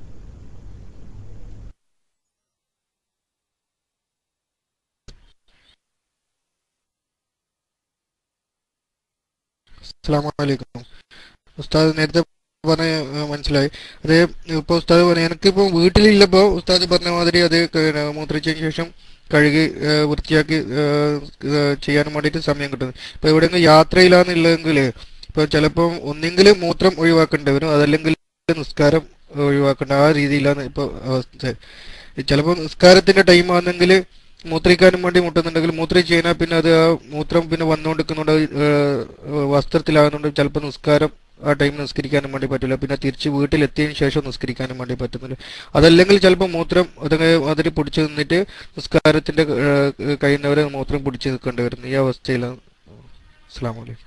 അസ്സലാമലൈക്കും ഉസ്താദ് നേരത്തെ പറഞ്ഞ ഏഹ്, മനസ്സിലായി അത് ഇപ്പോൾ ഉസ്താദ് പറഞ്ഞ എനിക്കിപ്പോൾ വീട്ടിലില്ലപ്പോൾ ഉസ്താദ് പറഞ്ഞ മാതിരി അത് ക- മൂത്രിച്ചതിന് ശേഷം കഴുകി ഏഹ്, വൃത്തിയാക്കി ഏഹ്, ഏഹ്, ചെയ്യാൻ വേണ്ടിയിട്ട് സമയം കിട്ടുന്നത് ഇപ്പോൾ എവിടെയെങ്കിലും യാത്രയിലാണെന്നുള്ളതെങ്കിൽ ഇപ്പോൾ ചിലപ്പോൾ ഒന്നെങ്കിൽ മൂത്രം ഒഴിവാക്കേണ്ടി വരും അതല്ലെങ്കിൽ നിസ്കാരം ഒഴിവാക്കേണ്ട ആ രീതിയിലാണ് ഇപ്പോൾ അവസ്ഥ ചിലപ്പോൾ നിസ്കാരത്തിന്റെ ടൈം ആണെങ്കിൽ മൂത്രിക്കാനും വേണ്ടി മുട്ടുന്നുണ്ടെങ്കിൽ മൂത്രിച്ച് കഴിഞ്ഞാൽ പിന്നെ അത് ആ മൂത്രം പിന്നെ വന്നുകൊണ്ടിരിക്കുന്നുണ്ട് ഏഹ് വസ്ത്രത്തിലാകുന്നുണ്ട് ചിലപ്പോൾ നിസ്കാരം ആ ടൈം നിസ്കരിക്കാനും വേണ്ടി പറ്റില്ല പിന്നെ തിരിച്ച് വീട്ടിലെത്തിയതിനു ശേഷം നിസ്കരിക്കാനും വേണ്ടി പറ്റുന്നില്ല അതല്ലെങ്കിൽ ചിലപ്പോൾ മൂത്രം അതങ്ങനെ അതിൽ പിടിച്ചു നിന്നിട്ട് നിസ്കാരത്തിന്റെ ഏഹ് കഴിയുന്നവരെ മൂത്രം പിടിച്ച് നിൽക്കേണ്ടി വരുന്നു ഈ അവസ്ഥയിലാണ് അസ്സാം വലൈക്കും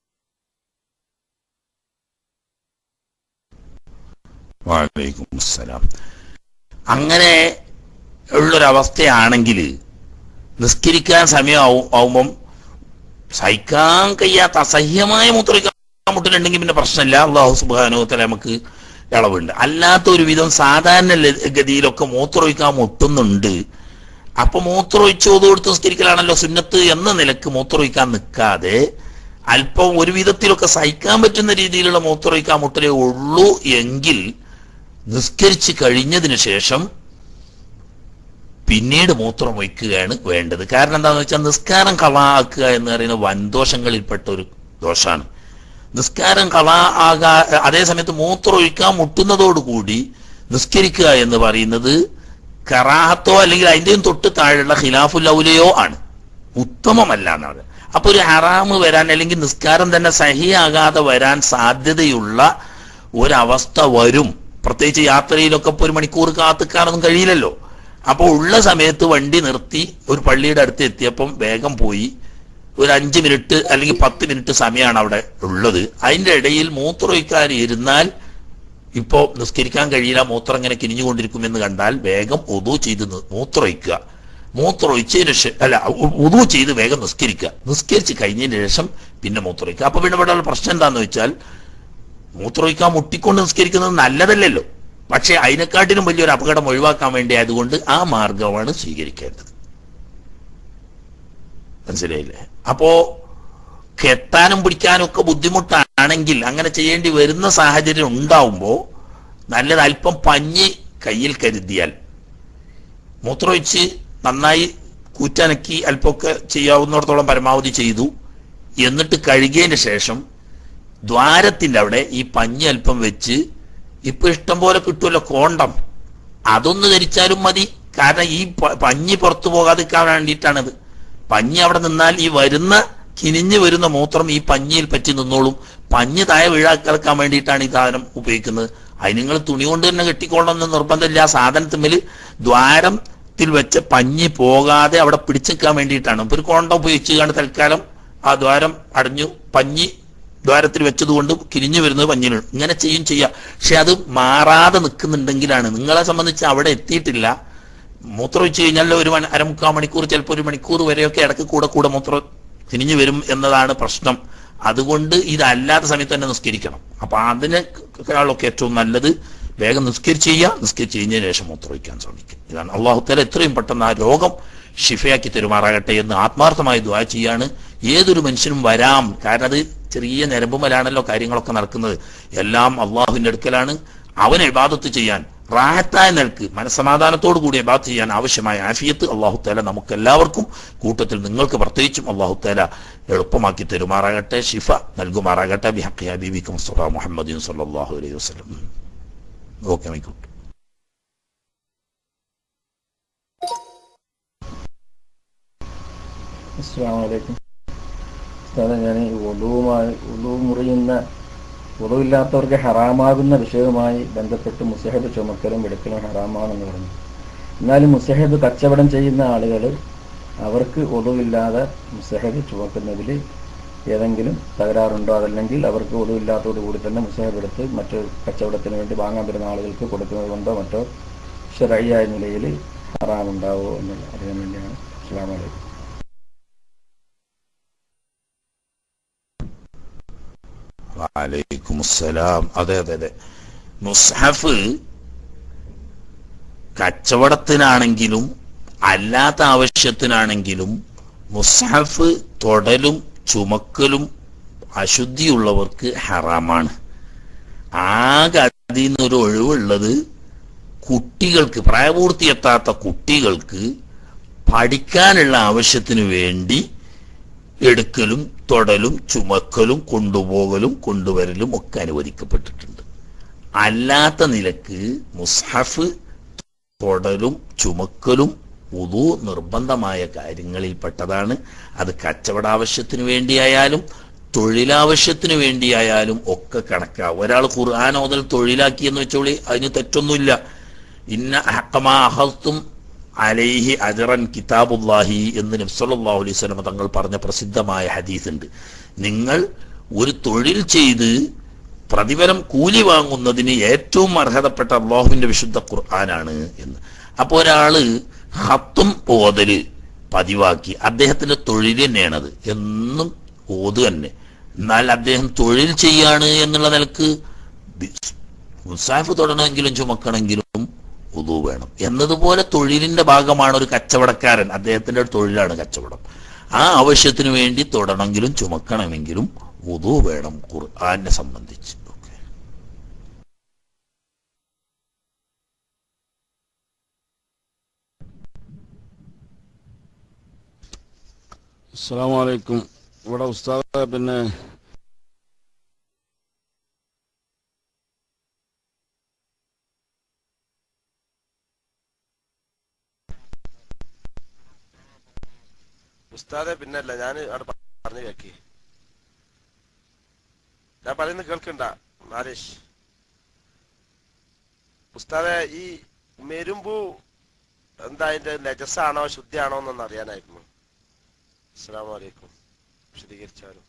വാലൈക്കും അസ്സലാം അങ്ങനെ ഉള്ളൊരവസ്ഥയാണെങ്കിൽ നിസ്കരിക്കാൻ സമയമാവും ആവുമ്പം സഹിക്കാൻ കഴിയാത്ത അസഹ്യമായ മൂത്രമൊഴിക്കാൻ മുട്ടിലുണ്ടെങ്കിൽ പിന്നെ പ്രശ്നമില്ല അള്ളാഹു സുബാനുത്തല നമുക്ക് ഇളവുണ്ട് അല്ലാത്ത ഒരു വിധം സാധാരണ ല- ഗതിയിലൊക്കെ മൂത്രമൊഴിക്കാൻ മുട്ടുന്നുണ്ട് അപ്പൊ മൂത്രമൊഴിച്ച് ഓത് കൊടുത്ത് നിസ്കരിക്കലാണല്ലോ സുന്നത്ത് എന്ന നിലക്ക് മൂത്രമൊഴിക്കാൻ നിൽക്കാതെ അല്പം ഒരു വിധത്തിലൊക്കെ സഹിക്കാൻ പറ്റുന്ന രീതിയിലുള്ള മൂത്രമൊഴിക്കാൻ മുട്ടലേ ഉള്ളൂ എങ്കിൽ നിസ്കരിച്ച് കഴിഞ്ഞതിന് ശേഷം പിന്നീട് മൂത്രം ഒഴിക്കുകയാണ് വേണ്ടത് കാരണം എന്താണെന്ന് വെച്ചാൽ നിസ്കാരം കളാക്കുക എന്ന് പറയുന്ന വൻദോഷങ്ങളിൽപ്പെട്ട ഒരു ദോഷാണ് നിസ്കാരം കളാ ആകാ അതേ സമയത്ത് മൂത്രം ഒഴിക്കാൻ മുട്ടുന്നതോടുകൂടി നിസ്കരിക്കുക എന്ന് പറയുന്നത് കറാഹത്തോ അല്ലെങ്കിൽ അതിന്റെയും തൊട്ട് താഴെയുള്ള ഖിലാഫുൽ ഔലയോ ആണ് ഉത്തമമല്ല എന്നാണ് അപ്പൊ ഒരു ഹറാമ് വരാൻ അല്ലെങ്കിൽ നിസ്കാരം തന്നെ സഹിയാകാതെ വരാൻ സാധ്യതയുള്ള ഒരവസ്ഥ വരും പ്രത്യേകിച്ച് യാത്രയിലൊക്കെ ഇപ്പൊ ഒരു മണിക്കൂർ കാത്തുക്കാനൊന്നും കഴിയില്ലല്ലോ അപ്പൊ ഉള്ള സമയത്ത് വണ്ടി നിർത്തി ഒരു പള്ളിയുടെ അടുത്ത് എത്തിയപ്പം വേഗം പോയി ഒരു അഞ്ച് മിനിറ്റ് അല്ലെങ്കിൽ പത്ത് മിനിറ്റ് സമയമാണ് അവിടെ ഉള്ളത് അതിന്റെ ഇടയിൽ മൂത്രമൊഴിക്കാൻ ഇരുന്നാൽ ഇപ്പോ നിസ്കരിക്കാൻ കഴിയില്ല മൂത്രം ഇങ്ങനെ കിനിഞ്ഞുകൊണ്ടിരിക്കുമെന്ന് കണ്ടാൽ വേഗം ഒതു ചെയ്ത് നി- മൂത്രമൊഴിക്കുക മൂത്രമൊഴിച്ചതിന് ശേഷം അല്ല ഉതു ചെയ്ത് വേഗം നിസ്കരിക്കുക നിസ്കരിച്ച് കഴിഞ്ഞതിന് ശേഷം പിന്നെ മൂത്രമൊഴിക്കുക അപ്പൊ പിന്നെ ഇവിടെ ഉള്ള പ്രശ്നം എന്താന്ന് വെച്ചാൽ മൂത്രമൊഴിക്കാൻ മുട്ടിക്കൊണ്ട് നിസ്കരിക്കുന്നത് നല്ലതല്ലല്ലോ പക്ഷെ അതിനെക്കാട്ടിലും വലിയൊരു അപകടം ഒഴിവാക്കാൻ വേണ്ടി ആയതുകൊണ്ട് ആ മാർഗമാണ് സ്വീകരിക്കേണ്ടത് മനസ്സിലായില്ലേ അപ്പോ കെട്ടാനും പിടിക്കാനും ഒക്കെ ബുദ്ധിമുട്ടാണെങ്കിൽ അങ്ങനെ ചെയ്യേണ്ടി വരുന്ന സാഹചര്യം ഉണ്ടാവുമ്പോ നല്ലത് അല്പം പഞ്ഞി കയ്യിൽ കരുതിയാൽ മൂത്രമൊഴിച്ച് നന്നായി കൂറ്റനക്കി അല്പമൊക്കെ ചെയ്യാവുന്നിടത്തോളം പരമാവധി ചെയ്തു എന്നിട്ട് കഴുകിയതിന് ശേഷം ദ്വാരത്തിന്റെ അവിടെ ഈ പഞ്ഞി അല്പം വെച്ച് ഇപ്പൊ ഇഷ്ടം പോലെ കിട്ടുമല്ലോ കോണ്ടം അതൊന്ന് ധരിച്ചാലും മതി കാരണം ഈ പ- പഞ്ഞി പുറത്തു പോകാതിരിക്കാൻ വേണ്ടിയിട്ടാണത് പഞ്ഞി അവിടെ നിന്നാൽ ഈ വരുന്ന കിനിഞ്ഞു വരുന്ന മൂത്രം ഈ പഞ്ഞിയിൽ പറ്റി നിന്നോളും പഞ്ഞി താഴെ വീഴാക്കിറക്കാൻ വേണ്ടിയിട്ടാണ് ഈ സാധനം ഉപയോഗിക്കുന്നത് അതിന് നിങ്ങൾ തുണി കൊണ്ട് തന്നെ കെട്ടിക്കൊള്ളണമെന്ന് നിർബന്ധമില്ല ആ സാധനത്തിന്മേൽ ദ്വാരത്തിൽ വെച്ച പഞ്ഞി പോകാതെ അവിടെ പിടിച്ചു നിൽക്കാൻ വേണ്ടിയിട്ടാണ് ഇപ്പൊ ഒരു കോണ്ട ഉപയോഗിച്ച് കണ്ട് തൽക്കാലം ആ ദ്വാരം അടഞ്ഞു പഞ്ഞി ദ്വാരത്തിൽ വെച്ചതുകൊണ്ട് കിരിഞ്ഞു വരുന്നത് പഞ്ഞിന് ഇങ്ങനെ ചെയ്യും ചെയ്യാം പക്ഷെ അത് മാറാതെ നിൽക്കുന്നുണ്ടെങ്കിലാണ് നിങ്ങളെ സംബന്ധിച്ച് അവിടെ എത്തിയിട്ടില്ല മൂത്രം ഒഴിച്ചു കഴിഞ്ഞാൽ ഒരു മണി അരമുക്കാൽ മണിക്കൂർ ചിലപ്പോൾ ഒരു മണിക്കൂർ വരെയൊക്കെ ഇടയ്ക്ക് കൂടെ കൂടെ മൂത്രം തിരിഞ്ഞു വരും എന്നതാണ് പ്രശ്നം അതുകൊണ്ട് ഇതല്ലാത്ത സമയത്ത് തന്നെ നിസ്കരിക്കണം അപ്പൊ അതിനേക്കാളൊക്കെ ഏറ്റവും നല്ലത് വേഗം നിസ്കരിച്ച് ചെയ്യുക നിസ്കരിച്ച് കഴിഞ്ഞതിന് ശേഷം മൂത്രമൊഴിക്കാൻ ശ്രമിക്കുക ഇതാണ് അള്ളാഹുത്താല എത്രയും പെട്ടെന്ന് ആ രോഗം ഷിഫയാക്കി തെരുമാറാകട്ടെ എന്ന് ആത്മാർത്ഥമായി ദുആ ചെയ്യാണ് ഏതൊരു മനുഷ്യനും വരാം കാരണം അത് ചെറിയ ഞരമ്പുമലാണല്ലോ കാര്യങ്ങളൊക്കെ നടക്കുന്നത് എല്ലാം അള്ളാഹുവിന്റെ അടുക്കലാണ് അവനെ ഇബാദത്ത് ചെയ്യാൻ റാഹത്തായ നിലക്ക് മനസ്സമാധാനത്തോടു കൂടി ഇബാദത്ത് ചെയ്യാൻ ആവശ്യമായ ആഫിയത്ത് അള്ളാഹുത്താല നമുക്ക് എല്ലാവർക്കും കൂട്ടത്തിൽ നിങ്ങൾക്ക് പ്രത്യേകിച്ചും അള്ളാഹുത്താല എളുപ്പമാക്കി തെരുമാറാകട്ടെ ഷിഫ നൽകുമാറാകട്ടെ ബിഹഖി ഹബീബിക്കും മുസ്തഫ മുഹമ്മദീൻ സല്ലല്ലാഹു അലൈഹി വസല്ലം ഓക്കെ മൈക്കോട്ടെ അസ്സാം വലൈക്കും ഉസ്താദെ ഞാൻ ഈ ഉളുവുമായി ഉളു മുറിയുന്ന ഉളുവില്ലാത്തവർക്ക് ഹറാമാകുന്ന വിഷയവുമായി ബന്ധപ്പെട്ട് മുസഹബ് ചുമക്കലും എടുക്കലും ഹറാമാണെന്ന് പറഞ്ഞു എന്നാലും മുസഹബ് കച്ചവടം ചെയ്യുന്ന ആളുകൾ അവർക്ക് ഒതുവില്ലാതെ മുസഹബ് ചുമക്കുന്നതിൽ ഏതെങ്കിലും തകരാറുണ്ടോ അതല്ലെങ്കിൽ അവർക്ക് ഒതുവില്ലാത്തതോടു കൂടി തന്നെ മുസഹബ് എടുത്ത് മറ്റു കച്ചവടത്തിന് വേണ്ടി വാങ്ങാൻ വരുന്ന ആളുകൾക്ക് കൊടുക്കുന്നത് കൊണ്ടോ മറ്റോ ഷെറയ്യായ നിലയിൽ ഹറാമുണ്ടാവോ എന്ന് അറിയാൻ വേണ്ടിയാണ് അസ്സാം വലൈക്കും വലൈക്കും അസ്സലാം അതെ അതെ അതെ മുസ്ഹഫ് കച്ചവടത്തിനാണെങ്കിലും അല്ലാത്ത ആവശ്യത്തിനാണെങ്കിലും മുസ്ഹഫ് തൊടലും ചുമക്കലും അശുദ്ധിയുള്ളവർക്ക് ഹറാമാണ് ആകെ അതിൽ നിന്നൊരു ഒഴിവുള്ളത് കുട്ടികൾക്ക് പ്രായപൂർത്തിയെത്താത്ത കുട്ടികൾക്ക് പഠിക്കാനുള്ള ആവശ്യത്തിന് വേണ്ടി എടുക്കലും തൊടലും ചുമക്കലും കൊണ്ടുപോകലും കൊണ്ടുവരലും ഒക്കെ അനുവദിക്കപ്പെട്ടിട്ടുണ്ട് അല്ലാത്ത നിലക്ക് മുസ്ഹഫ് തൊടലും ചുമക്കലും ഉദു നിർബന്ധമായ കാര്യങ്ങളിൽപ്പെട്ടതാണ് അത് കച്ചവടാവശ്യത്തിന് വേണ്ടിയായാലും തൊഴിലാവശ്യത്തിന് വേണ്ടിയായാലും ഒക്കെ കണക്കാവും ഒരാൾ ഖുർആൻ ഓതൽ തൊഴിലാക്കി എന്ന് വെച്ചോളി അതിന് തെറ്റൊന്നുമില്ല ഇന്ന ഹക്കമാ അഹത്തും അലൈഹി അജറൻ കിതാബുല്ലാഹി എന്ന് നബ്സല്ലാഹു അലൈഹി സ്വലമ തങ്ങൾ പറഞ്ഞ പ്രസിദ്ധമായ ഹദീസ് ഉണ്ട് നിങ്ങൾ ഒരു തൊഴിൽ ചെയ്ത് പ്രതിഫലം കൂലി വാങ്ങുന്നതിന് ഏറ്റവും അർഹതപ്പെട്ട അള്ളാഹുവിന്റെ വിശുദ്ധ ഖുർആനാണ് എന്ന് അപ്പൊ ഒരാള് ഹത്തും ഓതല് പതിവാക്കി അദ്ദേഹത്തിന്റെ തൊഴിൽ തന്നെയാണത് എന്നും ഓത് തന്നെ എന്നാൽ അദ്ദേഹം തൊഴിൽ ചെയ്യാണ് എന്നുള്ള നിലക്ക് മുസാഫ് തൊടണമെങ്കിലും ചുമക്കണമെങ്കിലും ഉദു വേണം എന്നതുപോലെ തൊഴിലിന്റെ ഭാഗമാണ് ഒരു കച്ചവടക്കാരൻ അദ്ദേഹത്തിന്റെ ഒരു തൊഴിലാണ് കച്ചവടം ആ ആവശ്യത്തിന് വേണ്ടി തൊടണമെങ്കിലും ചുമക്കണമെങ്കിലും ഉദു വേണം ഖുർആനെ സംബന്ധിച്ച് ഓക്കെ അസ്സാം വലൈക്കും ഇവിടെ ഉസ്താദ് പിന്നെ ഉസ്താദെ പിന്നല്ല ഞാൻ അവിടെ പ- പറഞ്ഞു കേക്കി ഞാൻ പറയുന്നത് കേൾക്കണ്ട നാലേഷ് ഉസ്താദെ ഈ മെരുമ്പു എന്താ അതിന്റെ നജസാണോ ശുദ്ധിയാണോ എന്നൊന്ന് അറിയാനായിരുന്നു അസ്സാം വലൈക്കും വിശദീകരിച്ചാലും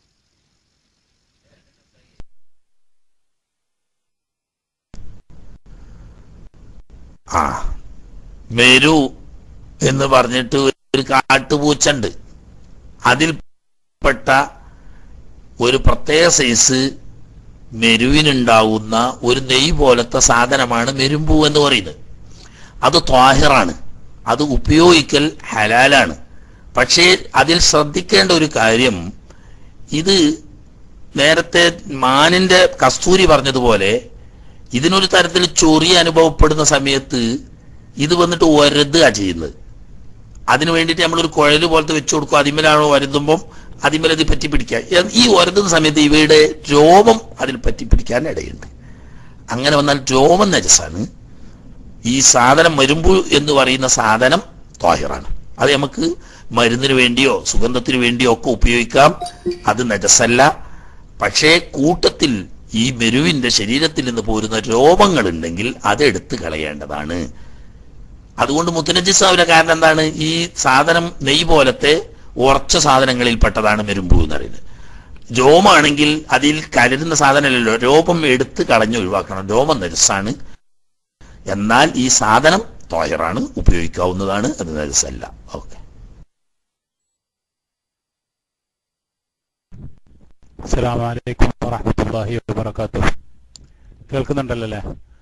ആ മെരു എന്ന് പറഞ്ഞിട്ട് ഒരു കാട്ടുപൂച്ചുണ്ട് അതിൽപ്പെട്ട ഒരു പ്രത്യേക സൈസ് മെരുവിനുണ്ടാവുന്ന ഒരു നെയ് പോലത്തെ സാധനമാണ് മെരുമ്പു എന്ന് പറയുന്നത് അത് ത്വാഹിറാണ് അത് ഉപയോഗിക്കൽ ഹലാലാണ് പക്ഷേ അതിൽ ശ്രദ്ധിക്കേണ്ട ഒരു കാര്യം ഇത് നേരത്തെ മാനിന്റെ കസ്തൂരി പറഞ്ഞതുപോലെ ഇതിനൊരു തരത്തിൽ ചൊറി അനുഭവപ്പെടുന്ന സമയത്ത് ഇത് വന്നിട്ട് ഒരതുക ചെയ്യുന്നത് അതിനു വേണ്ടിയിട്ട് നമ്മളൊരു കുഴല് പോലത്തെ വെച്ചു കൊടുക്കും അതിമേലാണോ വരുത്തുമ്പം അതിമേൽ അത് പറ്റി പിടിക്കുക എ- ഈ ഒരതുന്ന സമയത്ത് ഇവയുടെ രോമം അതിൽ പറ്റി പിടിക്കാൻ ഇടയുണ്ട് അങ്ങനെ വന്നാൽ രോമം നജസാണ് ഈ സാധനം മരുമ്പു എന്ന് പറയുന്ന സാധനം ത്വാഹിറാണ് അത് നമുക്ക് മരുന്നിന് വേണ്ടിയോ സുഗന്ധത്തിന് വേണ്ടിയോ ഒക്കെ ഉപയോഗിക്കാം അത് നജസല്ല പക്ഷേ കൂട്ടത്തിൽ ഈ മെരുവിന്റെ ശരീരത്തിൽ നിന്ന് പോരുന്ന രോമങ്ങൾ ഉണ്ടെങ്കിൽ അതെടുത്ത് കളയേണ്ടതാണ് അതുകൊണ്ട് മുത്തനജിസാവിന്റെ കാരണം എന്താണ് ഈ സാധനം നെയ് പോലത്തെ ഉറച്ച സാധനങ്ങളിൽ പെട്ടതാണ് മെരുമ്പു എന്ന് പറയുന്നത് രോമാണെങ്കിൽ അതിൽ കലരുന്ന സാധനമല്ലല്ലോ രോമം എടുത്ത് കളഞ്ഞ് ഒഴിവാക്കണം രോമം നജസാണ് എന്നാൽ ഈ സാധനം തോയറാണ് ഉപയോഗിക്കാവുന്നതാണ് അത് നജസല്ല ഓക്കെ അസ്സലാമു അലൈക്കും വറഹ്മത്തുള്ളാഹി വബറകാതുഹു കേൾക്കുന്നുണ്ടല്ലോ അല്ലേ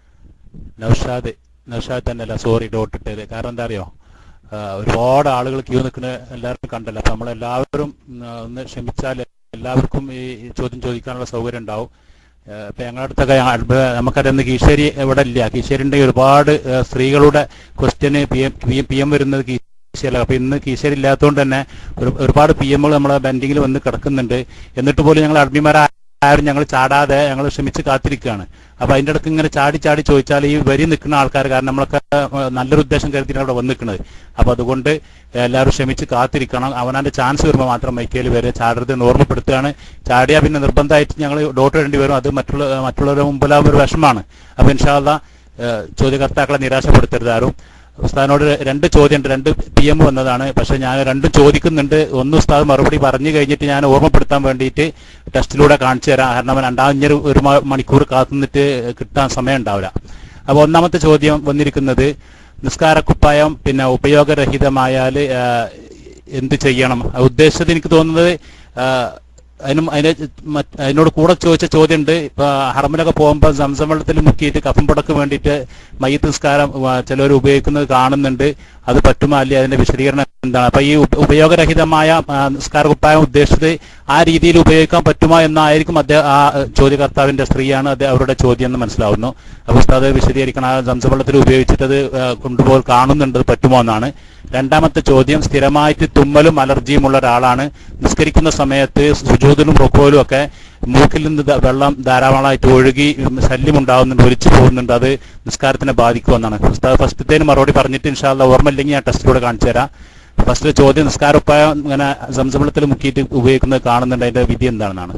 നൗഷാദ് നൗഷാദ് തന്നെ അല്ല സോറി ഡോട്ട് ഇട്ടത് കാരണം എന്താ അറിയോ ആ, ഒരുപാട് ആളുകൾ ക്യൂ നിൽക്കുന്ന എല്ലാവർക്കും കണ്ടല്ലോ അപ്പൊ നമ്മളെല്ലാവരും ഉം, ആ, ഒന്ന് ക്ഷമിച്ചാൽ എല്ലാവർക്കും ഈ ഈ ചോദ്യം ചോദിക്കാനുള്ള സൗകര്യം ഉണ്ടാവും ആ, ഇപ്പൊ ഞങ്ങളുടെ അടുത്തൊക്കെ ഞങ്ങ- അടുത്ത- നമുക്കറിയാവുന്ന കീശേരി ഇവിടെ ഇല്ല കീശേരി ഉണ്ടെങ്കിൽ ഒരുപാട് ആ, സ്ത്രീകളുടെ question P M P M വരുന്നത് കീശേരിയല്ല അപ്പൊ ഇന്ന് കീശേരി ഇല്ലാത്തതുകൊണ്ട് തന്നെ ഒരു- ഒരുപാട് പി എമ്മുകൾ നമ്മളെ ബെൻഡിങ്ങിൽ വന്ന് കിടക്കുന്നുണ്ട് എന്നിട്ട് പോലും ഞങ്ങൾ അഡ്മിമാരെ ആരും ഞങ്ങൾ ചാടാതെ ഞങ്ങൾ ക്ഷമിച്ച് കാത്തിരിക്കുകയാണ് അപ്പൊ അതിന്റെ ഇടയ്ക്ക് ഇങ്ങനെ ചാടി ചാടി ചോദിച്ചാൽ ഈ വരി നിൽക്കുന്ന ആൾക്കാർ കാരണം നമ്മളൊക്കെ ഏഹ്, നല്ലൊരു ഉദ്ദേശം കരുതിയാണ് അവിടെ വന്ന് നിൽക്കുന്നത് അപ്പൊ അതുകൊണ്ട് എല്ലാവരും ക്ഷമിച്ച് കാത്തിരിക്കണം അവനാന്റെ ചാൻസ് വരുമ്പോൾ മാത്രം മൈക്കേൽ വരെ ചാടരുത് എന്ന് ഓർമ്മപ്പെടുത്തുകയാണ് ചാടിയാൽ പിന്നെ നിർബന്ധമായിട്ട് ഞങ്ങൾ ഡോട്ട് ഇടേണ്ടി വരും അത് മറ്റുള്ള മറ്റുള്ളവരുടെ മുമ്പിലാവുന്ന ഒരു വിഷമാണ് അപ്പൊ ഇൻഷാല്ല ചോദ്യകർത്താക്കളെ നിരാശപ്പെടുത്തരുത് ആരും ഉസ്താദിനോട് രണ്ട് ചോദ്യമുണ്ട് രണ്ട് പി എം വന്നതാണ് പക്ഷെ ഞാൻ രണ്ടും ചോദിക്കുന്നുണ്ട് ഒന്ന് ഉസ്താദ് മറുപടി പറഞ്ഞു കഴിഞ്ഞിട്ട് ഞാൻ ഓർമ്മപ്പെടുത്താൻ വേണ്ടിയിട്ട് ടെസ്റ്റിലൂടെ കാണിച്ചു തരാം കാരണം രണ്ടാമഞ്ഞൊരു ഒരു മ- മണിക്കൂർ കാത്തുനിന്നിട്ട് കിട്ടാൻ സമയം ഉണ്ടാവില്ല അപ്പൊ ഒന്നാമത്തെ ചോദ്യം വന്നിരിക്കുന്നത് നിസ്കാരക്കുപ്പായം പിന്നെ ഉപയോഗരഹിതമായാൽ എന്ത് ചെയ്യണം ആ ഉദ്ദേശിച്ചത് എനിക്ക് തോന്നുന്നത് ആ, അതിനും അതിന് മറ്റ് അതിനോട് കൂടെ ചോദിച്ച ചോദ്യമുണ്ട് ഇപ്പൊ ഹറമിലൊക്കെ പോകുമ്പോൾ സംസം വെള്ളത്തിൽ മുക്കിയിട്ട് കഫം പുടക്ക് വേണ്ടിയിട്ട് മയ്യത്ത് നിസ്കാരം ചിലർ ഉപയോഗിക്കുന്നത് കാണുന്നുണ്ട് അത് പറ്റുമോ അല്ലേ അതിന്റെ വിശദീകരണം എന്താണ് അപ്പൊ ഈ ഉപ- ഉപയോഗരഹിതമായ ആ, നിസ്കാര കുപ്പായം ഉദ്ദേശിച്ചത് ആ രീതിയിൽ ഉപയോഗിക്കാൻ പറ്റുമോ എന്നായിരിക്കും അദ്ദേഹം ആ ഏഹ്, ചോദ്യകർത്താവിന്റെ സ്ത്രീയാണ് അത് അവരുടെ ചോദ്യം എന്ന് മനസ്സിലാവുന്നു അപ്പൊ ഉസ്താദ് വിശദീകരിക്കണം ആ സംസം വെള്ളത്തിൽ ഉപയോഗിച്ചിട്ടത് ഏഹ്, കൊണ്ടുപോകാൻ കാണുന്നുണ്ട് അത് പറ്റുമോ എന്നാണ് രണ്ടാമത്തെ ചോദ്യം സ്ഥിരമായിട്ട് തുമ്മലും അലർജിയും ഉള്ള ഒരാളാണ് നിസ്കരിക്കുന്ന സമയത്ത് സുജൂതിലും റൊക്കോയിലും ഒക്കെ മൂക്കിൽ നിന്ന് ദ- വെള്ളം ധാരാളമായിട്ട് ഒഴുകി ശല്യം ഉണ്ടാവുന്നുണ്ട് ഒലിച്ചു പോകുന്നുണ്ട് അത് നിസ്കാരത്തിനെ ബാധിക്കുമെന്നാണ് ഉസ്താദ് ഫസ്റ്റത്തേന് മറുപടി പറഞ്ഞിട്ട് ഇൻഷാല്ല ഓർമ്മയില്ലെങ്കിൽ ഞാൻ ടെസ്റ്റിലൂടെ കാണിച്ചു തരാം ഫസ്റ്റ് ചോദ്യം നിസ്കാരോപ്പായം ഇങ്ങനെ സംസമളത്തിൽ മുക്കിയിട്ട് ഉപയോഗിക്കുന്നത് കാണുന്നുണ്ട് അതിന്റെ വിധി എന്താണെന്നാണ്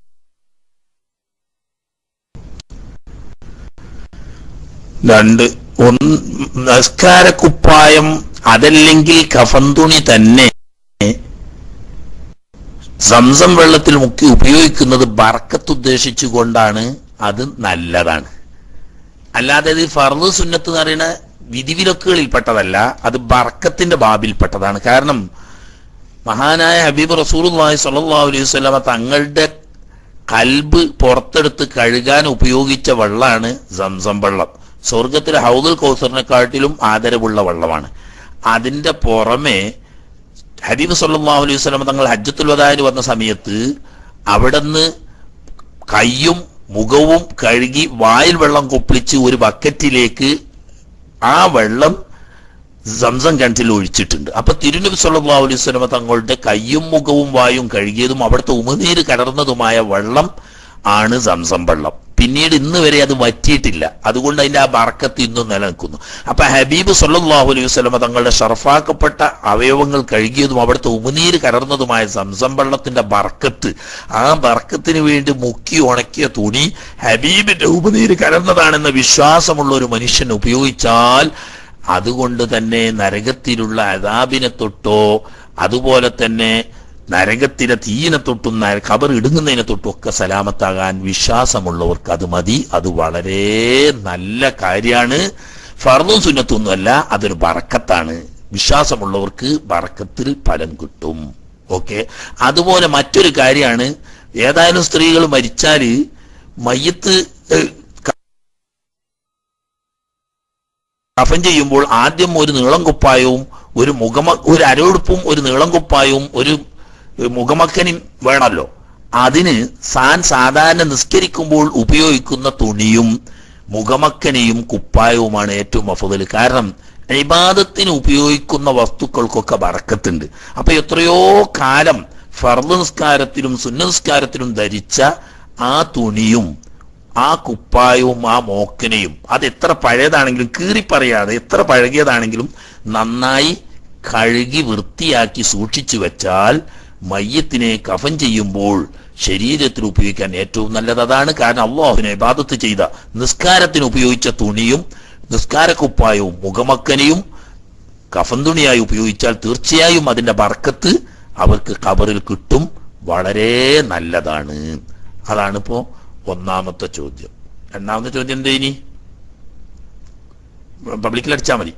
രണ്ട് ഒന്ന് നമസ്കാരക്കുപ്പായം അതല്ലെങ്കിൽ കഫന്തുണി തന്നെ സംസം വെള്ളത്തിൽ മുക്കി ഉപയോഗിക്കുന്നത് ബർക്കത്ത് ഉദ്ദേശിച്ചുകൊണ്ടാണ് അത് നല്ലതാണ് അല്ലാതെ ഇത് ഫർദ് സുന്നത്ത് എന്ന് പറയുന്ന വിധിവിലക്കുകളിൽപ്പെട്ടതല്ല അത് ബർക്കത്തിന്റെ ബാബിൽപ്പെട്ടതാണ് കാരണം മഹാനായ ഹബീബ് റസൂലുള്ളാഹി സ്വല്ലല്ലാഹു അലൈഹി വസല്ലമ തങ്ങളുടെ കൽബ് പുറത്തെടുത്ത് കഴുകാൻ ഉപയോഗിച്ച വെള്ളമാണ് സംസം വെള്ളം സ്വർഗത്തിലെ ഹൗദുൽ കൗസറിനെക്കാട്ടിലും ആദരവുള്ള വെള്ളമാണ് അതിന്റെ പുറമെ ഹബീബ് സല്ലല്ലാഹു അലൈഹി വസല്ലമ തങ്ങൾ ഹജ്ജത്തുൽ വദാന് വന്ന സമയത്ത് അവിടുന്ന് കയ്യും മുഖവും കഴുകി വായിൽ വെള്ളം കൊപ്പിളിച്ച് ഒരു ബക്കറ്റിലേക്ക് ആ വെള്ളം സംസം കിണറ്റിൽ ഒഴിച്ചിട്ടുണ്ട് അപ്പൊ തിരുനബി സല്ലല്ലാഹു അലൈഹി വസല്ലമ തങ്ങളുടെ കയ്യും മുഖവും വായും കഴുകിയതും അവിടുത്തെ ഉമിനീര് കലർന്നതുമായ വെള്ളം ആണ് സംസം വെള്ളം പിന്നീട് ഇന്ന് വരെ അത് വറ്റിയിട്ടില്ല അതുകൊണ്ട് അതിന്റെ ആ ബർക്കത്ത് ഇന്നും നിലനിൽക്കുന്നു അപ്പൊ ഹബീബ് സല്ലല്ലാഹു അലൈഹി വസല്ലമ തങ്ങളുടെ ഷർഫാക്കപ്പെട്ട അവയവങ്ങൾ കഴുകിയതും അവിടുത്തെ ഉമിനീര് കലർന്നതുമായ സംസം വെള്ളത്തിന്റെ ബർക്കത്ത് ആ ബർക്കത്തിന് വേണ്ടി മുക്കി ഉണക്കിയ തുണി ഹബീബിന്റെ ഉമിനീര് കലർന്നതാണെന്ന വിശ്വാസമുള്ള ഒരു മനുഷ്യൻ ഉപയോഗിച്ചാൽ അതുകൊണ്ട് തന്നെ നരകത്തിലുള്ള അതാബിനെ തൊട്ടോ അതുപോലെ തന്നെ നരകത്തിലെ തീയിനെ തൊട്ടും നര- ഖബർ ഇടുങ്ങുന്നതിനെ തൊട്ടും ഒക്കെ സലാമത്താകാൻ വിശ്വാസമുള്ളവർക്ക് അത് മതി അത് വളരെ നല്ല കാര്യമാണ് ഫർദും സുന്നത്തൊന്നുമല്ല അതൊരു ബറക്കത്താണ് വിശ്വാസമുള്ളവർക്ക് ബറക്കത്തിൽ ഫലം കിട്ടും ഓക്കെ അതുപോലെ മറ്റൊരു കാര്യമാണ് ഏതായാലും സ്ത്രീകൾ മരിച്ചാല് മയ്യത്ത് ഏഹ്, കഫൻ ചെയ്യുമ്പോൾ ആദ്യം ഒരു നീളം കുപ്പായവും ഒരു മുഖമ ഒരു അരവെടുപ്പും ഒരു നീളം കുപ്പായവും ഒരു മുഖമക്കനും വേണമല്ലോ അതിന് സാൻ സാധാരണ നിസ്കരിക്കുമ്പോൾ ഉപയോഗിക്കുന്ന തുണിയും മുഖമക്കനെയും കുപ്പായവുമാണ് ഏറ്റവും അഫുതൽ കാരണം ഇബാദത്തിന് ഉപയോഗിക്കുന്ന വസ്തുക്കൾക്കൊക്കെ വറക്കത്തുണ്ട് അപ്പൊ എത്രയോ കാലം ഫർദ് നിസ്കാരത്തിലും സുന്ന നിസ്കാരത്തിലും ധരിച്ച ആ തുണിയും ആ കുപ്പായവും ആ മോക്കനെയും അത് എത്ര പഴയതാണെങ്കിലും കീറിപ്പറയാതെ എത്ര പഴകിയതാണെങ്കിലും നന്നായി കഴുകി വൃത്തിയാക്കി സൂക്ഷിച്ചു വെച്ചാൽ മയ്യത്തിനെ കഫൻ ചെയ്യുമ്പോൾ ശരീരത്തിൽ ഉപയോഗിക്കാൻ ഏറ്റവും നല്ലത് അതാണ് കാരണം അള്ളാഹുവിനെ ഇബാദത്ത് ചെയ്ത നിസ്കാരത്തിന് ഉപയോഗിച്ച തുണിയും നിസ്കാരക്കുപ്പായവും മുഖമക്കനെയും കഫൻ തുണിയായി ഉപയോഗിച്ചാൽ തീർച്ചയായും അതിന്റെ ബർക്കത്ത് അവർക്ക് കബറിൽ കിട്ടും വളരെ നല്ലതാണ് അതാണിപ്പോ ഒന്നാമത്തെ ചോദ്യം രണ്ടാമത്തെ ചോദ്യം എന്താ ഇനി പബ്ലിക്കിൽ അടിച്ചാൽ മതി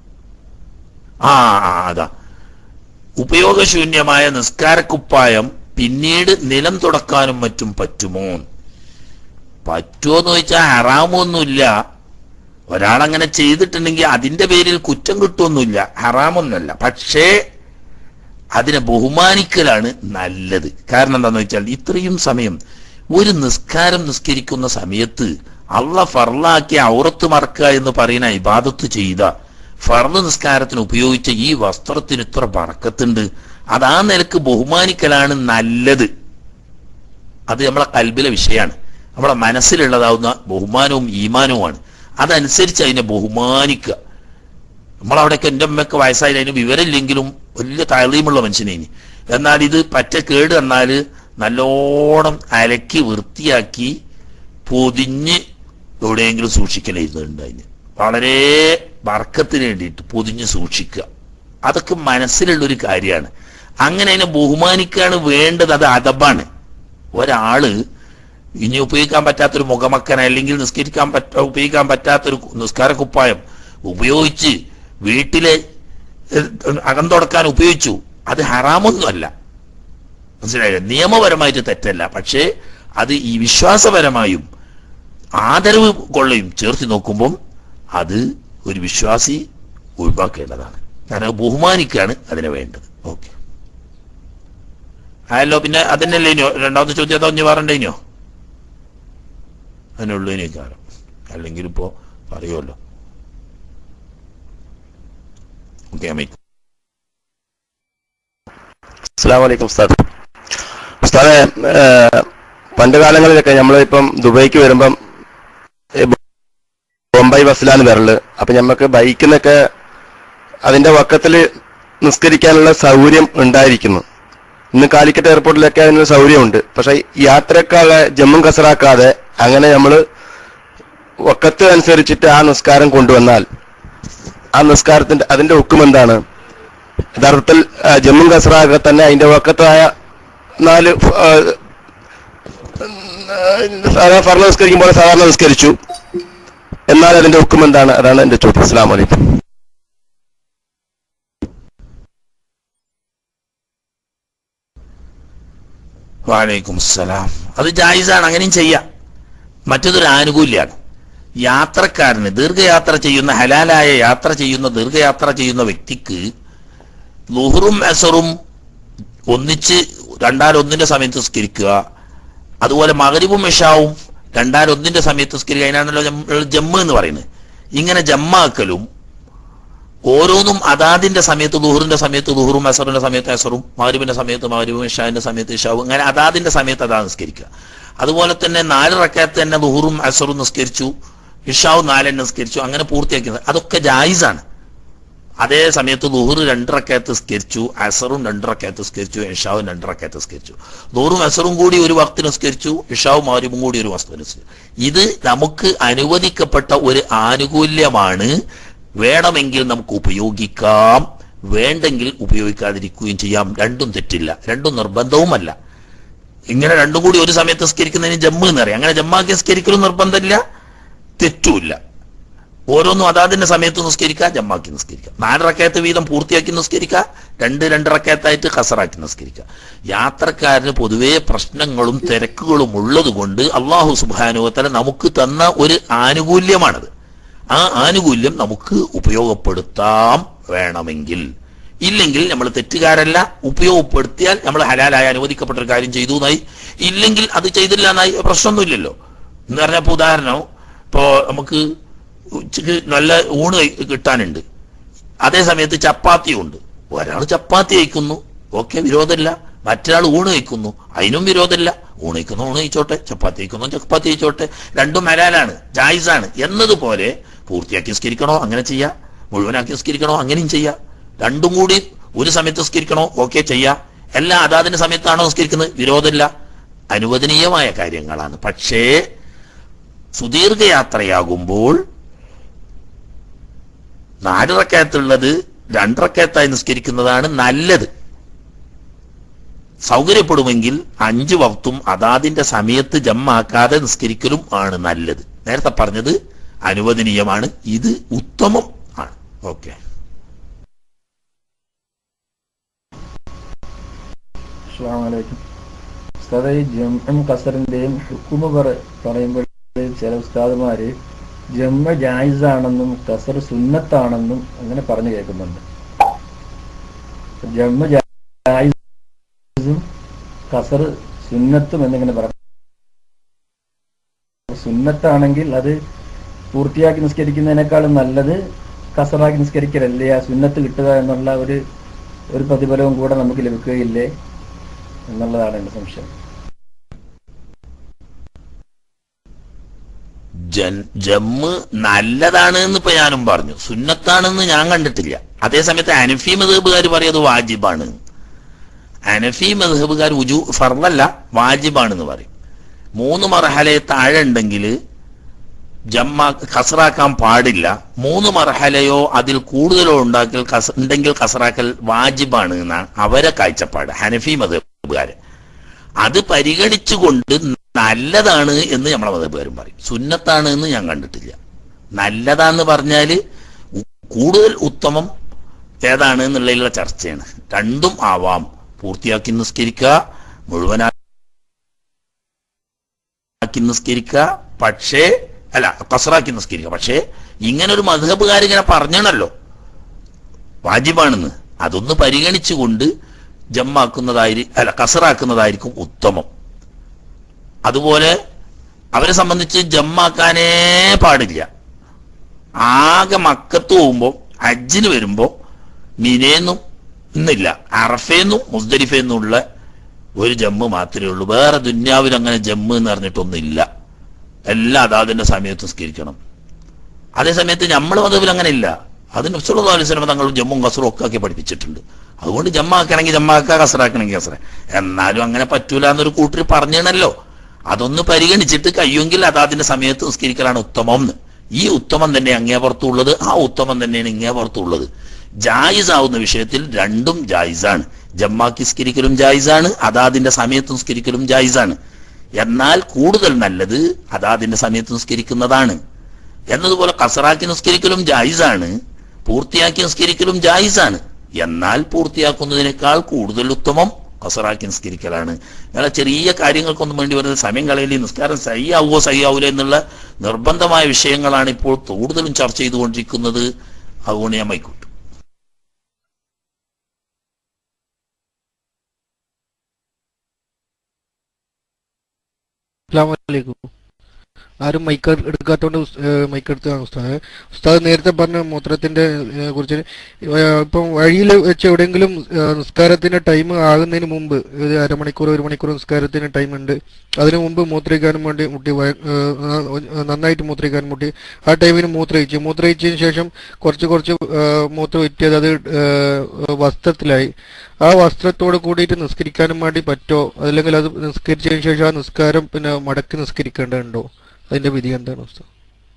ആ ആ, അതാ ഉപയോഗശൂന്യമായ നിസ്കാരക്കുപ്പായം പിന്നീട് നിലം തുടക്കാനും മറ്റും പറ്റുമോ പറ്റുമോന്ന് ചോദിച്ചാൽ ഹറാമൊന്നുമില്ല ഒരാളങ്ങനെ ചെയ്തിട്ടുണ്ടെങ്കിൽ അതിന്റെ പേരിൽ കുറ്റം കിട്ടുമൊന്നുമില്ല ഹറാമൊന്നുമല്ല പക്ഷേ അതിനെ ബഹുമാനിക്കലാണ് നല്ലത് കാരണം എന്താണെന്ന് വെച്ചാൽ ഇത്രയും സമയം ഒരു നിസ്കാരം നിസ്കരിക്കുന്ന സമയത്ത് അള്ള ഫർലാക്കിയ ഔറത്ത് മറക്കുക എന്ന് പറയുന്ന ഇബാദത്ത് ചെയ്ത ഫർദ് നിസ്കാരത്തിന് ഉപയോഗിച്ച ഈ വസ്ത്രത്തിന് ഇത്ര ബറക്കത്തുണ്ട് അത് ആ നിലക്ക് ബഹുമാനിക്കലാണ് നല്ലത് അത് നമ്മളെ കൽബിലെ വിഷയമാണ് നമ്മളെ മനസ്സിലുള്ളതാവുന്ന ബഹുമാനവും ഈമാനവുമാണ് അതനുസരിച്ച് അതിനെ ബഹുമാനിക്കുക നമ്മളവിടെയൊക്കെ എൻ്റെ അമ്മയൊക്കെ വയസ്സായാലും അതിന് വിവരമില്ലെങ്കിലും വലിയ താഴ്ലീമുള്ള മനുഷ്യനേനി എന്നാൽ ഇത് പറ്റ കേട് എന്നാൽ നല്ലോണം അലക്കി വൃത്തിയാക്കി പൊതിഞ്ഞ് എവിടെയെങ്കിലും സൂക്ഷിക്കലായിരുന്നു അതിന് വളരെ വർക്കത്തിന് വേണ്ടിയിട്ട് പൊതിഞ്ഞ് സൂക്ഷിക്കുക അതൊക്കെ മനസ്സിലുള്ളൊരു കാര്യമാണ് അങ്ങനെ അതിനെ ബഹുമാനിക്കുകയാണ് വേണ്ടത് അത് അതബാണ് ഒരാള് ഇനി ഉപയോഗിക്കാൻ പറ്റാത്തൊരു മുഖമക്കന അല്ലെങ്കിൽ നിസ്കരിക്കാൻ പറ്റ ഉപയോഗിക്കാൻ പറ്റാത്തൊരു നിസ്കാര കുപ്പായം ഉപയോഗിച്ച് വീട്ടിലെ ഏഹ്, അകം തുടക്കാൻ ഉപയോഗിച്ചു അത് ഹറാമൊന്നുമല്ല മനസ്സിലായോ നിയമപരമായിട്ട് തെറ്റല്ല പക്ഷേ അത് ഈ വിശ്വാസപരമായും ആദരവ് കൊള്ളയും ചേർത്ത് നോക്കുമ്പം അത് ഒരു വിശ്വാസി ഒഴിവാക്കേണ്ടതാണ് കാരണം ബഹുമാനിക്കാണ് അതിന് വേണ്ടത് ഓക്കെ ആയല്ലോ പിന്നെ അതന്നെയല്ലേ ഇനിയോ രണ്ടാമത്തെ ചോദ്യം അതോ ഇനി പറഞ്ഞിനോ അതിനുള്ളതിനെ കാലം അല്ലെങ്കിൽ ഇപ്പോ പറയുമല്ലോ ഓക്കെ അമ്മ അസ്സാം വലൈക്കും ഉസ്താദ് ഉസ്താദെ ഏഹ്, പണ്ട് കാലങ്ങളിലൊക്കെ നമ്മളിപ്പം ദുബൈക്ക് വരുമ്പം ഈ ബോംബെ ബസ്സിലാണ് വരല് അപ്പൊ ഞമ്മക്ക് ബൈക്കിൽ നിന്നൊക്കെ അതിന്റെ വക്കത്തില് നിസ്കരിക്കാനുള്ള സൗകര്യം ഉണ്ടായിരിക്കുന്നു ഇന്ന് കാലിക്കറ്റ് എയർപോർട്ടിലൊക്കെ അതിനുള്ള സൗകര്യമുണ്ട് പക്ഷെ യാത്രക്കാരെ ജമ്മും കസറാക്കാതെ അങ്ങനെ നമ്മള് വക്കത്ത് അനുസരിച്ചിട്ട് ആ നിസ്കാരം കൊണ്ടുവന്നാൽ ആ നിസ്കാരത്തിന്റെ അതിന്റെ ഹുക്കും എന്താണ് യഥാർത്ഥത്തിൽ ആ, ജമ്മും കസറാകെ തന്നെ അതിന്റെ വക്കത്തായ നാല് ഫ- ആ, സാധാരണ ഫർണ നിസ്കരിക്കുമ്പോൾ സാധാരണ നിസ്കരിച്ചു എന്നാൽ അതിന്റെ ഹുക്കും എന്താണ് അതാണ് എന്റെ ചോദ്യം അസ്സാം വലൈക്കും വാലൈക്കും സലാം അത് ജായിസാണ് അങ്ങനെയും ചെയ്യാം മറ്റതൊരു ആനുകൂല്യമാണ് യാത്രക്കാരന് ദീർഘയാത്ര ചെയ്യുന്ന ഹലാലായ യാത്ര ചെയ്യുന്ന ദീർഘയാത്ര ചെയ്യുന്ന വ്യക്തിക്ക് ലുഹറും അസറും ഒന്നിച്ച് രണ്ടാലൊന്നിന്റെ സമയത്ത് സ്കരിക്കുക അതുപോലെ മകരിവും ഇഷാവും രണ്ടാലൊന്നിന്റെ സമയത്ത് സ്കരിക്കുക അതിനാണല്ലോ ജം- ജമ്മ് എന്ന് പറയുന്നത് ഇങ്ങനെ ജമ്മാക്കലും ഓരോന്നും അതാതിന്റെ സമയത്ത് ദുഹറിന്റെ സമയത്ത് ദുഹറും അസറിന്റെ സമയത്ത് അസറും മാരിബിന്റെ സമയത്ത് മാരിബും ഇഷാവിന്റെ സമയത്ത് ഇഷാവും അങ്ങനെ അതാതിന്റെ സമയത്ത് അതാ നിസ്കരിക്കുക അതുപോലെ തന്നെ നാല് റക്കാത്ത് തന്നെ ദുഹറും അസറും നിസ്കരിച്ചു ഇഷാവും നാലെണ്ണം നിസ്കരിച്ചു അങ്ങനെ പൂർത്തിയാക്കുന്നത് അതൊക്കെ ജായിസാണ് അതേ സമയത്ത് ദുഹർ രണ്ടറക്കകത്ത് സ്കരിച്ചു അസറും രണ്ടറക്കകത്ത് സ്കരിച്ചു ഇഷാവും രണ്ടറക്കകത്ത് സ്കരിച്ചു ദുഹറും അസറും കൂടി ഒരു വക്തിന് നിസ്കരിച്ചു ഇഷാവും മാരിബും കൂടി ഒരു വസ്തുവിന് നിസ്കരിച്ചു ഇത് നമുക്ക് അനുവദിക്കപ്പെട്ട ഒരു ആനുകൂല്യമാണ് വേണമെങ്കിൽ നമുക്ക് ഉപയോഗിക്കാം വേണ്ടെങ്കിൽ ഉപയോഗിക്കാതിരിക്കുകയും ചെയ്യാം രണ്ടും തെറ്റില്ല രണ്ടും നിർബന്ധവുമല്ല ഇങ്ങനെ രണ്ടും കൂടി ഒരു സമയത്ത് സ്കരിക്കുന്നതിന് ജമ്മ് എന്നറിയാം അങ്ങനെ ജമ്മാക്കി സ്കരിക്കലും നിർബന്ധമില്ല തെറ്റുമില്ല ഓരോന്നും അതാതിന്റെ സമയത്ത് നിസ്കരിക്കുക ജമ്മാക്കി നിസ്കരിക്കുക നാല് റക്കയത്ത് വീതം പൂർത്തിയാക്കി നിസ്കരിക്കുക രണ്ട് രണ്ട് റക്കയത്തായിട്ട് ഖസറാക്കി നിസ്കരിക്കുക യാത്രക്കാരന് പൊതുവേ പ്രശ്നങ്ങളും തിരക്കുകളും ഉള്ളത് കൊണ്ട് അള്ളാഹു സുബാനുവത്തല നമുക്ക് തന്ന ഒരു ആനുകൂല്യമാണത് ആ ആനുകൂല്യം നമുക്ക് ഉപയോഗപ്പെടുത്താം വേണമെങ്കിൽ ഇല്ലെങ്കിൽ നമ്മൾ തെറ്റുകാരല്ല ഉപയോഗപ്പെടുത്തിയാൽ നമ്മൾ ഹലാലായ അനുവദിക്കപ്പെട്ട ഒരു കാര്യം ചെയ്തു എന്നായി ഇല്ലെങ്കിൽ അത് ചെയ്തില്ല എന്നായി പ്രശ്നമൊന്നുമില്ലല്ലോ എന്ന് പറഞ്ഞപ്പോ ഉദാഹരണം ഇപ്പോ നമുക്ക് ഉച്ചക്ക് നല്ല ഊണ് കഴി- കിട്ടാനുണ്ട് അതേ സമയത്ത് ചപ്പാത്തിയും ഉണ്ട് ഒരാൾ ചപ്പാത്തി കഴിക്കുന്നു ഓക്കെ വിരോധമില്ല മറ്റൊരാൾ ഊണ് കഴിക്കുന്നു അതിനും വിരോധമില്ല ഊണ് കഴിക്കുന്നു ഊണ് കഴിച്ചോട്ടെ ചപ്പാത്തി കഴിക്കുന്നു ചപ്പാത്തി കഴിച്ചോട്ടെ രണ്ടും ഹലാലാണ് ജായിസാണ് എന്നതുപോലെ പൂർത്തിയാക്കി സ്കരിക്കണോ അങ്ങനെ ചെയ്യാം മുഴുവനാക്കി സ്കരിക്കണോ അങ്ങനെയും ചെയ്യാം രണ്ടും കൂടി ഒരു സമയത്ത് സ്കരിക്കണോ ഓക്കെ ചെയ്യാം എല്ലാം അതാതിന്റെ സമയത്താണോ സ്കരിക്കുന്നത് വിരോധമില്ല അനുവദനീയമായ കാര്യങ്ങളാണ് പക്ഷേ സുദീർഘയാത്രയാകുമ്പോൾ നാലിറക്കയത്തുള്ളത് രണ്ടിറക്കയത്തായി നിസ്കരിക്കുന്നതാണ് നല്ലത് സൗകര്യപ്പെടുമെങ്കിൽ അഞ്ചു വക്തും അതാതിന്റെ സമയത്ത് ജമ്മാക്കാതെ നിസ്കരിക്കലും ആണ് നല്ലത് നേരത്തെ പറഞ്ഞത് അനുവദനീയമാണ് ഇത് ഉത്തമം ആണ് ഓക്കെ അസ്സലാമു അലൈക്കും ഉസ്താദെ ഈ ജംഉം കസറിന്റെയും ഹുക്കുമ് പറ പറയുമ്പോൾ ചില ഉസ്താദുമാര് ജമ്മ ജായിസാണെന്നും കസർ സുന്നത്താണെന്നും അങ്ങനെ പറഞ്ഞു കേൾക്കുന്നുണ്ട് ജമ്മ ജായിസും കസർ സുന്നത്തും എന്നിങ്ങനെ പറഞ്ഞു സുന്നത്താണെങ്കിൽ അത് പൂർത്തിയാക്കി നിസ്കരിക്കുന്നതിനേക്കാളും നല്ലത് കസറാക്കി നിസ്കരിക്കലല്ലേ ആ സുന്നത്ത് കിട്ടുക എന്നുള്ള ഒരു ഒരു പ്രതിഫലവും കൂടെ നമുക്ക് ലഭിക്കുകയില്ലേ എന്നുള്ളതാണ് എന്റെ സംശയം ജൻ- ജമ്മ് നല്ലതാണ് എന്ന് ഇപ്പൊ ഞാനും പറഞ്ഞു സുന്നത്താണെന്ന് ഞാൻ കണ്ടിട്ടില്ല അതേസമയത്ത് അനഫി മധബുകാർ പറയത് വാജിബാണ് അനഫി മധബുകാർ ഉജു ഫർലല്ല വാജിബാണെന്ന് പറയും മൂന്ന് മർഹലയെ താഴെ ഉണ്ടെങ്കിൽ ജമ്മ കസറാക്കാൻ പാടില്ല മൂന്ന് മർഹലയോ അതിൽ കൂടുതലോ ഉണ്ടാക്കൽ കസ ഉണ്ടെങ്കിൽ കസറാക്കൽ വാജിബാണ് എന്നാണ് അവരെ കാഴ്ചപ്പാട് ഹനഫി മതബുകാര് അത് പരിഗണിച്ചുകൊണ്ട് നല്ലതാണ് എന്ന് നമ്മളെ മതബുകാരും പറയും സുന്നത്താണ് എന്ന് ഞാൻ കണ്ടിട്ടില്ല നല്ലതാന്ന് പറഞ്ഞാല് ഉ- കൂടുതൽ ഉത്തമം ഏതാണ് എന്നുള്ളതിലുള്ള ചർച്ചയാണ് രണ്ടും ആവാം പൂർത്തിയാക്കി നിസ്കരിക്കുക മുഴുവനാക്കി നിസ്കരിക്കുക പക്ഷേ അല്ല കസറാക്കി നിസ്കരിക്കുക പക്ഷേ ഇങ്ങനെ ഒരു മധുഹബുകാരിങ്ങനെ പറഞ്ഞണല്ലോ വാജിബാണെന്ന് അതൊന്ന് പരിഗണിച്ചുകൊണ്ട് ജമ്മാക്കുന്നതായിരിക്കും അല്ല കസറാക്കുന്നതായിരിക്കും ഉത്തമം അതുപോലെ അവരെ സംബന്ധിച്ച് ജമ്മാക്കാനേ പാടില്ല ആകെ മക്കത്ത് പോകുമ്പോൾ ഹജ്ജിന് വരുമ്പോൾ മിനേന്നും ഇന്നില്ല അറഫേന്നും മുസ്ദലിഫേന്നും ഉള്ള ഒരു ജമ്മ് മാത്രമേ ഉള്ളൂ വേറെ ദുന്യാവിൽ അങ്ങനെ ജമ്മ് എന്ന് പറഞ്ഞിട്ടൊന്നുമില്ല എല്ലാം അതാതിന്റെ സമയത്ത് നിസ്കരിക്കണം അതേ സമയത്ത് നമ്മൾ മതത്തിൽ അങ്ങനെ ഇല്ല അതിന് നബ്സുല്ലാ അലൈഹി സ്വലമ തങ്ങൾ ജമ്മും കസറും ഒക്കെ ആക്കി പഠിപ്പിച്ചിട്ടുണ്ട് അതുകൊണ്ട് ജമ്മാക്കണമെങ്കിൽ ജമ്മാക്ക കസറാക്കണമെങ്കിൽ കസറ എന്നാലും അങ്ങനെ പറ്റൂല എന്നൊരു കൂട്ടർ പറഞ്ഞണല്ലോ അതൊന്ന് പരിഗണിച്ചിട്ട് കഴിയുമെങ്കിൽ അതാതിന്റെ സമയത്ത് നിസ്കരിക്കലാണ് ഉത്തമം എന്ന് ഈ ഉത്തമം തന്നെ അങ്ങേ പുറത്തുള്ളത് ആ ഉത്തമം തന്നെയാണ് ഇങ്ങേ പുറത്തുള്ളത് ജായിസ് ആവുന്ന വിഷയത്തിൽ രണ്ടും ജായിസാണ് ജമ്മാക്കി നിസ്കരിക്കലും ജായിസാണ് അതാതിന്റെ സമയത്ത് നിസ്കരിക്കലും ജായിസാണ് എന്നാൽ കൂടുതൽ നല്ലത് അതാതിന്റെ സമയത്ത് നിസ്കരിക്കുന്നതാണ് എന്നതുപോലെ കസറാക്കി നിസ്കരിക്കലും ജായിസാണ് പൂർത്തിയാക്കി നിസ്കരിക്കലും ജായിസാണ് എന്നാൽ പൂർത്തിയാക്കുന്നതിനേക്കാൾ കൂടുതൽ ഉത്തമം കസറാക്കി നിസ്കരിക്കലാണ് അങ്ങനെ ചെറിയ കാര്യങ്ങൾക്കൊന്നും വേണ്ടി വരുന്നത് സമയം കളയില്ലേ നിസ്കാരം സയ്യാവോ സയ്യാവൂല എന്നുള്ള നിർബന്ധമായ വിഷയങ്ങളാണ് ഇപ്പോൾ കൂടുതലും ചർച്ച ചെയ്തുകൊണ്ടിരിക്കുന്നത് അതുകൊണ്ട് ഞാൻ മൈക്കൂട്ടു അസ്ലാമലൈക്കും ആരും മൈക്ക് എടുക്കാത്തോണ്ട് ഉസ്- ഏഹ് മൈക്ക് എടുത്തതാണ് ഉസ്താദ് ഉസ്താദ് നേരത്തെ പറഞ്ഞ മൂത്രത്തിന്റെ ഏഹ് കുറിച്ച് ഏഹ് ഇപ്പം വഴിയിൽ വെച്ച് എവിടെയെങ്കിലും ഏഹ് നിസ്കാരത്തിന്റെ ടൈം ആകുന്നതിന് മുമ്പ് ഒരു അരമണിക്കൂർ ഒരു മണിക്കൂർ നിസ്കാരത്തിന് ടൈം ഉണ്ട് അതിനു മുമ്പ് മൂത്രയിക്കാനും വേണ്ടി മുട്ടി വയ- ഏഹ് നന്നായിട്ട് മൂത്രയിക്കാൻ മുട്ടി ആ ടൈമിന് മൂത്രയിച്ചു മൂത്രയിച്ചതിന് ശേഷം കുറച്ച് കുറച്ച് ഏഹ് മൂത്രം ഇറ്റിയത് അത് ഏഹ് വസ്ത്രത്തിലായി ആ വസ്ത്രത്തോട് കൂടിയിട്ട് നിസ്കരിക്കാനും വേണ്ടി പറ്റോ അല്ലെങ്കിൽ അത് നിസ്കരിച്ചതിന് ശേഷം ആ നിസ്കാരം പിന്നെ മടക്കി നിസ്കരിക്കേണ്ടതുണ്ടോ അതിന്റെ വിധി എന്താണ് ഉസ്താദ്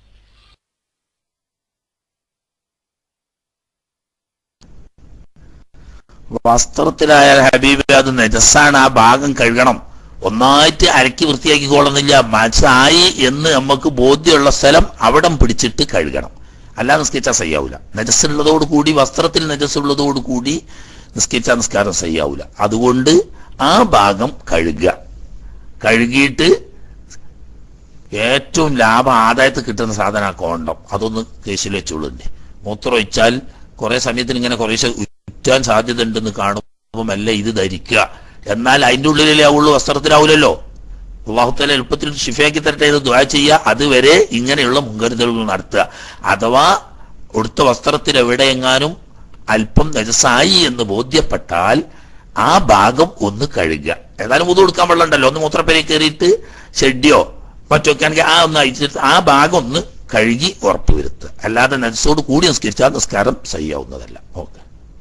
വസ്ത്രത്തിലായാൽ ഹബീബ് അത് നെജസ്സാണ് ആ ഭാഗം കഴുകണം ഒന്നായിട്ട് അരക്കി വൃത്തിയാക്കിക്കോളുന്നില്ല മനസ്സായി എന്ന് നമുക്ക് ബോധ്യമുള്ള സ്ഥലം അവിടം പിടിച്ചിട്ട് കഴുകണം അല്ലാതെ നിസ്കരിച്ചാൽ സയ്യാവൂല നെജസ്സുള്ളതോട് കൂടി വസ്ത്രത്തിൽ നെജസ്സുള്ളതോട് കൂടി നിസ്കരിച്ചാൽ നിസ്കാരം സയ്യാവൂല അതുകൊണ്ട് ആ ഭാഗം കഴുകുക കഴുകിയിട്ട് ഏറ്റവും ലാഭ ആദായത്തിൽ കിട്ടുന്ന സാധന കോണ്ടം അതൊന്ന് കേസിൽ വെച്ചോളുണ്ട് മൂത്രം ഒഴിച്ചാൽ കുറെ സമയത്തിന് ഇങ്ങനെ കുറേശ്ശെ ഉറ്റാൻ സാധ്യത ഉണ്ടെന്ന് കാണുമ്പോൾ മെല്ലെ ഇത് ധരിക്കുക എന്നാൽ അതിന്റെ ഉള്ളിലല്ലേ ആവുള്ളൂ വസ്ത്രത്തിലാവൂലല്ലോ അള്ളാഹുത്തല എളുപ്പത്തിൽ ഷിഫയാക്കി തരട്ടെ ഇത് ദ്വാ ചെയ്യുക അതുവരെ ഇങ്ങനെയുള്ള മുൻകരുതലുകൾ നടത്തുക അഥവാ ഉടുത്ത വസ്ത്രത്തിൽ എവിടെയെങ്ങാനും അല്പം നജസായി എന്ന് ബോധ്യപ്പെട്ടാൽ ആ ഭാഗം ഒന്ന് കഴുകുക ഏതായാലും മുതു കൊടുക്കാൻ വെള്ളമുണ്ടല്ലോ ഒന്ന് മൂത്രപ്പേരി കയറിയിട്ട് ഷെഡിയോ മറ്റൊക്കെ ആണെങ്കിൽ ആ ഒന്ന് അയച്ചിട്ട് ആ ഭാഗം ഒന്ന് കഴുകി ഉറപ്പുവരുത്തുക അല്ലാതെ നജസോട് കൂടി നിസ്കരിച്ചാൽ നിസ്കാരം സഹിയാവുന്നതല്ല ഓക്കെ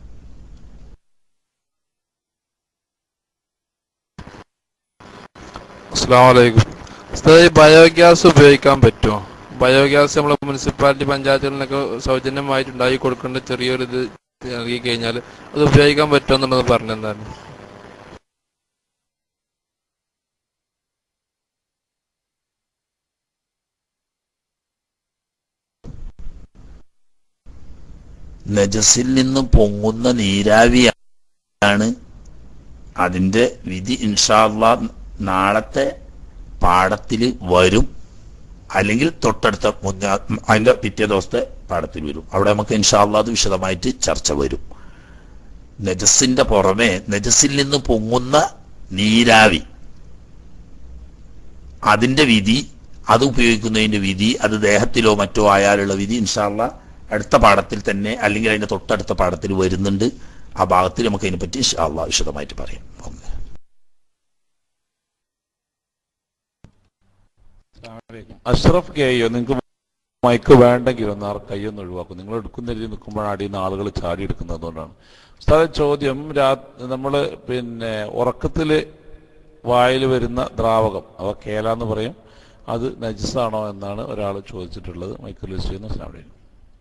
അസ്സാം വലൈക്കും ഉസ്താദ് ഈ ബയോഗ്യാസ് ഉപയോഗിക്കാൻ പറ്റുമോ ബയോഗ്യാസ് നമ്മളെ മുനിസിപ്പാലിറ്റി പഞ്ചായത്തുകളിലൊക്കെ സൗജന്യമായിട്ട് ഉണ്ടാക്കി കൊടുക്കേണ്ട ചെറിയൊരു ഇത് നൽകി കഴിഞ്ഞാൽ അത് ഉപയോഗിക്കാൻ പറ്റുമോ എന്നുള്ളത് പറഞ്ഞെന്താണ് നജസിൽ നിന്ന് പൊങ്ങുന്ന നീരാവിയാണ് അതിന്റെ വിധി ഇൻഷാല്ല നാളത്തെ പാഠത്തിൽ വരും അല്ലെങ്കിൽ തൊട്ടടുത്ത മുന്ന അതിന്റെ പിറ്റേ ദിവസത്തെ പാഠത്തിൽ വരും അവിടെ നമുക്ക് ഇൻഷാല്ലാ അത് വിശദമായിട്ട് ചർച്ച വരും നജസിന്റെ പുറമെ നജസിൽ നിന്ന് പൊങ്ങുന്ന നീരാവി അതിന്റെ വിധി അത് ഉപയോഗിക്കുന്നതിന്റെ വിധി അത് ദേഹത്തിലോ മറ്റോ ആയാലുള്ള വിധി ഇൻഷാല്ല അടുത്ത പാഠത്തിൽ തന്നെ അല്ലെങ്കിൽ അതിന്റെ തൊട്ടടുത്ത പാഠത്തിൽ വരുന്നുണ്ട് ആ ഭാഗത്തിൽ നമുക്ക് അതിനെപ്പറ്റി ഇൻഷാല്ല വിശദമായിട്ട് പറയാം ഓക്കേ. അഷ്റഫ് കെയോ നിങ്ങൾക്ക് മൈക്ക് വേണ്ടെങ്കിൽ ഒന്ന് ആ കൈയൊന്ന് ഒഴിവാക്കും നിങ്ങൾ എടുക്കുന്ന രീതി നിൽക്കുമ്പോഴാണ് അടിയിൽ നിന്ന് ആളുകൾ ചാടി എടുക്കുന്നത് അതുകൊണ്ടാണ് ഉസ്താദെ ചോദ്യം രാ നമ്മൾ പിന്നെ ഉറക്കത്തിൽ വായിൽ വരുന്ന ദ്രാവകം അവ കേല എന്ന് പറയും അത് നജസാണോ എന്നാണ് ഒരാൾ ചോദിച്ചിട്ടുള്ളത് മൈക്കിൽ ലിസ്റ്റ് ചെയ്യുന്ന അസ്സലാമു അലൈക്കും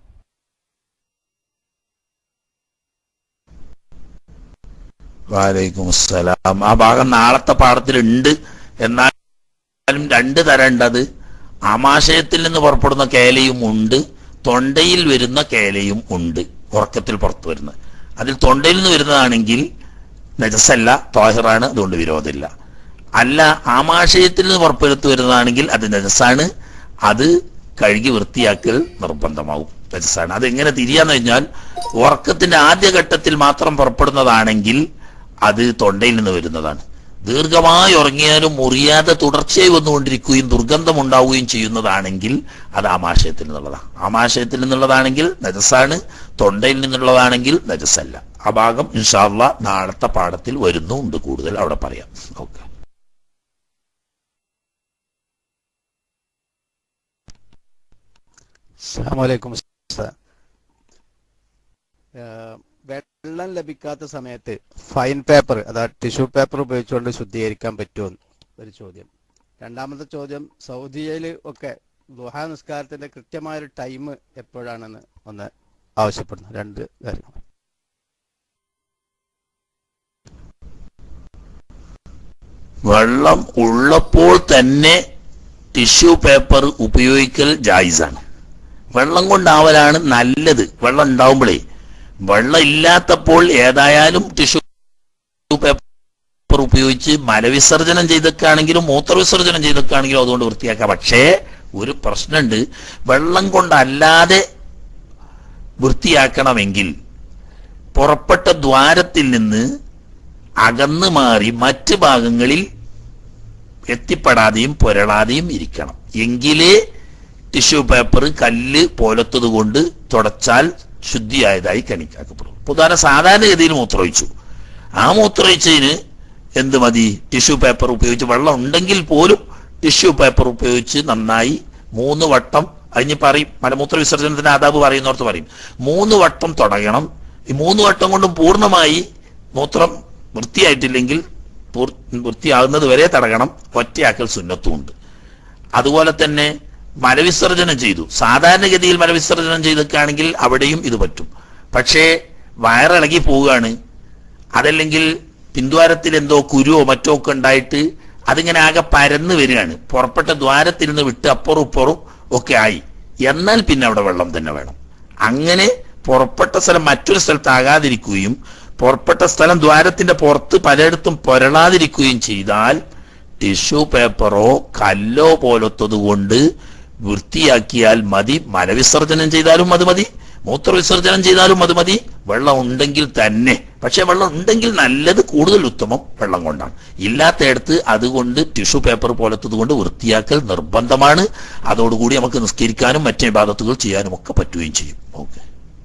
വാലൈക്കും അസ്സലാം ആ ഭാഗം നാളത്തെ പാഠത്തിലുണ്ട് എന്നാലും രണ്ട് തരം ഉണ്ട് അത് ആമാശയത്തിൽ നിന്ന് പുറപ്പെടുന്ന കേലയും ഉണ്ട് തൊണ്ടയിൽ വരുന്ന കേലയും ഉണ്ട് ഉറക്കത്തിൽ പുറത്തു വരുന്നത് അതിൽ തൊണ്ടയിൽ നിന്ന് വരുന്നതാണെങ്കിൽ നജസല്ല തോഹിറാണ് അതുകൊണ്ട് വിരോധമില്ല അല്ല ആമാശയത്തിൽ നിന്ന് പുറപ്പെടുത്തു വരുന്നതാണെങ്കിൽ അത് നജസാണ് അത് കഴുകി വൃത്തിയാക്കൽ നിർബന്ധമാവും നജസാണ് അതെങ്ങനെ തിരിയാന്ന് കഴിഞ്ഞാൽ ഉറക്കത്തിന്റെ ആദ്യഘട്ടത്തിൽ മാത്രം പുറപ്പെടുന്നതാണെങ്കിൽ അത് തൊണ്ടയിൽ നിന്ന് വരുന്നതാണ് ദീർഘമായി ഉറങ്ങിയാലും മുറിയാതെ തുടർച്ചയായി വന്നുകൊണ്ടിരിക്കുകയും ദുർഗന്ധം ഉണ്ടാവുകയും ചെയ്യുന്നതാണെങ്കിൽ അത് ആമാശയത്തിൽ നിന്നുള്ളതാണ് ആമാശയത്തിൽ നിന്നുള്ളതാണെങ്കിൽ നജസാണ് തൊണ്ടയിൽ നിന്നുള്ളതാണെങ്കിൽ നജസല്ല ആ ഭാഗം ഇൻഷാല്ല നാളത്തെ പാഠത്തിൽ വരുന്നുണ്ട് കൂടുതൽ അവിടെ പറയാം ഓക്കെ അസ്സലാമലൈക്കും ഉസ്താദ്. ഏഹ് വെള്ളം ലഭിക്കാത്ത സമയത്ത് ഫൈൻ പേപ്പർ അതായത് ടിഷ്യൂ പേപ്പർ ഉപയോഗിച്ചുകൊണ്ട് ശുദ്ധീകരിക്കാൻ പറ്റുമോ ഒരു ചോദ്യം രണ്ടാമത്തെ ചോദ്യം സൗദിയയിൽ ഒക്കെ ദുഹാ നിസ്കാരത്തിന്റെ കൃത്യമായൊരു ടൈം എപ്പോഴാണെന്ന് ഒന്ന് ആവശ്യപ്പെടുന്നു രണ്ട് കാര്യങ്ങൾ വെള്ളം ഉള്ളപ്പോൾ തന്നെ ടിഷ്യൂ പേപ്പർ ഉപയോഗിക്കൽ ജായിസാണ് വെള്ളം കൊണ്ടാവലാണ് നല്ലത് വെള്ളം ഉണ്ടാവുമ്പോഴേ വെള്ളം ഇല്ലാത്തപ്പോൾ ഏതായാലും ടിഷ്യൂ പേപ്പർ ഉപയോഗിച്ച് മലവിസർജനം ചെയ്തൊക്കെയാണെങ്കിലും മൂത്രവിസർജനം ചെയ്തൊക്കെയാണെങ്കിലും അതുകൊണ്ട് വൃത്തിയാക്കാം പക്ഷേ ഒരു പ്രശ്നമുണ്ട് വെള്ളം കൊണ്ടല്ലാതെ വൃത്തിയാക്കണമെങ്കിൽ പുറപ്പെട്ട ദ്വാരത്തിൽ നിന്ന് അകന്നു മാറി മറ്റ് ഭാഗങ്ങളിൽ എത്തിപ്പെടാതെയും പുരളാതെയും ഇരിക്കണം എങ്കിലേ ടിഷ്യൂ പേപ്പർ കല്ല് പോലത്തത് കൊണ്ട് തുടച്ചാൽ ശുദ്ധിയായതായി കണിക്കാക്കപ്പെടും ഇപ്പൊ ഉദാഹരണം സാധാരണഗതിയിൽ മൂത്രമൊഴിച്ചു ആ മൂത്രമൊഴിച്ചതിന് എന്ത് മതി ടിഷ്യൂ പേപ്പർ ഉപയോഗിച്ച് വെള്ളം ഉണ്ടെങ്കിൽ പോലും ടിഷ്യൂ പേപ്പർ ഉപയോഗിച്ച് നന്നായി മൂന്ന് വട്ടം അതിന് പറയും മലമൂത്ര വിസർജനത്തിന്റെ ആദാബ് പറയുന്നോർത്ത് പറയും മൂന്ന് വട്ടം തുടങ്ങണം ഈ മൂന്ന് വട്ടം കൊണ്ടും പൂർണ്ണമായി മൂത്രം വൃത്തിയായിട്ടില്ലെങ്കിൽ പൂർ- വൃത്തിയാകുന്നത് വരെ തടയണം ഒറ്റയാക്കൽ സുന്നത്തുമുണ്ട് അതുപോലെ തന്നെ മലവിസർജനം ചെയ്തു സാധാരണഗതിയിൽ മലവിസർജനം ചെയ്തൊക്കെയാണെങ്കിൽ അവിടെയും ഇത് പറ്റും പക്ഷേ വയറിളകി പോവുകയാണ് അതല്ലെങ്കിൽ പിന്ദ്വാരത്തിൽ എന്തോ കുരുവോ മറ്റോ ഒക്കെ ഉണ്ടായിട്ട് അതിങ്ങനെ ആകെ പരന്ന് വരികയാണ് പുറപ്പെട്ട ദ്വാരത്തിൽ നിന്ന് വിട്ട് അപ്പുറം ഇപ്പുറം ഒക്കെ ആയി എന്നാൽ പിന്നെ അവിടെ വെള്ളം തന്നെ വേണം അങ്ങനെ പുറപ്പെട്ട സ്ഥലം മറ്റൊരു സ്ഥലത്താകാതിരിക്കുകയും പുറപ്പെട്ട സ്ഥലം ദ്വാരത്തിന്റെ പുറത്ത് പലയിടത്തും പുരളാതിരിക്കുകയും ചെയ്താൽ ടിഷ്യൂ പേപ്പറോ കല്ലോ പോലത്തത് കൊണ്ട് വൃത്തിയാക്കിയാൽ മതി മലവിസർജനം ചെയ്താലും അത് മതി മൂത്രവിസർജനം ചെയ്താലും അത് മതി വെള്ളം ഉണ്ടെങ്കിൽ തന്നെ പക്ഷെ വെള്ളം ഉണ്ടെങ്കിൽ നല്ലത് കൂടുതൽ ഉത്തമം വെള്ളം കൊണ്ടാണ് ഇല്ലാത്തയിടത്ത് അതുകൊണ്ട് ടിഷ്യൂ പേപ്പർ പോലത്തത് കൊണ്ട് വൃത്തിയാക്കൽ നിർബന്ധമാണ് അതോടുകൂടി നമുക്ക് നിസ്കരിക്കാനും മറ്റേ വിഭാഗത്തുകൾ ചെയ്യാനും ഒക്കെ പറ്റുകയും ചെയ്യും ഓക്കെ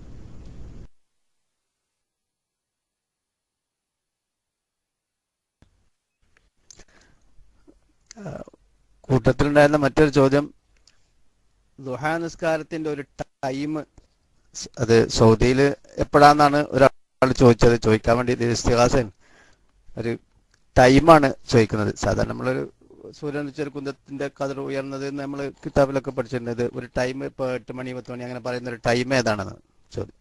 കൂട്ടത്തിലുണ്ടായിരുന്ന മറ്റൊരു ചോദ്യം ദുഹാ നിസ്കാരത്തിന്റെ ഒരു ടൈം അത് സൗദിയിൽ എപ്പോഴാന്നാണ് ഒരാൾ ചോദിച്ചത് ചോദിക്കാൻ വേണ്ടി ഇത് ഇസ്തിഹാസൻ ഒരു ടൈമാണ് ചോദിക്കുന്നത് സാധാരണ നമ്മളൊരു സൂര്യൻ ഉദിച്ച ഒരു കുന്തത്തിന്റെ കതിർ ഉയർന്നത് നമ്മൾ കിതാബിലൊക്കെ പഠിച്ചിട്ടുണ്ട് ഇത് ഒരു ടൈം ഇപ്പൊ എട്ട് മണി പത്ത് മണി അങ്ങനെ പറയുന്ന ഒരു ടൈം ഏതാണെന്ന് ചോദ്യം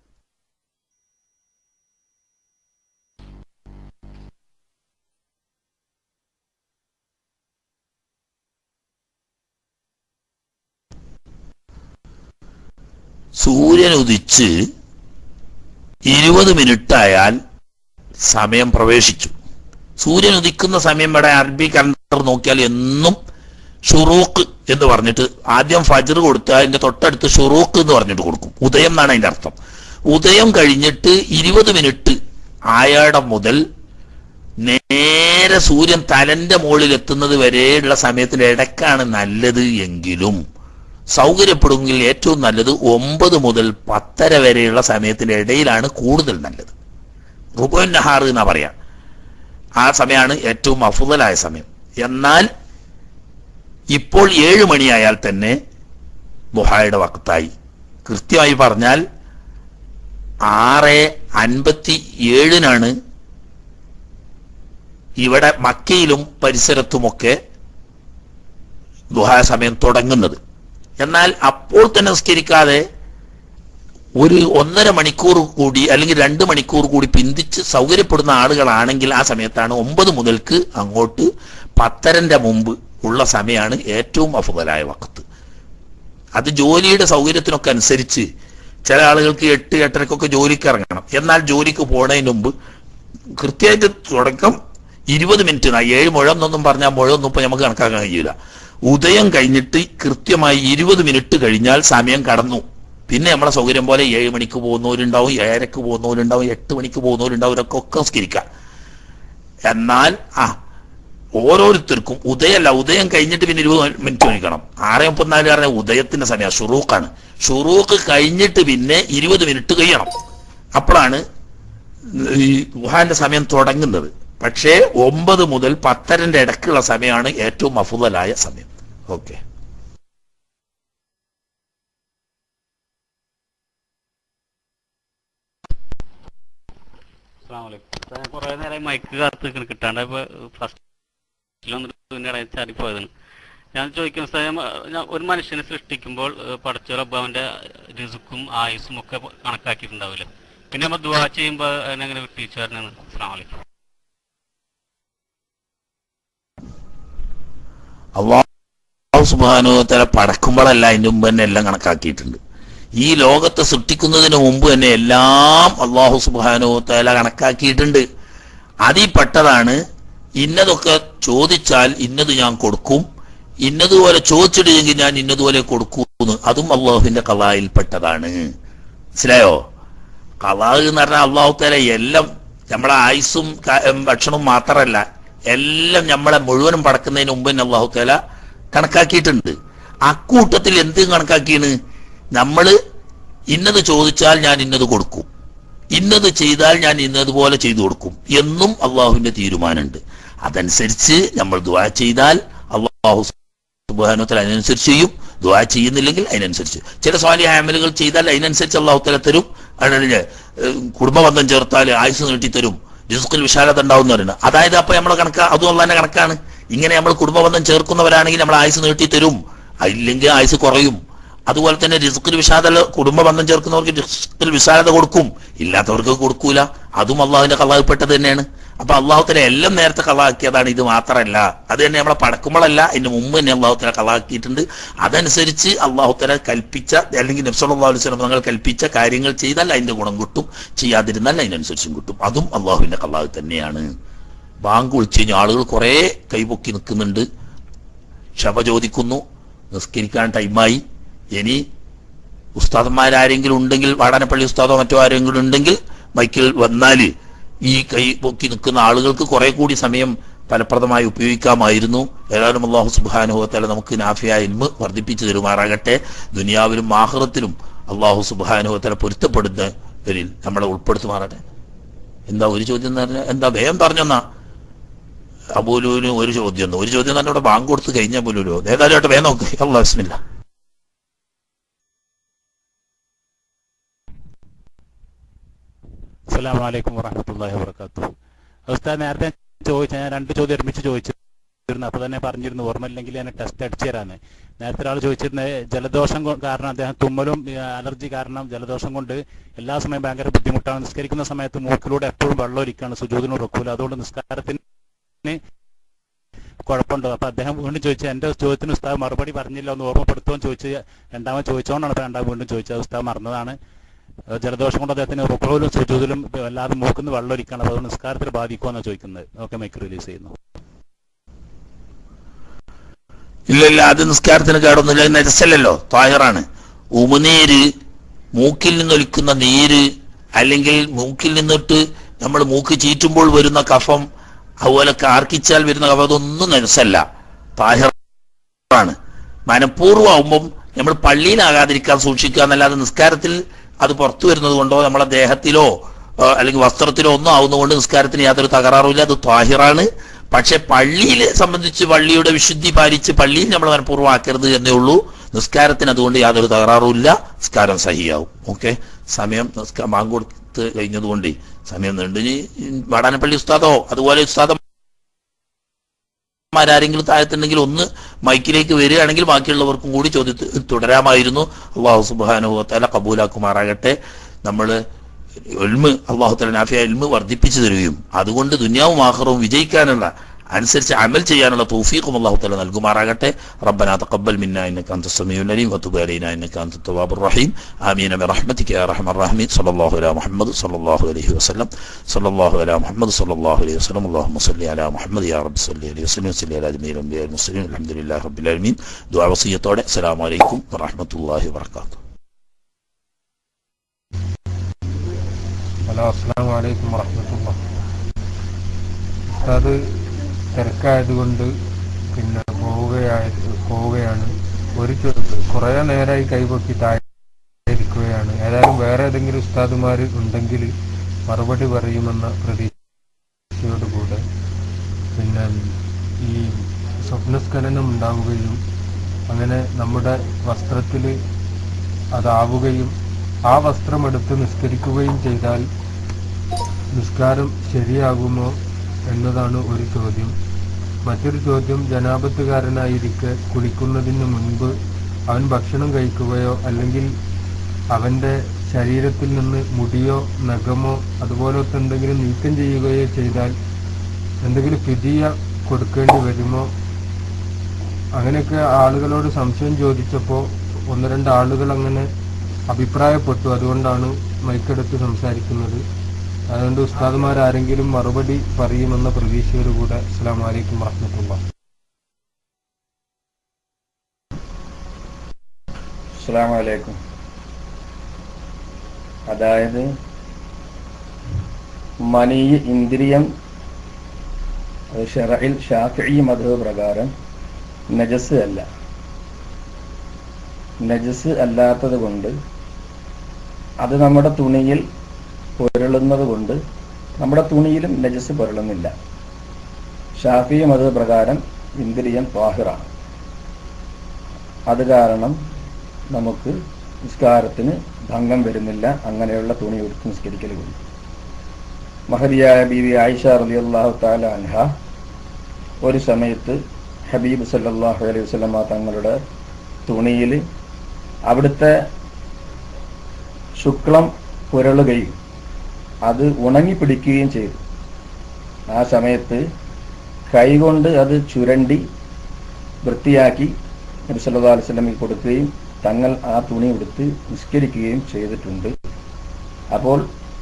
സൂര്യൻ ഉദിച്ച് ഇരുപത് മിനിറ്റ് ആയാൽ സമയം പ്രവേശിച്ചു സൂര്യൻ ഉദിക്കുന്ന സമയം ഇവിടെ അറബി കണ്ട കലണ്ടർ നോക്കിയാൽ എന്നും ഷുറൂക്ക് എന്ന് പറഞ്ഞിട്ട് ആദ്യം ഫജർ കൊടുത്ത് അതിന്റെ തൊട്ടടുത്ത് ഷുറൂക്ക് എന്ന് പറഞ്ഞിട്ട് കൊടുക്കും ഉദയം എന്നാണ് അതിന്റെ അർത്ഥം ഉദയം കഴിഞ്ഞിട്ട് ഇരുപത് മിനിറ്റ് ആയാടം മുതൽ നേരെ സൂര്യൻ തലന്റെ മുകളിൽ എത്തുന്നത് വരെയുള്ള സമയത്തിന്റെ ഇടക്കാണ് നല്ലത് എങ്കിലും സൗകര്യപ്പെടുമെങ്കിൽ ഏറ്റവും നല്ലത് ഒമ്പത് മുതൽ പത്തര വരെയുള്ള സമയത്തിന്റെ ഇടയിലാണ് കൂടുതൽ നല്ലത് റുബോൻ നഹാർ എന്നാ പറയാ ആ സമയമാണ് ഏറ്റവും അഫുതലായ സമയം എന്നാൽ ഇപ്പോൾ ഏഴ് മണിയായാൽ തന്നെ ബുഹായുടെ വക്തായി കൃത്യമായി പറഞ്ഞാൽ ആറ് അൻപത്തി ഏഴിനാണ് ഇവിടെ മക്കയിലും പരിസരത്തുമൊക്കെ ദുഹാ സമയം തുടങ്ങുന്നത് എന്നാൽ അപ്പോൾ തന്നെ നിസ്കരിക്കാതെ ഒരു ഒന്നര മണിക്കൂർ കൂടി അല്ലെങ്കിൽ രണ്ട് മണിക്കൂർ കൂടി പിന്തിച്ച് സൗകര്യപ്പെടുന്ന ആളുകളാണെങ്കിൽ ആ സമയത്താണ് ഒമ്പത് മുതൽക്ക് അങ്ങോട്ട് പത്തരന്റെ മുമ്പ് ഉള്ള സമയമാണ് ഏറ്റവും അഫുതലായ വക്കത്ത് അത് ജോലിയുടെ സൗകര്യത്തിനൊക്കെ അനുസരിച്ച് ചില ആളുകൾക്ക് എട്ട് എട്ടരക്കൊക്കെ ജോലിക്ക് ഇറങ്ങണം എന്നാൽ ജോലിക്ക് പോണതിന് മുമ്പ് കൃത്യമായിട്ട് തുടക്കം ഇരുപത് മിനിറ്റ് എന്നാ ഏഴ് മുഴം എന്നൊന്നും പറഞ്ഞാൽ മുഴൊന്നും ഇപ്പൊ നമുക്ക് കണക്കാക്കാൻ കഴിയില്ല ഉദയം കഴിഞ്ഞിട്ട് കൃത്യമായി ഇരുപത് മിനിറ്റ് കഴിഞ്ഞാൽ സമയം കടന്നു പിന്നെ നമ്മളെ സൗകര്യം പോലെ ഏഴ് മണിക്ക് പോകുന്നവരുണ്ടാവും ഏഴരക്ക് പോകുന്നവരുണ്ടാവും എട്ട് മണിക്ക് പോകുന്നവരുണ്ടാവും ഇവരൊക്കെ ഒക്കെ നിസ്കരിക്കാം എന്നാൽ ആ ഓരോരുത്തർക്കും ഉദയമല്ല ഉദയം കഴിഞ്ഞിട്ട് പിന്നെ ഇരുപത് മിനിറ്റ് കഴിക്കണം ആറ് മുപ്പത്തിനാല് പറഞ്ഞ ഉദയത്തിന്റെ സമയം ഷുറൂഖാണ് ഷുറൂഖ് കഴിഞ്ഞിട്ട് പിന്നെ ഇരുപത് മിനിറ്റ് കഴിയണം അപ്പോഴാണ് ഈ വുഹാന്റെ സമയം തുടങ്ങുന്നത് പക്ഷേ ഒമ്പത് മുതൽ പത്തരന്റെ ഇടയ്ക്കുള്ള സമയമാണ് ഏറ്റവും അഫുതലായ സമയം ഓക്കെ ഞാൻ കുറെ നേരം മൈക്ക് കാത്ത് നിൽക്കുന്നു. കിട്ടാണ്ട് ഇപ്പൊ ഫസ്റ്റിലൊന്നും പിന്നെ ചാടിപ്പോയതാണ് ഞാൻ ചോദിക്കും സാർ ഞാൻ ഒരു മനുഷ്യനെ സൃഷ്ടിക്കുമ്പോൾ പടച്ച റബ്ബാവിന്റെ രിസുക്കും ആയുസ്സും ഒക്കെ കണക്കാക്കിയിട്ടുണ്ടാവില്ല പിന്നെ നമ്മൾ ദുവാ ചെയ്യുമ്പോൾ അതിനെങ്ങനെ വിട്ടിച്ചു വരണേന്ന് അസ്സാം വലൈക്കും അള്ളാഹു സുബാനുത്തല പടക്കുമ്പോഴല്ല അതിന്റെ മുമ്പ് തന്നെ എല്ലാം കണക്കാക്കിയിട്ടുണ്ട് ഈ ലോകത്തെ സൃഷ്ടിക്കുന്നതിന് മുമ്പ് തന്നെ എല്ലാം അള്ളാഹു സുബാനുത്തല കണക്കാക്കിയിട്ടുണ്ട് അതിൽ പെട്ടതാണ് ഇന്നതൊക്കെ ചോദിച്ചാൽ ഇന്നത് ഞാൻ കൊടുക്കും ഇന്നതുപോലെ ചോദിച്ചിട്ടില്ലെങ്കിൽ ഞാൻ ഇന്നതുപോലെ കൊടുക്കൂന്ന് അതും അള്ളാഹുവിന്റെ കലായിൽ പെട്ടതാണ് മനസ്സിലായോ കലാഹ് എന്ന് പറഞ്ഞാൽ അള്ളാഹു തല എല്ലാം നമ്മളെ ആയുസ്സും ക- ഉം, ഭക്ഷണവും മാത്രമല്ല എല്ലാം നമ്മളെ മുഴുവനും പടക്കുന്നതിന് മുമ്പ് തന്നെ അള്ളാഹു തല കണക്കാക്കിയിട്ടുണ്ട് അക്കൂട്ടത്തിൽ എന്ത് കണക്കാക്കിയാണ് നമ്മള് ഇന്നത് ചോദിച്ചാൽ ഞാൻ ഇന്നത് കൊടുക്കും ഇന്നത് ചെയ്താൽ ഞാൻ ഇന്നതുപോലെ ചെയ്തു കൊടുക്കും എന്നും അള്ളാഹുവിന്റെ തീരുമാനമുണ്ട് അതനുസരിച്ച് നമ്മൾ ദുആ ചെയ്താൽ അള്ളാഹു സുബാനുത്തല അതിനനുസരിച്ച് ചെയ്യും ദുആ ചെയ്യുന്നില്ലെങ്കിൽ അതിനനുസരിച്ച് ചില സ്വാലി ആമലുകൾ ചെയ്താൽ അതിനനുസരിച്ച് അള്ളാഹു തല തരും അതിനെ കുടുംബബന്ധം ചേർത്താൽ ആയുസ് നീട്ടിത്തരും റിസ്കിൽ വിശാലത ഉണ്ടാവും എന്ന് പറയുന്നത് അതായത് അപ്പൊ നമ്മളെ കണക്കാ അതും അള്ളാന്റെ കണക്കാണ് ഇങ്ങനെ നമ്മൾ കുടുംബബന്ധം ചേർക്കുന്നവരാണെങ്കിൽ നമ്മൾ ആയുസ് നീട്ടി തരും ഇല്ലെങ്കിൽ ആയുസ് കുറയും അതുപോലെ തന്നെ റിസ്കിൽ വിശാലത കുടുംബ ബന്ധം ചേർക്കുന്നവർക്ക് റിസ്കിൽ വിശാലത കൊടുക്കും ഇല്ലാത്തവർക്ക് കൊടുക്കൂല അതും അള്ളാഹുവിന്റെ കള്ളാഹപ്പെട്ടത് തന്നെയാണ് അപ്പൊ അള്ളാഹുത്തല എല്ലാം നേരത്തെ കള്ളാക്കിയതാണ് ഇത് മാത്രമല്ല അത് തന്നെ നമ്മളെ പടക്കുമ്പോഴല്ല അതിന് മുമ്പ് തന്നെ അള്ളാഹുത്തല കള്ളാക്കിയിട്ടുണ്ട് അതനുസരിച്ച് അള്ളാഹുത്തല കൽപ്പിച്ച അല്ലെങ്കിൽ നബ്സല്ലാ അലുസ്ലം തങ്ങൾ കൽപ്പിച്ച കാര്യങ്ങൾ ചെയ്താൽ അതിന്റെ ഗുണം കിട്ടും ചെയ്യാതിരുന്നാൽ അതിനനുസരിച്ചും കിട്ടും അതും അള്ളാഹുവിന്റെ കള്ളാഹ് തന്നെയാണ് ബാങ്ക് വിളിച്ചു കഴിഞ്ഞാൽ ആളുകൾ കുറെ കൈപൊക്കി നിൽക്കുന്നുണ്ട് ക്ഷമ ചോദിക്കുന്നു നിസ്കരിക്കാൻ ടൈമായി ഇനി ഉസ്താദന്മാരാരെങ്കിലും ഉണ്ടെങ്കിൽ വാടാനപ്പള്ളി ഉസ്താദോ മറ്റോ ആരെങ്കിലും ഉണ്ടെങ്കിൽ മൈക്കിൽ വന്നാല് ഈ കൈ പൊക്കി നിൽക്കുന്ന ആളുകൾക്ക് കുറെ കൂടി സമയം ഫലപ്രദമായി ഉപയോഗിക്കാമായിരുന്നു ഏതായാലും അള്ളാഹു സുബാനുഭവത്തല നമുക്ക് നാഫിയ ഇൽമ് വർദ്ധിപ്പിച്ചു തരുമാറാകട്ടെ ദുനിയാവിലും ആഹ്റത്തിലും അള്ളാഹു സുബാനുഭവത്തല പൊരുത്തപ്പെടുന്നവരിൽ നമ്മളെ ഉൾപ്പെടുത്തുമാറട്ടെ എന്താ ഒരു ചോദ്യം എന്ന് പറഞ്ഞാൽ എന്താ വേഗം പറഞ്ഞെന്നാ അബൂലുവിന് ഒരു ചോദ്യം ഒന്ന്. ഒരു ചോദ്യം തന്നെ ഇവിടെ ബാങ്ക് കൊടുത്ത് കഴിഞ്ഞ പോലും ഏതായാലും ഏട്ടാ വേഗം നോക്ക് അള്ളാഹ് ബിസ്മില്ല അസ്സലാമു അലൈക്കും വറഹ്മത്തുള്ളാഹി വബറകാതുഹു ഉസ്താദ് നേരത്തെ ചോദിച്ച ഞാൻ രണ്ട് ചോദ്യം ഒരുമിച്ച് ചോദിച്ചിരുന്നു അപ്പൊ തന്നെ പറഞ്ഞിരുന്നു ഓർമ്മയില്ലെങ്കിൽ ഞാൻ ടെസ്റ്റ് അടിച്ചു തരാന്ന് നേരത്തെ ഒരാൾ ചോദിച്ചിരുന്നത് ജലദോഷം കൊ- കാരണം അദ്ദേഹം തുമ്മലും ഈ, അലർജി കാരണം ജലദോഷം കൊണ്ട് എല്ലാ സമയം ഭയങ്കര ബുദ്ധിമുട്ടാണ് നിസ്കരിക്കുന്ന സമയത്ത് മൂക്കിലൂടെ എപ്പോഴും വെള്ളം ഒലിക്കാണ് സുജൂതിന് ഉറക്കൂല അതുകൊണ്ട് നിസ്കാരത്തിന് കുഴപ്പമുണ്ടോ അപ്പൊ അദ്ദേഹം വീണ്ടും ചോദിച്ചു എന്റെ ചോദ്യത്തിന് ഉസ്താദ് മറുപടി പറഞ്ഞില്ല ഒന്ന് ഓർമ്മപ്പെടുത്തുമെന്ന് ചോദിച്ച് രണ്ടാമത് ചോദിച്ചോണ്ടാണ് ഇപ്പൊ രണ്ടാമത് വീണ്ടും ചോദിച്ചത് ഉസ്താദ് മറന്നതാണ് ഏഹ് ജലദോഷം കൊണ്ട് അദ്ദേഹത്തിന് റുക്കോയിലും സുജൂതിലും അല്ലാതെ മൂക്കുന്ന വെള്ളം ഒലിക്കണം അതുകൊണ്ട് നിസ്കാരത്തിൽ ബാധിക്കുമെന്നാണ് ചോദിക്കുന്നത് ഓക്കെ മൈക്ക് റിലീസ് ചെയ്യുന്നു ഇല്ല ഇല്ല അത് നിസ്കാരത്തിന് കേടൊന്നുമില്ല അത് നജസല്ലല്ലോ താഹിറാണ് ഉമിനീര് മൂക്കിൽ നിന്നൊലിക്കുന്ന നീര് അല്ലെങ്കിൽ മൂക്കിൽ നിന്നിട്ട് നമ്മൾ മൂക്ക് ചീറ്റുമ്പോൾ വരുന്ന കഫം അതുപോലെ കാർക്കിച്ചാൽ വരുന്ന കഫം അതൊന്നും നജസല്ല താഹിറാണ് മനഃപൂർവ്വമാകുമ്പം നമ്മൾ പള്ളിയിലാകാതിരിക്കാൻ സൂക്ഷിക്കുക എന്നല്ലാതെ നിസ്കാരത്തിൽ അത് പുറത്തു വരുന്നത് കൊണ്ടോ നമ്മളെ ദേഹത്തിലോ ആ, അല്ലെങ്കിൽ വസ്ത്രത്തിലോ ഒന്നും ആവുന്നതുകൊണ്ട് നിസ്കാരത്തിന് യാതൊരു തകരാറുമില്ല അത് താഹിറാണ് പക്ഷെ പള്ളിയിലെ സംബന്ധിച്ച് പള്ളിയുടെ വിശുദ്ധി പാലിച്ച് പള്ളിയിൽ നമ്മൾ മനഃപൂർവ്വം ആക്കരുത് എന്നേ ഉള്ളൂ നിസ്കാരത്തിന് അതുകൊണ്ട് യാതൊരു തകരാറുമില്ല നിസ്കാരം സഹിയാവും ഓക്കെ സമയം നിസ്കാ- ബാങ്ക് കൊടുത്ത് കഴിഞ്ഞതുകൊണ്ട് സമയം നീണ്ടു ഇനി വാടാനപ്പള്ളി ഉസ്താദോ അതുപോലെ ഉസ്താദം ആരെങ്കിലും താഴത്തുണ്ടെങ്കിൽ ഒന്ന് മൈക്കിലേക്ക് വരികയാണെങ്കിൽ ബാക്കിയുള്ളവർക്കും കൂടി ചോദ്യത്തിൽ തുടരാമായിരുന്നു അള്ളാഹു സുബാനുഭവത്തല കബൂലാക്കുമാറാകട്ടെ നമ്മൾ എൽമ് അള്ളാഹു തല നാഫിയ എൽമ് വർദ്ധിപ്പിച്ചു തരികയും അതുകൊണ്ട് ദുന്യാവും ആഹ്റവും വിജയിക്കാനുള്ള അനുസരിച്ച് അമൽ ചെയ്യാനുള്ള തൗഫീഖും അള്ളാഹു തല നൽകുമാറാകട്ടെ റബ്ബന തഖബ്ബൽ മിന്ന ഇന്നക അൻത സമീഉൽ അലീം വതുബ് അലൈനാ ഇന്നക അൻത തവ്വാബുർ റഹീം ആമീൻ ബിറഹ്മതിക യാ അർഹമർ റഹീം സല്ലല്ലാഹു അലാ മുഹമ്മദ് സല്ലല്ലാഹു അലൈഹി വസല്ലം സല്ലല്ലാഹു അലാ മുഹമ്മദ് സല്ലല്ലാഹു അലൈഹി വസല്ലം اللهم صل على محمد يا رب صل عليه وسلم صل على جميع الانبياء والمرسلين الحمد لله رب العالمين ദുആ വസിയത്തോടെ അസ്സലാമു അലൈക്കും വറഹ്മത്തുള്ളാഹി വബറകാതുഹു ഹലോ അസ്സാം വലൈക്കും വറഹമത്തുള്ള അത് തിരക്കായതുകൊണ്ട് പിന്നെ പോവുകയായ പോവുകയാണ് ഒരു ചോ- കുറേ നേരമായി കൈപൊക്കി താഴെ ഇരിക്കുകയാണ് ഏതായാലും വേറെ ഏതെങ്കിലും ഉസ്താദുമാർ ഉണ്ടെങ്കിൽ മറുപടി പറയുമെന്ന പ്രതീക്ഷയോടുകൂടെ പിന്നെ ഈ സ്വപ്നസ്ഖലനം ഉണ്ടാവുകയും അങ്ങനെ നമ്മുടെ വസ്ത്രത്തിൽ അതാവുകയും ആ വസ്ത്രമെടുത്ത് നിസ്കരിക്കുകയും ചെയ്താൽ നിസ്കാരം ശരിയാകുമോ എന്നതാണ് ഒരു ചോദ്യം മറ്റൊരു ചോദ്യം ജനാപത്തുകാരനായിരിക്കെ കുളിക്കുന്നതിന് മുൻപ് അവൻ ഭക്ഷണം കഴിക്കുകയോ അല്ലെങ്കിൽ അവൻ്റെ ശരീരത്തിൽ നിന്ന് മുടിയോ നഖമോ അതുപോലത്തെ എന്തെങ്കിലും നീക്കം ചെയ്യുകയോ ചെയ്താൽ എന്തെങ്കിലും ഫിദിയ കൊടുക്കേണ്ടി വരുമോ അങ്ങനെയൊക്കെ ആളുകളോട് സംശയം ചോദിച്ചപ്പോൾ ഒന്ന് രണ്ട് ആളുകൾ അങ്ങനെ അഭിപ്രായപ്പെട്ടു അതുകൊണ്ടാണ് മൈക്കെടുത്ത് സംസാരിക്കുന്നത് അതുകൊണ്ട് ഉസ്താദുമാർ ആരെങ്കിലും മറുപടി പറയുമെന്ന പ്രതീക്ഷയോടുകൂടെ അസ്സാം വലൈക്കും വറഹമത്തുള്ള അസ്സാം വലൈക്കും അതായത് മനീയ ഇന്ദ്രിയം അത് ഷെറയിൽ ഷാഫി മധു പ്രകാരം നജസ് അല്ല നജസ് അല്ലാത്തത് കൊണ്ട് അത് നമ്മുടെ തുണിയിൽ പുരളുന്നത് കൊണ്ട് നമ്മുടെ തുണിയിലും നജസ് പുരളുന്നില്ല ഷാഫി മത പ്രകാരം ഇന്ദ്രിയം വാഹിറാണ് അത് കാരണം നമുക്ക് നിസ്കാരത്തിന് ഭംഗം വരുന്നില്ല അങ്ങനെയുള്ള തുണി എടുത്ത് നിസ്കരിക്കൽ കൊണ്ട് മഹരിയായ ബീവി ആയിഷ റളിയല്ലാഹു തആല അൻഹ ഒരു സമയത്ത് ഹബീബ് സല്ലല്ലാഹു അലൈഹി വസല്ലമ തങ്ങളുടെ തുണിയിൽ അവിടുത്തെ ശുക്ലം പുരളുകയും അത് ഉണങ്ങിപ്പിടിക്കുകയും ചെയ്തു ആ സമയത്ത് കൈകൊണ്ട് അത് ചുരണ്ടി വൃത്തിയാക്കി നബി സല്ലല്ലാഹു അലൈഹി വസല്ലമയ്ക്ക് കൊടുക്കുകയും തങ്ങൾ ആ തുണി എടുത്ത് നിസ്കരിക്കുകയും ചെയ്തിട്ടുണ്ട് അപ്പോൾ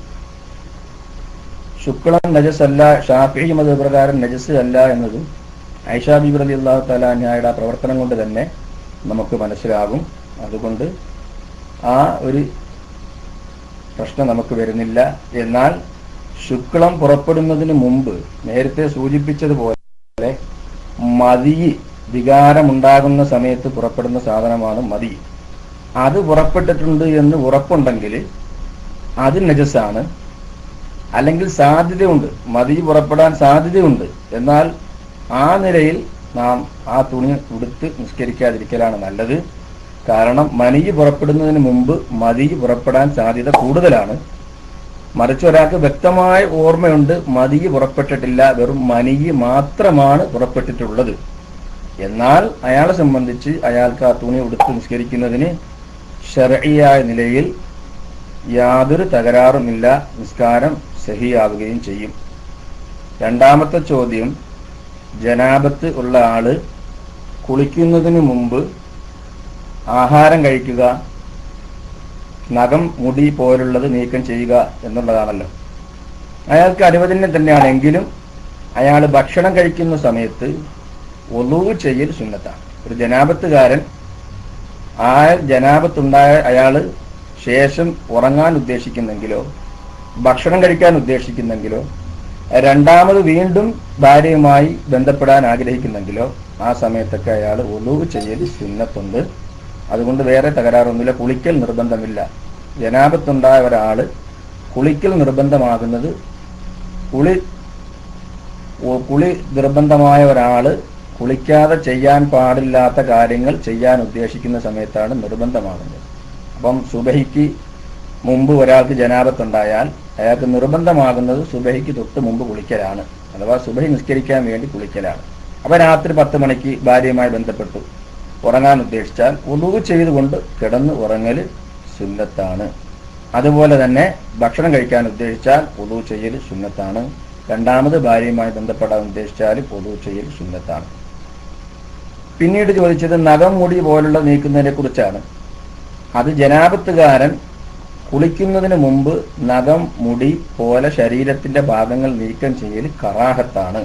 ശുക്ലം നജസ് അല്ല ഷാഫി മത പ്രകാരം നജസ് അല്ല എന്നതും ഐഷാ ബിബി അലി അള്ളാഹു തലാന്യായുടെ ആ പ്രവർത്തനം കൊണ്ട് തന്നെ നമുക്ക് മനസ്സിലാകും അതുകൊണ്ട് ആ ഒരു പ്രശ്നം നമുക്ക് വരുന്നില്ല എന്നാൽ ശുക്ലം പുറപ്പെടുന്നതിന് മുമ്പ് നേരത്തെ സൂചിപ്പിച്ചതുപോലെ മതി വികാരമുണ്ടാകുന്ന സമയത്ത് പുറപ്പെടുന്ന സാധനമാണ് മതി അത് പുറപ്പെട്ടിട്ടുണ്ട് എന്ന് ഉറപ്പുണ്ടെങ്കിൽ അത് നജസാണ് അല്ലെങ്കിൽ സാധ്യതയുണ്ട് മതി പുറപ്പെടാൻ സാധ്യതയുണ്ട് എന്നാൽ ആ നിലയിൽ നാം ആ തുണി ഉടുത്ത് നിസ്കരിക്കാതിരിക്കലാണ് നല്ലത് കാരണം മനിയ് പുറപ്പെടുന്നതിന് മുമ്പ് മതി പുറപ്പെടാൻ സാധ്യത കൂടുതലാണ് മറിച്ച് ഒരാൾക്ക് വ്യക്തമായ ഓർമ്മയുണ്ട് മതി പുറപ്പെട്ടിട്ടില്ല വെറും മനിയ് മാത്രമാണ് പുറപ്പെട്ടിട്ടുള്ളത് എന്നാൽ അയാളെ സംബന്ധിച്ച് അയാൾക്ക് ആ തുണി ഉടുത്ത് നിസ്കരിക്കുന്നതിന് ഷെറയായ നിലയിൽ യാതൊരു തകരാറുമില്ല നിസ്കാരം സഹിയാവുകയും ചെയ്യും രണ്ടാമത്തെ ചോദ്യം ജനാപത്ത് ഉള്ള ആള് കുളിക്കുന്നതിന് മുമ്പ് ആഹാരം കഴിക്കുക നഖം മുടി പോലുള്ളത് നീക്കം ചെയ്യുക എന്നുള്ളതാണല്ലോ അയാൾക്ക് അനുവദനം തന്നെയാണെങ്കിലും അയാൾ ഭക്ഷണം കഴിക്കുന്ന സമയത്ത് ഒലു ചെയ്യൽ സുന്നത്താണ് ഒരു ജനാപത്തുകാരൻ ആ ജനാപത്തുണ്ടായ അയാള് ശേഷം ഉറങ്ങാൻ ഉദ്ദേശിക്കുന്നെങ്കിലോ ഭക്ഷണം കഴിക്കാൻ ഉദ്ദേശിക്കുന്നെങ്കിലോ രണ്ടാമത് വീണ്ടും ഭാര്യയുമായി ബന്ധപ്പെടാൻ ആഗ്രഹിക്കുന്നെങ്കിലോ ആ സമയത്തൊക്കെ അയാൾ ഒലുവ് ചെയ്യൽ സുന്നത്തുണ്ട് അതുകൊണ്ട് വേറെ തകരാറൊന്നുമില്ല കുളിക്കൽ നിർബന്ധമില്ല ജനാപത്തുണ്ടായ ഒരാള് കുളിക്കൽ നിർബന്ധമാകുന്നത് കുളി ഒ- കുളി നിർബന്ധമായ ഒരാള് കുളിക്കാതെ ചെയ്യാൻ പാടില്ലാത്ത കാര്യങ്ങൾ ചെയ്യാൻ ഉദ്ദേശിക്കുന്ന സമയത്താണ് നിർബന്ധമാകുന്നത് അപ്പം സുബഹിക്ക് മുമ്പ് ഒരാൾക്ക് ജനാപത്തുണ്ടായാൽ അയാൾക്ക് നിർബന്ധമാകുന്നത് സുബഹിക്ക് തൊട്ട് മുമ്പ് കുളിക്കലാണ് അഥവാ സുബഹി നിസ്കരിക്കാൻ വേണ്ടി കുളിക്കലാണ് അപ്പൊ രാത്രി പത്ത് മണിക്ക് ഭാര്യയുമായി ബന്ധപ്പെട്ടു ഉറങ്ങാൻ ഉദ്ദേശിച്ചാൽ ഉളുവ് ചെയ്തുകൊണ്ട് കിടന്ന് ഉറങ്ങല് സുന്നത്താണ് അതുപോലെ തന്നെ ഭക്ഷണം കഴിക്കാൻ ഉദ്ദേശിച്ചാൽ ഉളുവ് ചെയ്യൽ സുന്നത്താണ് രണ്ടാമത് ഭാര്യയുമായി ബന്ധപ്പെടാൻ ഉദ്ദേശിച്ചാൽ ഉളുവ് ചെയ്യൽ സുന്നത്താണ് പിന്നീട് ചോദിച്ചത് നഖം മുടി പോലുള്ള നീക്കുന്നതിനെ കുറിച്ചാണ് അത് ജനാപത്തുകാരൻ കുളിക്കുന്നതിന് മുമ്പ് നഖം മുടി പോലെ ശരീരത്തിന്റെ ഭാഗങ്ങൾ നീക്കം ചെയ്യൽ കറാഹത്താണ്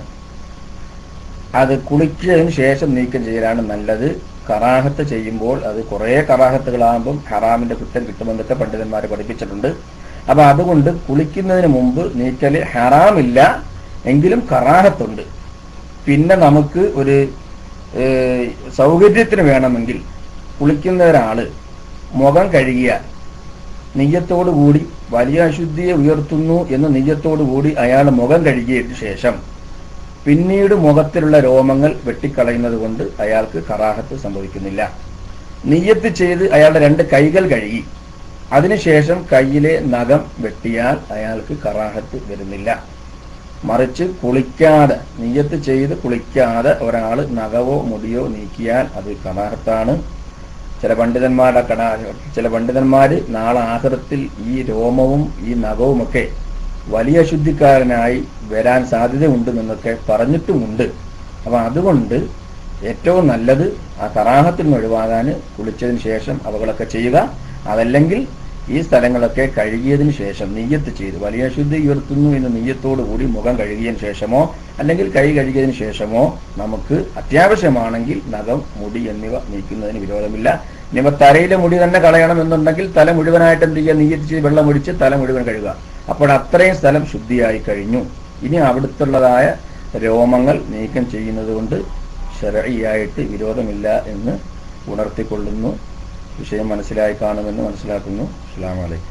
അത് കുളിച്ചതിന് ശേഷം നീക്കം ചെയ്യലാണ് നല്ലത് കറാഹത്ത് ചെയ്യുമ്പോൾ അത് കുറേ കറാഹത്തുകളാകുമ്പം ഹറാമിന്റെ കുറ്റം കിട്ടുമെന്നൊക്കെ പണ്ഡിതന്മാർ പഠിപ്പിച്ചിട്ടുണ്ട് അപ്പൊ അതുകൊണ്ട് കുളിക്കുന്നതിന് മുമ്പ് നീക്കല് ഹറാമില്ല എങ്കിലും കറാഹത്തുണ്ട് പിന്നെ നമുക്ക് ഒരു ഏഹ്, സൗകര്യത്തിന് വേണമെങ്കിൽ കുളിക്കുന്ന ഒരാള് മുഖം കഴുകിയ നെയ്യത്തോടു കൂടി വലിയ അശുദ്ധിയെ ഉയർത്തുന്നു എന്ന നെയ്യത്തോടു കൂടി അയാൾ മുഖം കഴുകിയതിനു ശേഷം പിന്നീട് മുഖത്തിലുള്ള രോമങ്ങൾ വെട്ടിക്കളയുന്നത് കൊണ്ട് അയാൾക്ക് കറാഹത്ത് സംഭവിക്കുന്നില്ല നെയ്യത്ത് ചെയ്ത് അയാളുടെ രണ്ട് കൈകൾ കഴുകി അതിനുശേഷം കയ്യിലെ നഖം വെട്ടിയാൽ അയാൾക്ക് കറാഹത്ത് വരുന്നില്ല മറിച്ച് കുളിക്കാതെ നെയ്യത്ത് ചെയ്ത് കുളിക്കാതെ ഒരാൾ നഖവോ മുടിയോ നീക്കിയാൽ അത് കറാഹത്താണ് ചില പണ്ഡിതന്മാരുടെ കട ചില പണ്ഡിതന്മാര് നാളെ ആഹൃത്തിൽ ഈ രോമവും ഈ നഖവുമൊക്കെ വലിയ ശുദ്ധിക്കാരനായി വരാൻ സാധ്യതയുണ്ട് എന്നൊക്കെ പറഞ്ഞിട്ടുമുണ്ട് അപ്പൊ അതുകൊണ്ട് ഏറ്റവും നല്ലത് ആ കറാഹത്തിൽ നിന്ന് ഒഴിവാകാൻ കുളിച്ചതിന് ശേഷം അവകളൊക്കെ ചെയ്യുക അതല്ലെങ്കിൽ ഈ സ്ഥലങ്ങളൊക്കെ കഴുകിയതിന് ശേഷം നെയ്യത്ത് ചെയ്ത് വലിയ ശുദ്ധി ഉയർത്തുന്നു എന്ന നെയ്യത്തോടു കൂടി മുഖം കഴുകിയതിന് ശേഷമോ അല്ലെങ്കിൽ കൈ കഴുകിയതിന് ശേഷമോ നമുക്ക് അത്യാവശ്യമാണെങ്കിൽ നഖം മുടി എന്നിവ നീക്കുന്നതിന് വിരോധമില്ല ഇനിയിപ്പോ തലയിലെ മുടി തന്നെ കളയണം എന്നുണ്ടെങ്കിൽ തല മുഴുവനായിട്ട് എന്ത് ചെയ്യുക നെയ്യത്ത് ചെയ്ത് വെള്ളം ഒഴിച്ച് തല മുഴുവൻ കഴുകുക അപ്പോൾ അത്രയും സ്ഥലം ശുദ്ധിയായി കഴിഞ്ഞു ഇനി അവിടുത്തുള്ളതായ രോമങ്ങൾ നീക്കം ചെയ്യുന്നത് കൊണ്ട് ശരയിയായിട്ട് വിരോധമില്ല എന്ന് ഉണർത്തിക്കൊള്ളുന്നു വിഷയം മനസ്സിലായി കാണുമെന്ന് മനസ്സിലാക്കുന്നു അസ്സാം വലൈക്കും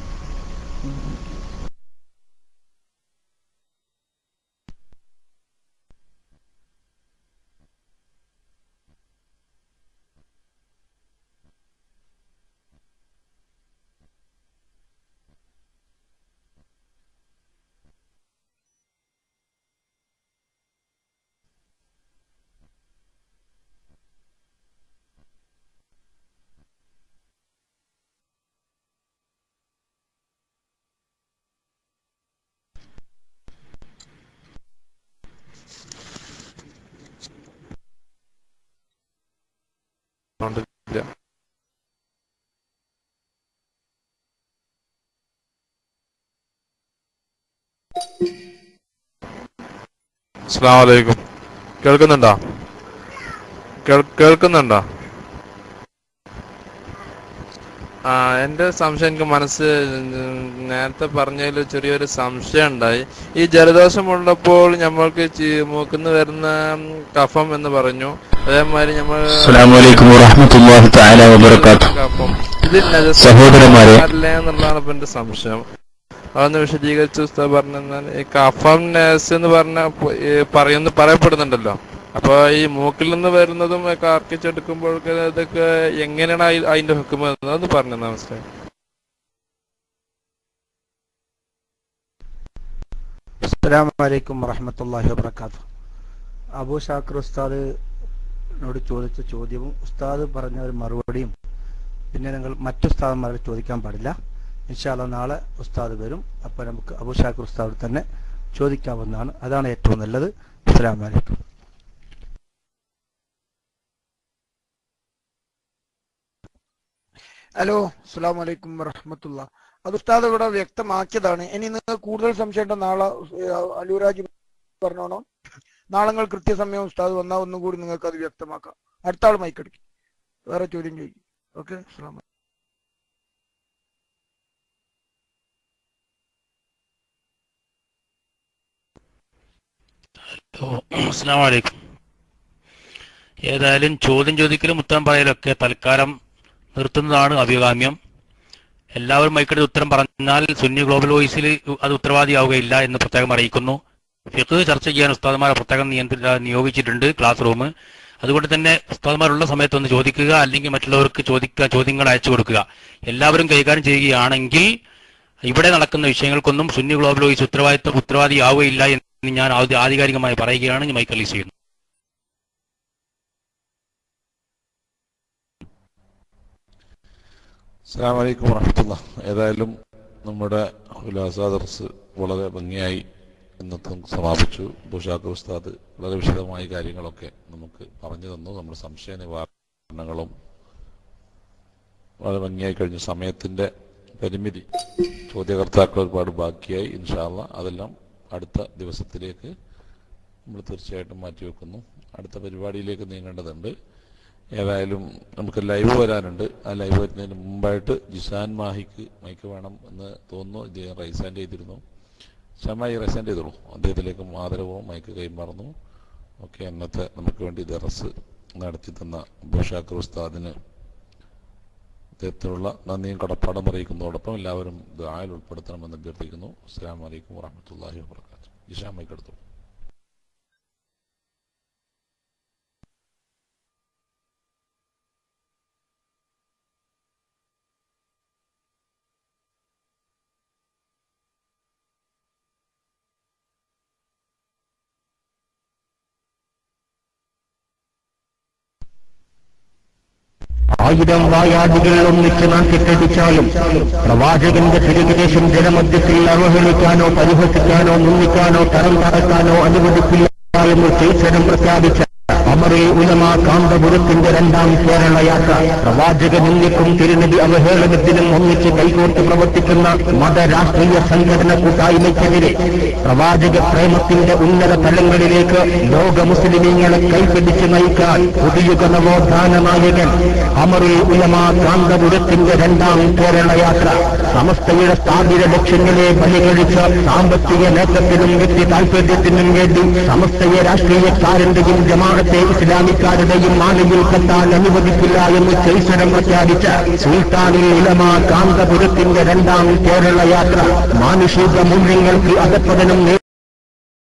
സൗണ്ട് ഇല്ല അസ്സാം വലൈക്കും കേൾക്കുന്നുണ്ടോ കേൾ- കേൾക്കുന്നുണ്ടോ ആ എൻ്റെ സംശയം എനിക്ക് മനസ്സ് നേരത്തെ പറഞ്ഞതിൽ ചെറിയൊരു സംശയം ഉണ്ടായി ഈ ജലദോഷമുള്ളപ്പോൾ നമ്മൾക്ക് ചി- മൂക്കിന്ന് വരുന്ന കഫം എന്ന് പറഞ്ഞു അതേമാതിരി നമ്മൾ അസ്സലാമലൈക്കും വറഹ്മത്തുള്ളാഹി തആല വബറകാതുഹു. കഫം ഇത് സഹോദരന്മാരെ. അല്ലേ എന്നുള്ളതാണ് ഇപ്പൊ എന്റെ സംശയം അതൊന്ന് വിശദീകരിച്ച് ഉസ്താദ് പറഞ്ഞാൽ ഈ കഫം നേസ് എന്ന് പറഞ്ഞ പ- ഈ പറയുന്നു പറയപ്പെടുന്നുണ്ടല്ലോ അപ്പൊ ഈ മൂക്കിൽ നിന്ന് വരുന്നതും ഒക്കെ ആർക്കിച്ചെടുക്കുമ്പോഴൊക്കെ ഇതൊക്കെ എങ്ങനെയാണ് അയി- അതിന്റെ ഹുക്കുമ അതൊന്ന് പറഞ്ഞു നമസ്തേ അസ്സലാമു അലൈക്കും വറഹ്മത്തുള്ളാഹി വബറകാതുഹു അബൂ ഷാക്കർ ഉസ്താദിനോട് ചോദിച്ച ചോദ്യവും ഉസ്താദ് പറഞ്ഞ ഒരു മറുപടിയും പിന്നെ നിങ്ങൾ മറ്റു ഉസ്താദന്മാരോട് ചോദിക്കാൻ പാടില്ല ഇൻഷാല്ല നാളെ ഉസ്താദ് വരും അപ്പോൾ നമുക്ക് അബൂ ഷാക്കർ ഉസ്താദോട് തന്നെ ചോദിക്കാവുന്നതാണ് അതാണ് ഏറ്റവും നല്ലത് അസ്സലാമു അലൈക്കും ഹലോ അസ്സാം വലൈക്കും വറഹമത്തുള്ള അത് ഉസ്താദ് ഇവിടെ വ്യക്തമാക്കിയതാണ് ഇനി നിങ്ങൾക്ക് കൂടുതൽ സംശയം ഉണ്ടോ നാളെ ഏഹ്, അലൂരാജ് പറഞ്ഞോണോ നാളെ നിങ്ങൾ കൃത്യസമയം ഉസ്താദ് വന്നാൽ ഒന്നും കൂടി നിങ്ങൾക്ക് അത് വ്യക്തമാക്കാം അടുത്ത ആൾ മൈക്കടിക്കും വേറെ ചോദ്യം ചോദിക്കും ഓക്കെ അസ്സലാമു അസ്സാം വലൈക്കും ഏതായാലും ചോദ്യം ചോദിക്കലും ഉത്തരം പറയലൊക്കെ തൽക്കാലം നിർത്തുന്നതാണ് അഭികാമ്യം എല്ലാവരും മൈക്കെടുത്ത് ഉത്തരം പറഞ്ഞാൽ സുന്നി ഗ്ലോബൽ വോയിസിൽ അത് ഉത്തരവാദിയാവുകയില്ല എന്ന് പ്രത്യേകം അറിയിക്കുന്നു ഫിഖ് ചർച്ച ചെയ്യാൻ ഉസ്താദ്മാരെ പ്രത്യേകം നിയന്ത്രി നിയോഗിച്ചിട്ടുണ്ട് ക്ലാസ് റൂം അതുകൊണ്ട് തന്നെ ഉസ്താദ്മാരുള്ള സമയത്ത് ഒന്ന് ചോദിക്കുക അല്ലെങ്കിൽ മറ്റുള്ളവർക്ക് ചോദിക്കുക ചോദ്യങ്ങൾ അയച്ചു കൊടുക്കുക എല്ലാവരും കൈകാര്യം ചെയ്യുകയാണെങ്കിൽ ഇവിടെ നടക്കുന്ന വിഷയങ്ങൾക്കൊന്നും സുന്നി ഗ്ലോബൽ വോയിസ് ഉത്തരവാദിത്വ ഉത്തരവാദിയാവുകയില്ല എന്ന് ഞാൻ ആദ്യ- ആധികാരികമായി പറയുകയാണ് ഞാൻ മൈക്ക് റിലീസ് ചെയ്യുന്നു അസ്സാം വലൈക്കും വറഹമത്തുള്ള ഏതായാലും നമ്മുടെ ഉല്ലാസ ദർസ് വളരെ ഭംഗിയായി ഇന്നത്തെ സമാപിച്ചു ബുഷാഖ് ഉസ്താദ് വളരെ വിശദമായ കാര്യങ്ങളൊക്കെ നമുക്ക് പറഞ്ഞു തന്നു നമ്മുടെ സംശയ നിവാരണങ്ങളും വളരെ ഭംഗിയായി കഴിഞ്ഞു സമയത്തിന്റെ പരിമിതി ചോദ്യകർത്താക്കൾ ഒരുപാട് ബാക്കിയായി ഇൻഷാല്ല അതെല്ലാം അടുത്ത ദിവസത്തിലേക്ക് നമ്മൾ തീർച്ചയായിട്ടും മാറ്റിവെക്കുന്നു അടുത്ത പരിപാടിയിലേക്ക് നീങ്ങേണ്ടതുണ്ട് ഏതായാലും നമുക്ക് ലൈവ് വരാനുണ്ട് ആ ലൈവ് വരുന്നതിന് മുമ്പായിട്ട് ജിസാൻ മാഹിക്ക് മൈക്ക് വേണം എന്ന് തോന്നുന്നു ഇത് റൈസാൻഡ് ചെയ്തിരുന്നു ഷമായി റൈസാൻഡ് ചെയ്തോളൂ അദ്ദേഹത്തിലേക്ക് ആദരവും മൈക്ക് കൈമാറുന്നു ഓക്കെ അന്നത്തെ നമുക്ക് വേണ്ടി ദറസ് നടത്തി തന്ന ബഷാഖർ ഉസ്താദിന് അദ്ദേഹത്തിനുള്ള നന്ദിയും കടപ്പാടും അറിയിക്കുന്നതോടൊപ്പം എല്ലാവരും ദായിൽ ഉൾപ്പെടുത്തണമെന്ന് അഭ്യർത്ഥിക്കുന്നു അസ്സാം വലൈക്കും വാഹമത്തല്ലാഹി വാബർക്കാത്തു ജിഷാൻ മൈക്ക് എടുത്തോളൂ ആയിരം വായാദികൾ ഒന്നിച്ച് നാട്ടിക്കടിച്ചാലും പ്രവാചകന്റെ തിരുകദേശം ജനമധ്യത്തിൽ അവഹേളിക്കാനോ പരിഹസിക്കാനോ നിന്ദിക്കാനോ തരം തറക്കാനോ അനുവദിക്കില്ല എന്ന് ശേഷനം പ്രഖ്യാപിച്ച അമറിൽ ഉലമ കാന്തപുരത്തിന്റെ രണ്ടാം കേരള യാത്ര പ്രവാചക നിന്ദിക്കും തിരുനബി അവഹേളനത്തിനും ഒന്നിച്ച് കൈകോർത്ത് പ്രവർത്തിക്കുന്ന മതരാഷ്ട്രീയ സംഘടന കൂട്ടായ്മയ്ക്കെതിരെ പ്രവാചക പ്രേമത്തിന്റെ ഉന്നത തലങ്ങളിലേക്ക് ലോക മുസ്ലിമീങ്ങളെ കൈപിടിച്ച് നയിക്കാൻ പുതിയുഗ നവോത്ഥാന നായകൻ അമറുൽ ഉലമ കാന്തപുരത്തിന്റെ രണ്ടാം കേരള യാത്ര സമസ്തയുടെ സ്ഥാപിത ലക്ഷ്യങ്ങളെ ബലികഴിച്ച് സാമ്പത്തിക നേട്ടത്തിനും വ്യക്തി താൽപര്യത്തിനും വേണ്ടി സമസ്തയെ രാഷ്ട്രീയക്കാരന്റെയും ജമാഅത്തെ ഇസ്ലാമിക്കാരുടെയും മാലയിൽ കത്താൻ അനുവദിക്കില്ല എന്ന് ചൈസരം പ്രഖ്യാപിച്ച സുൽത്താനുൽ ഉലമ കാന്തപുരത്തിന്റെ രണ്ടാം കേരള യാത്ര മാനുഷിക മൂല്യങ്ങൾക്ക് അധപ്പതനം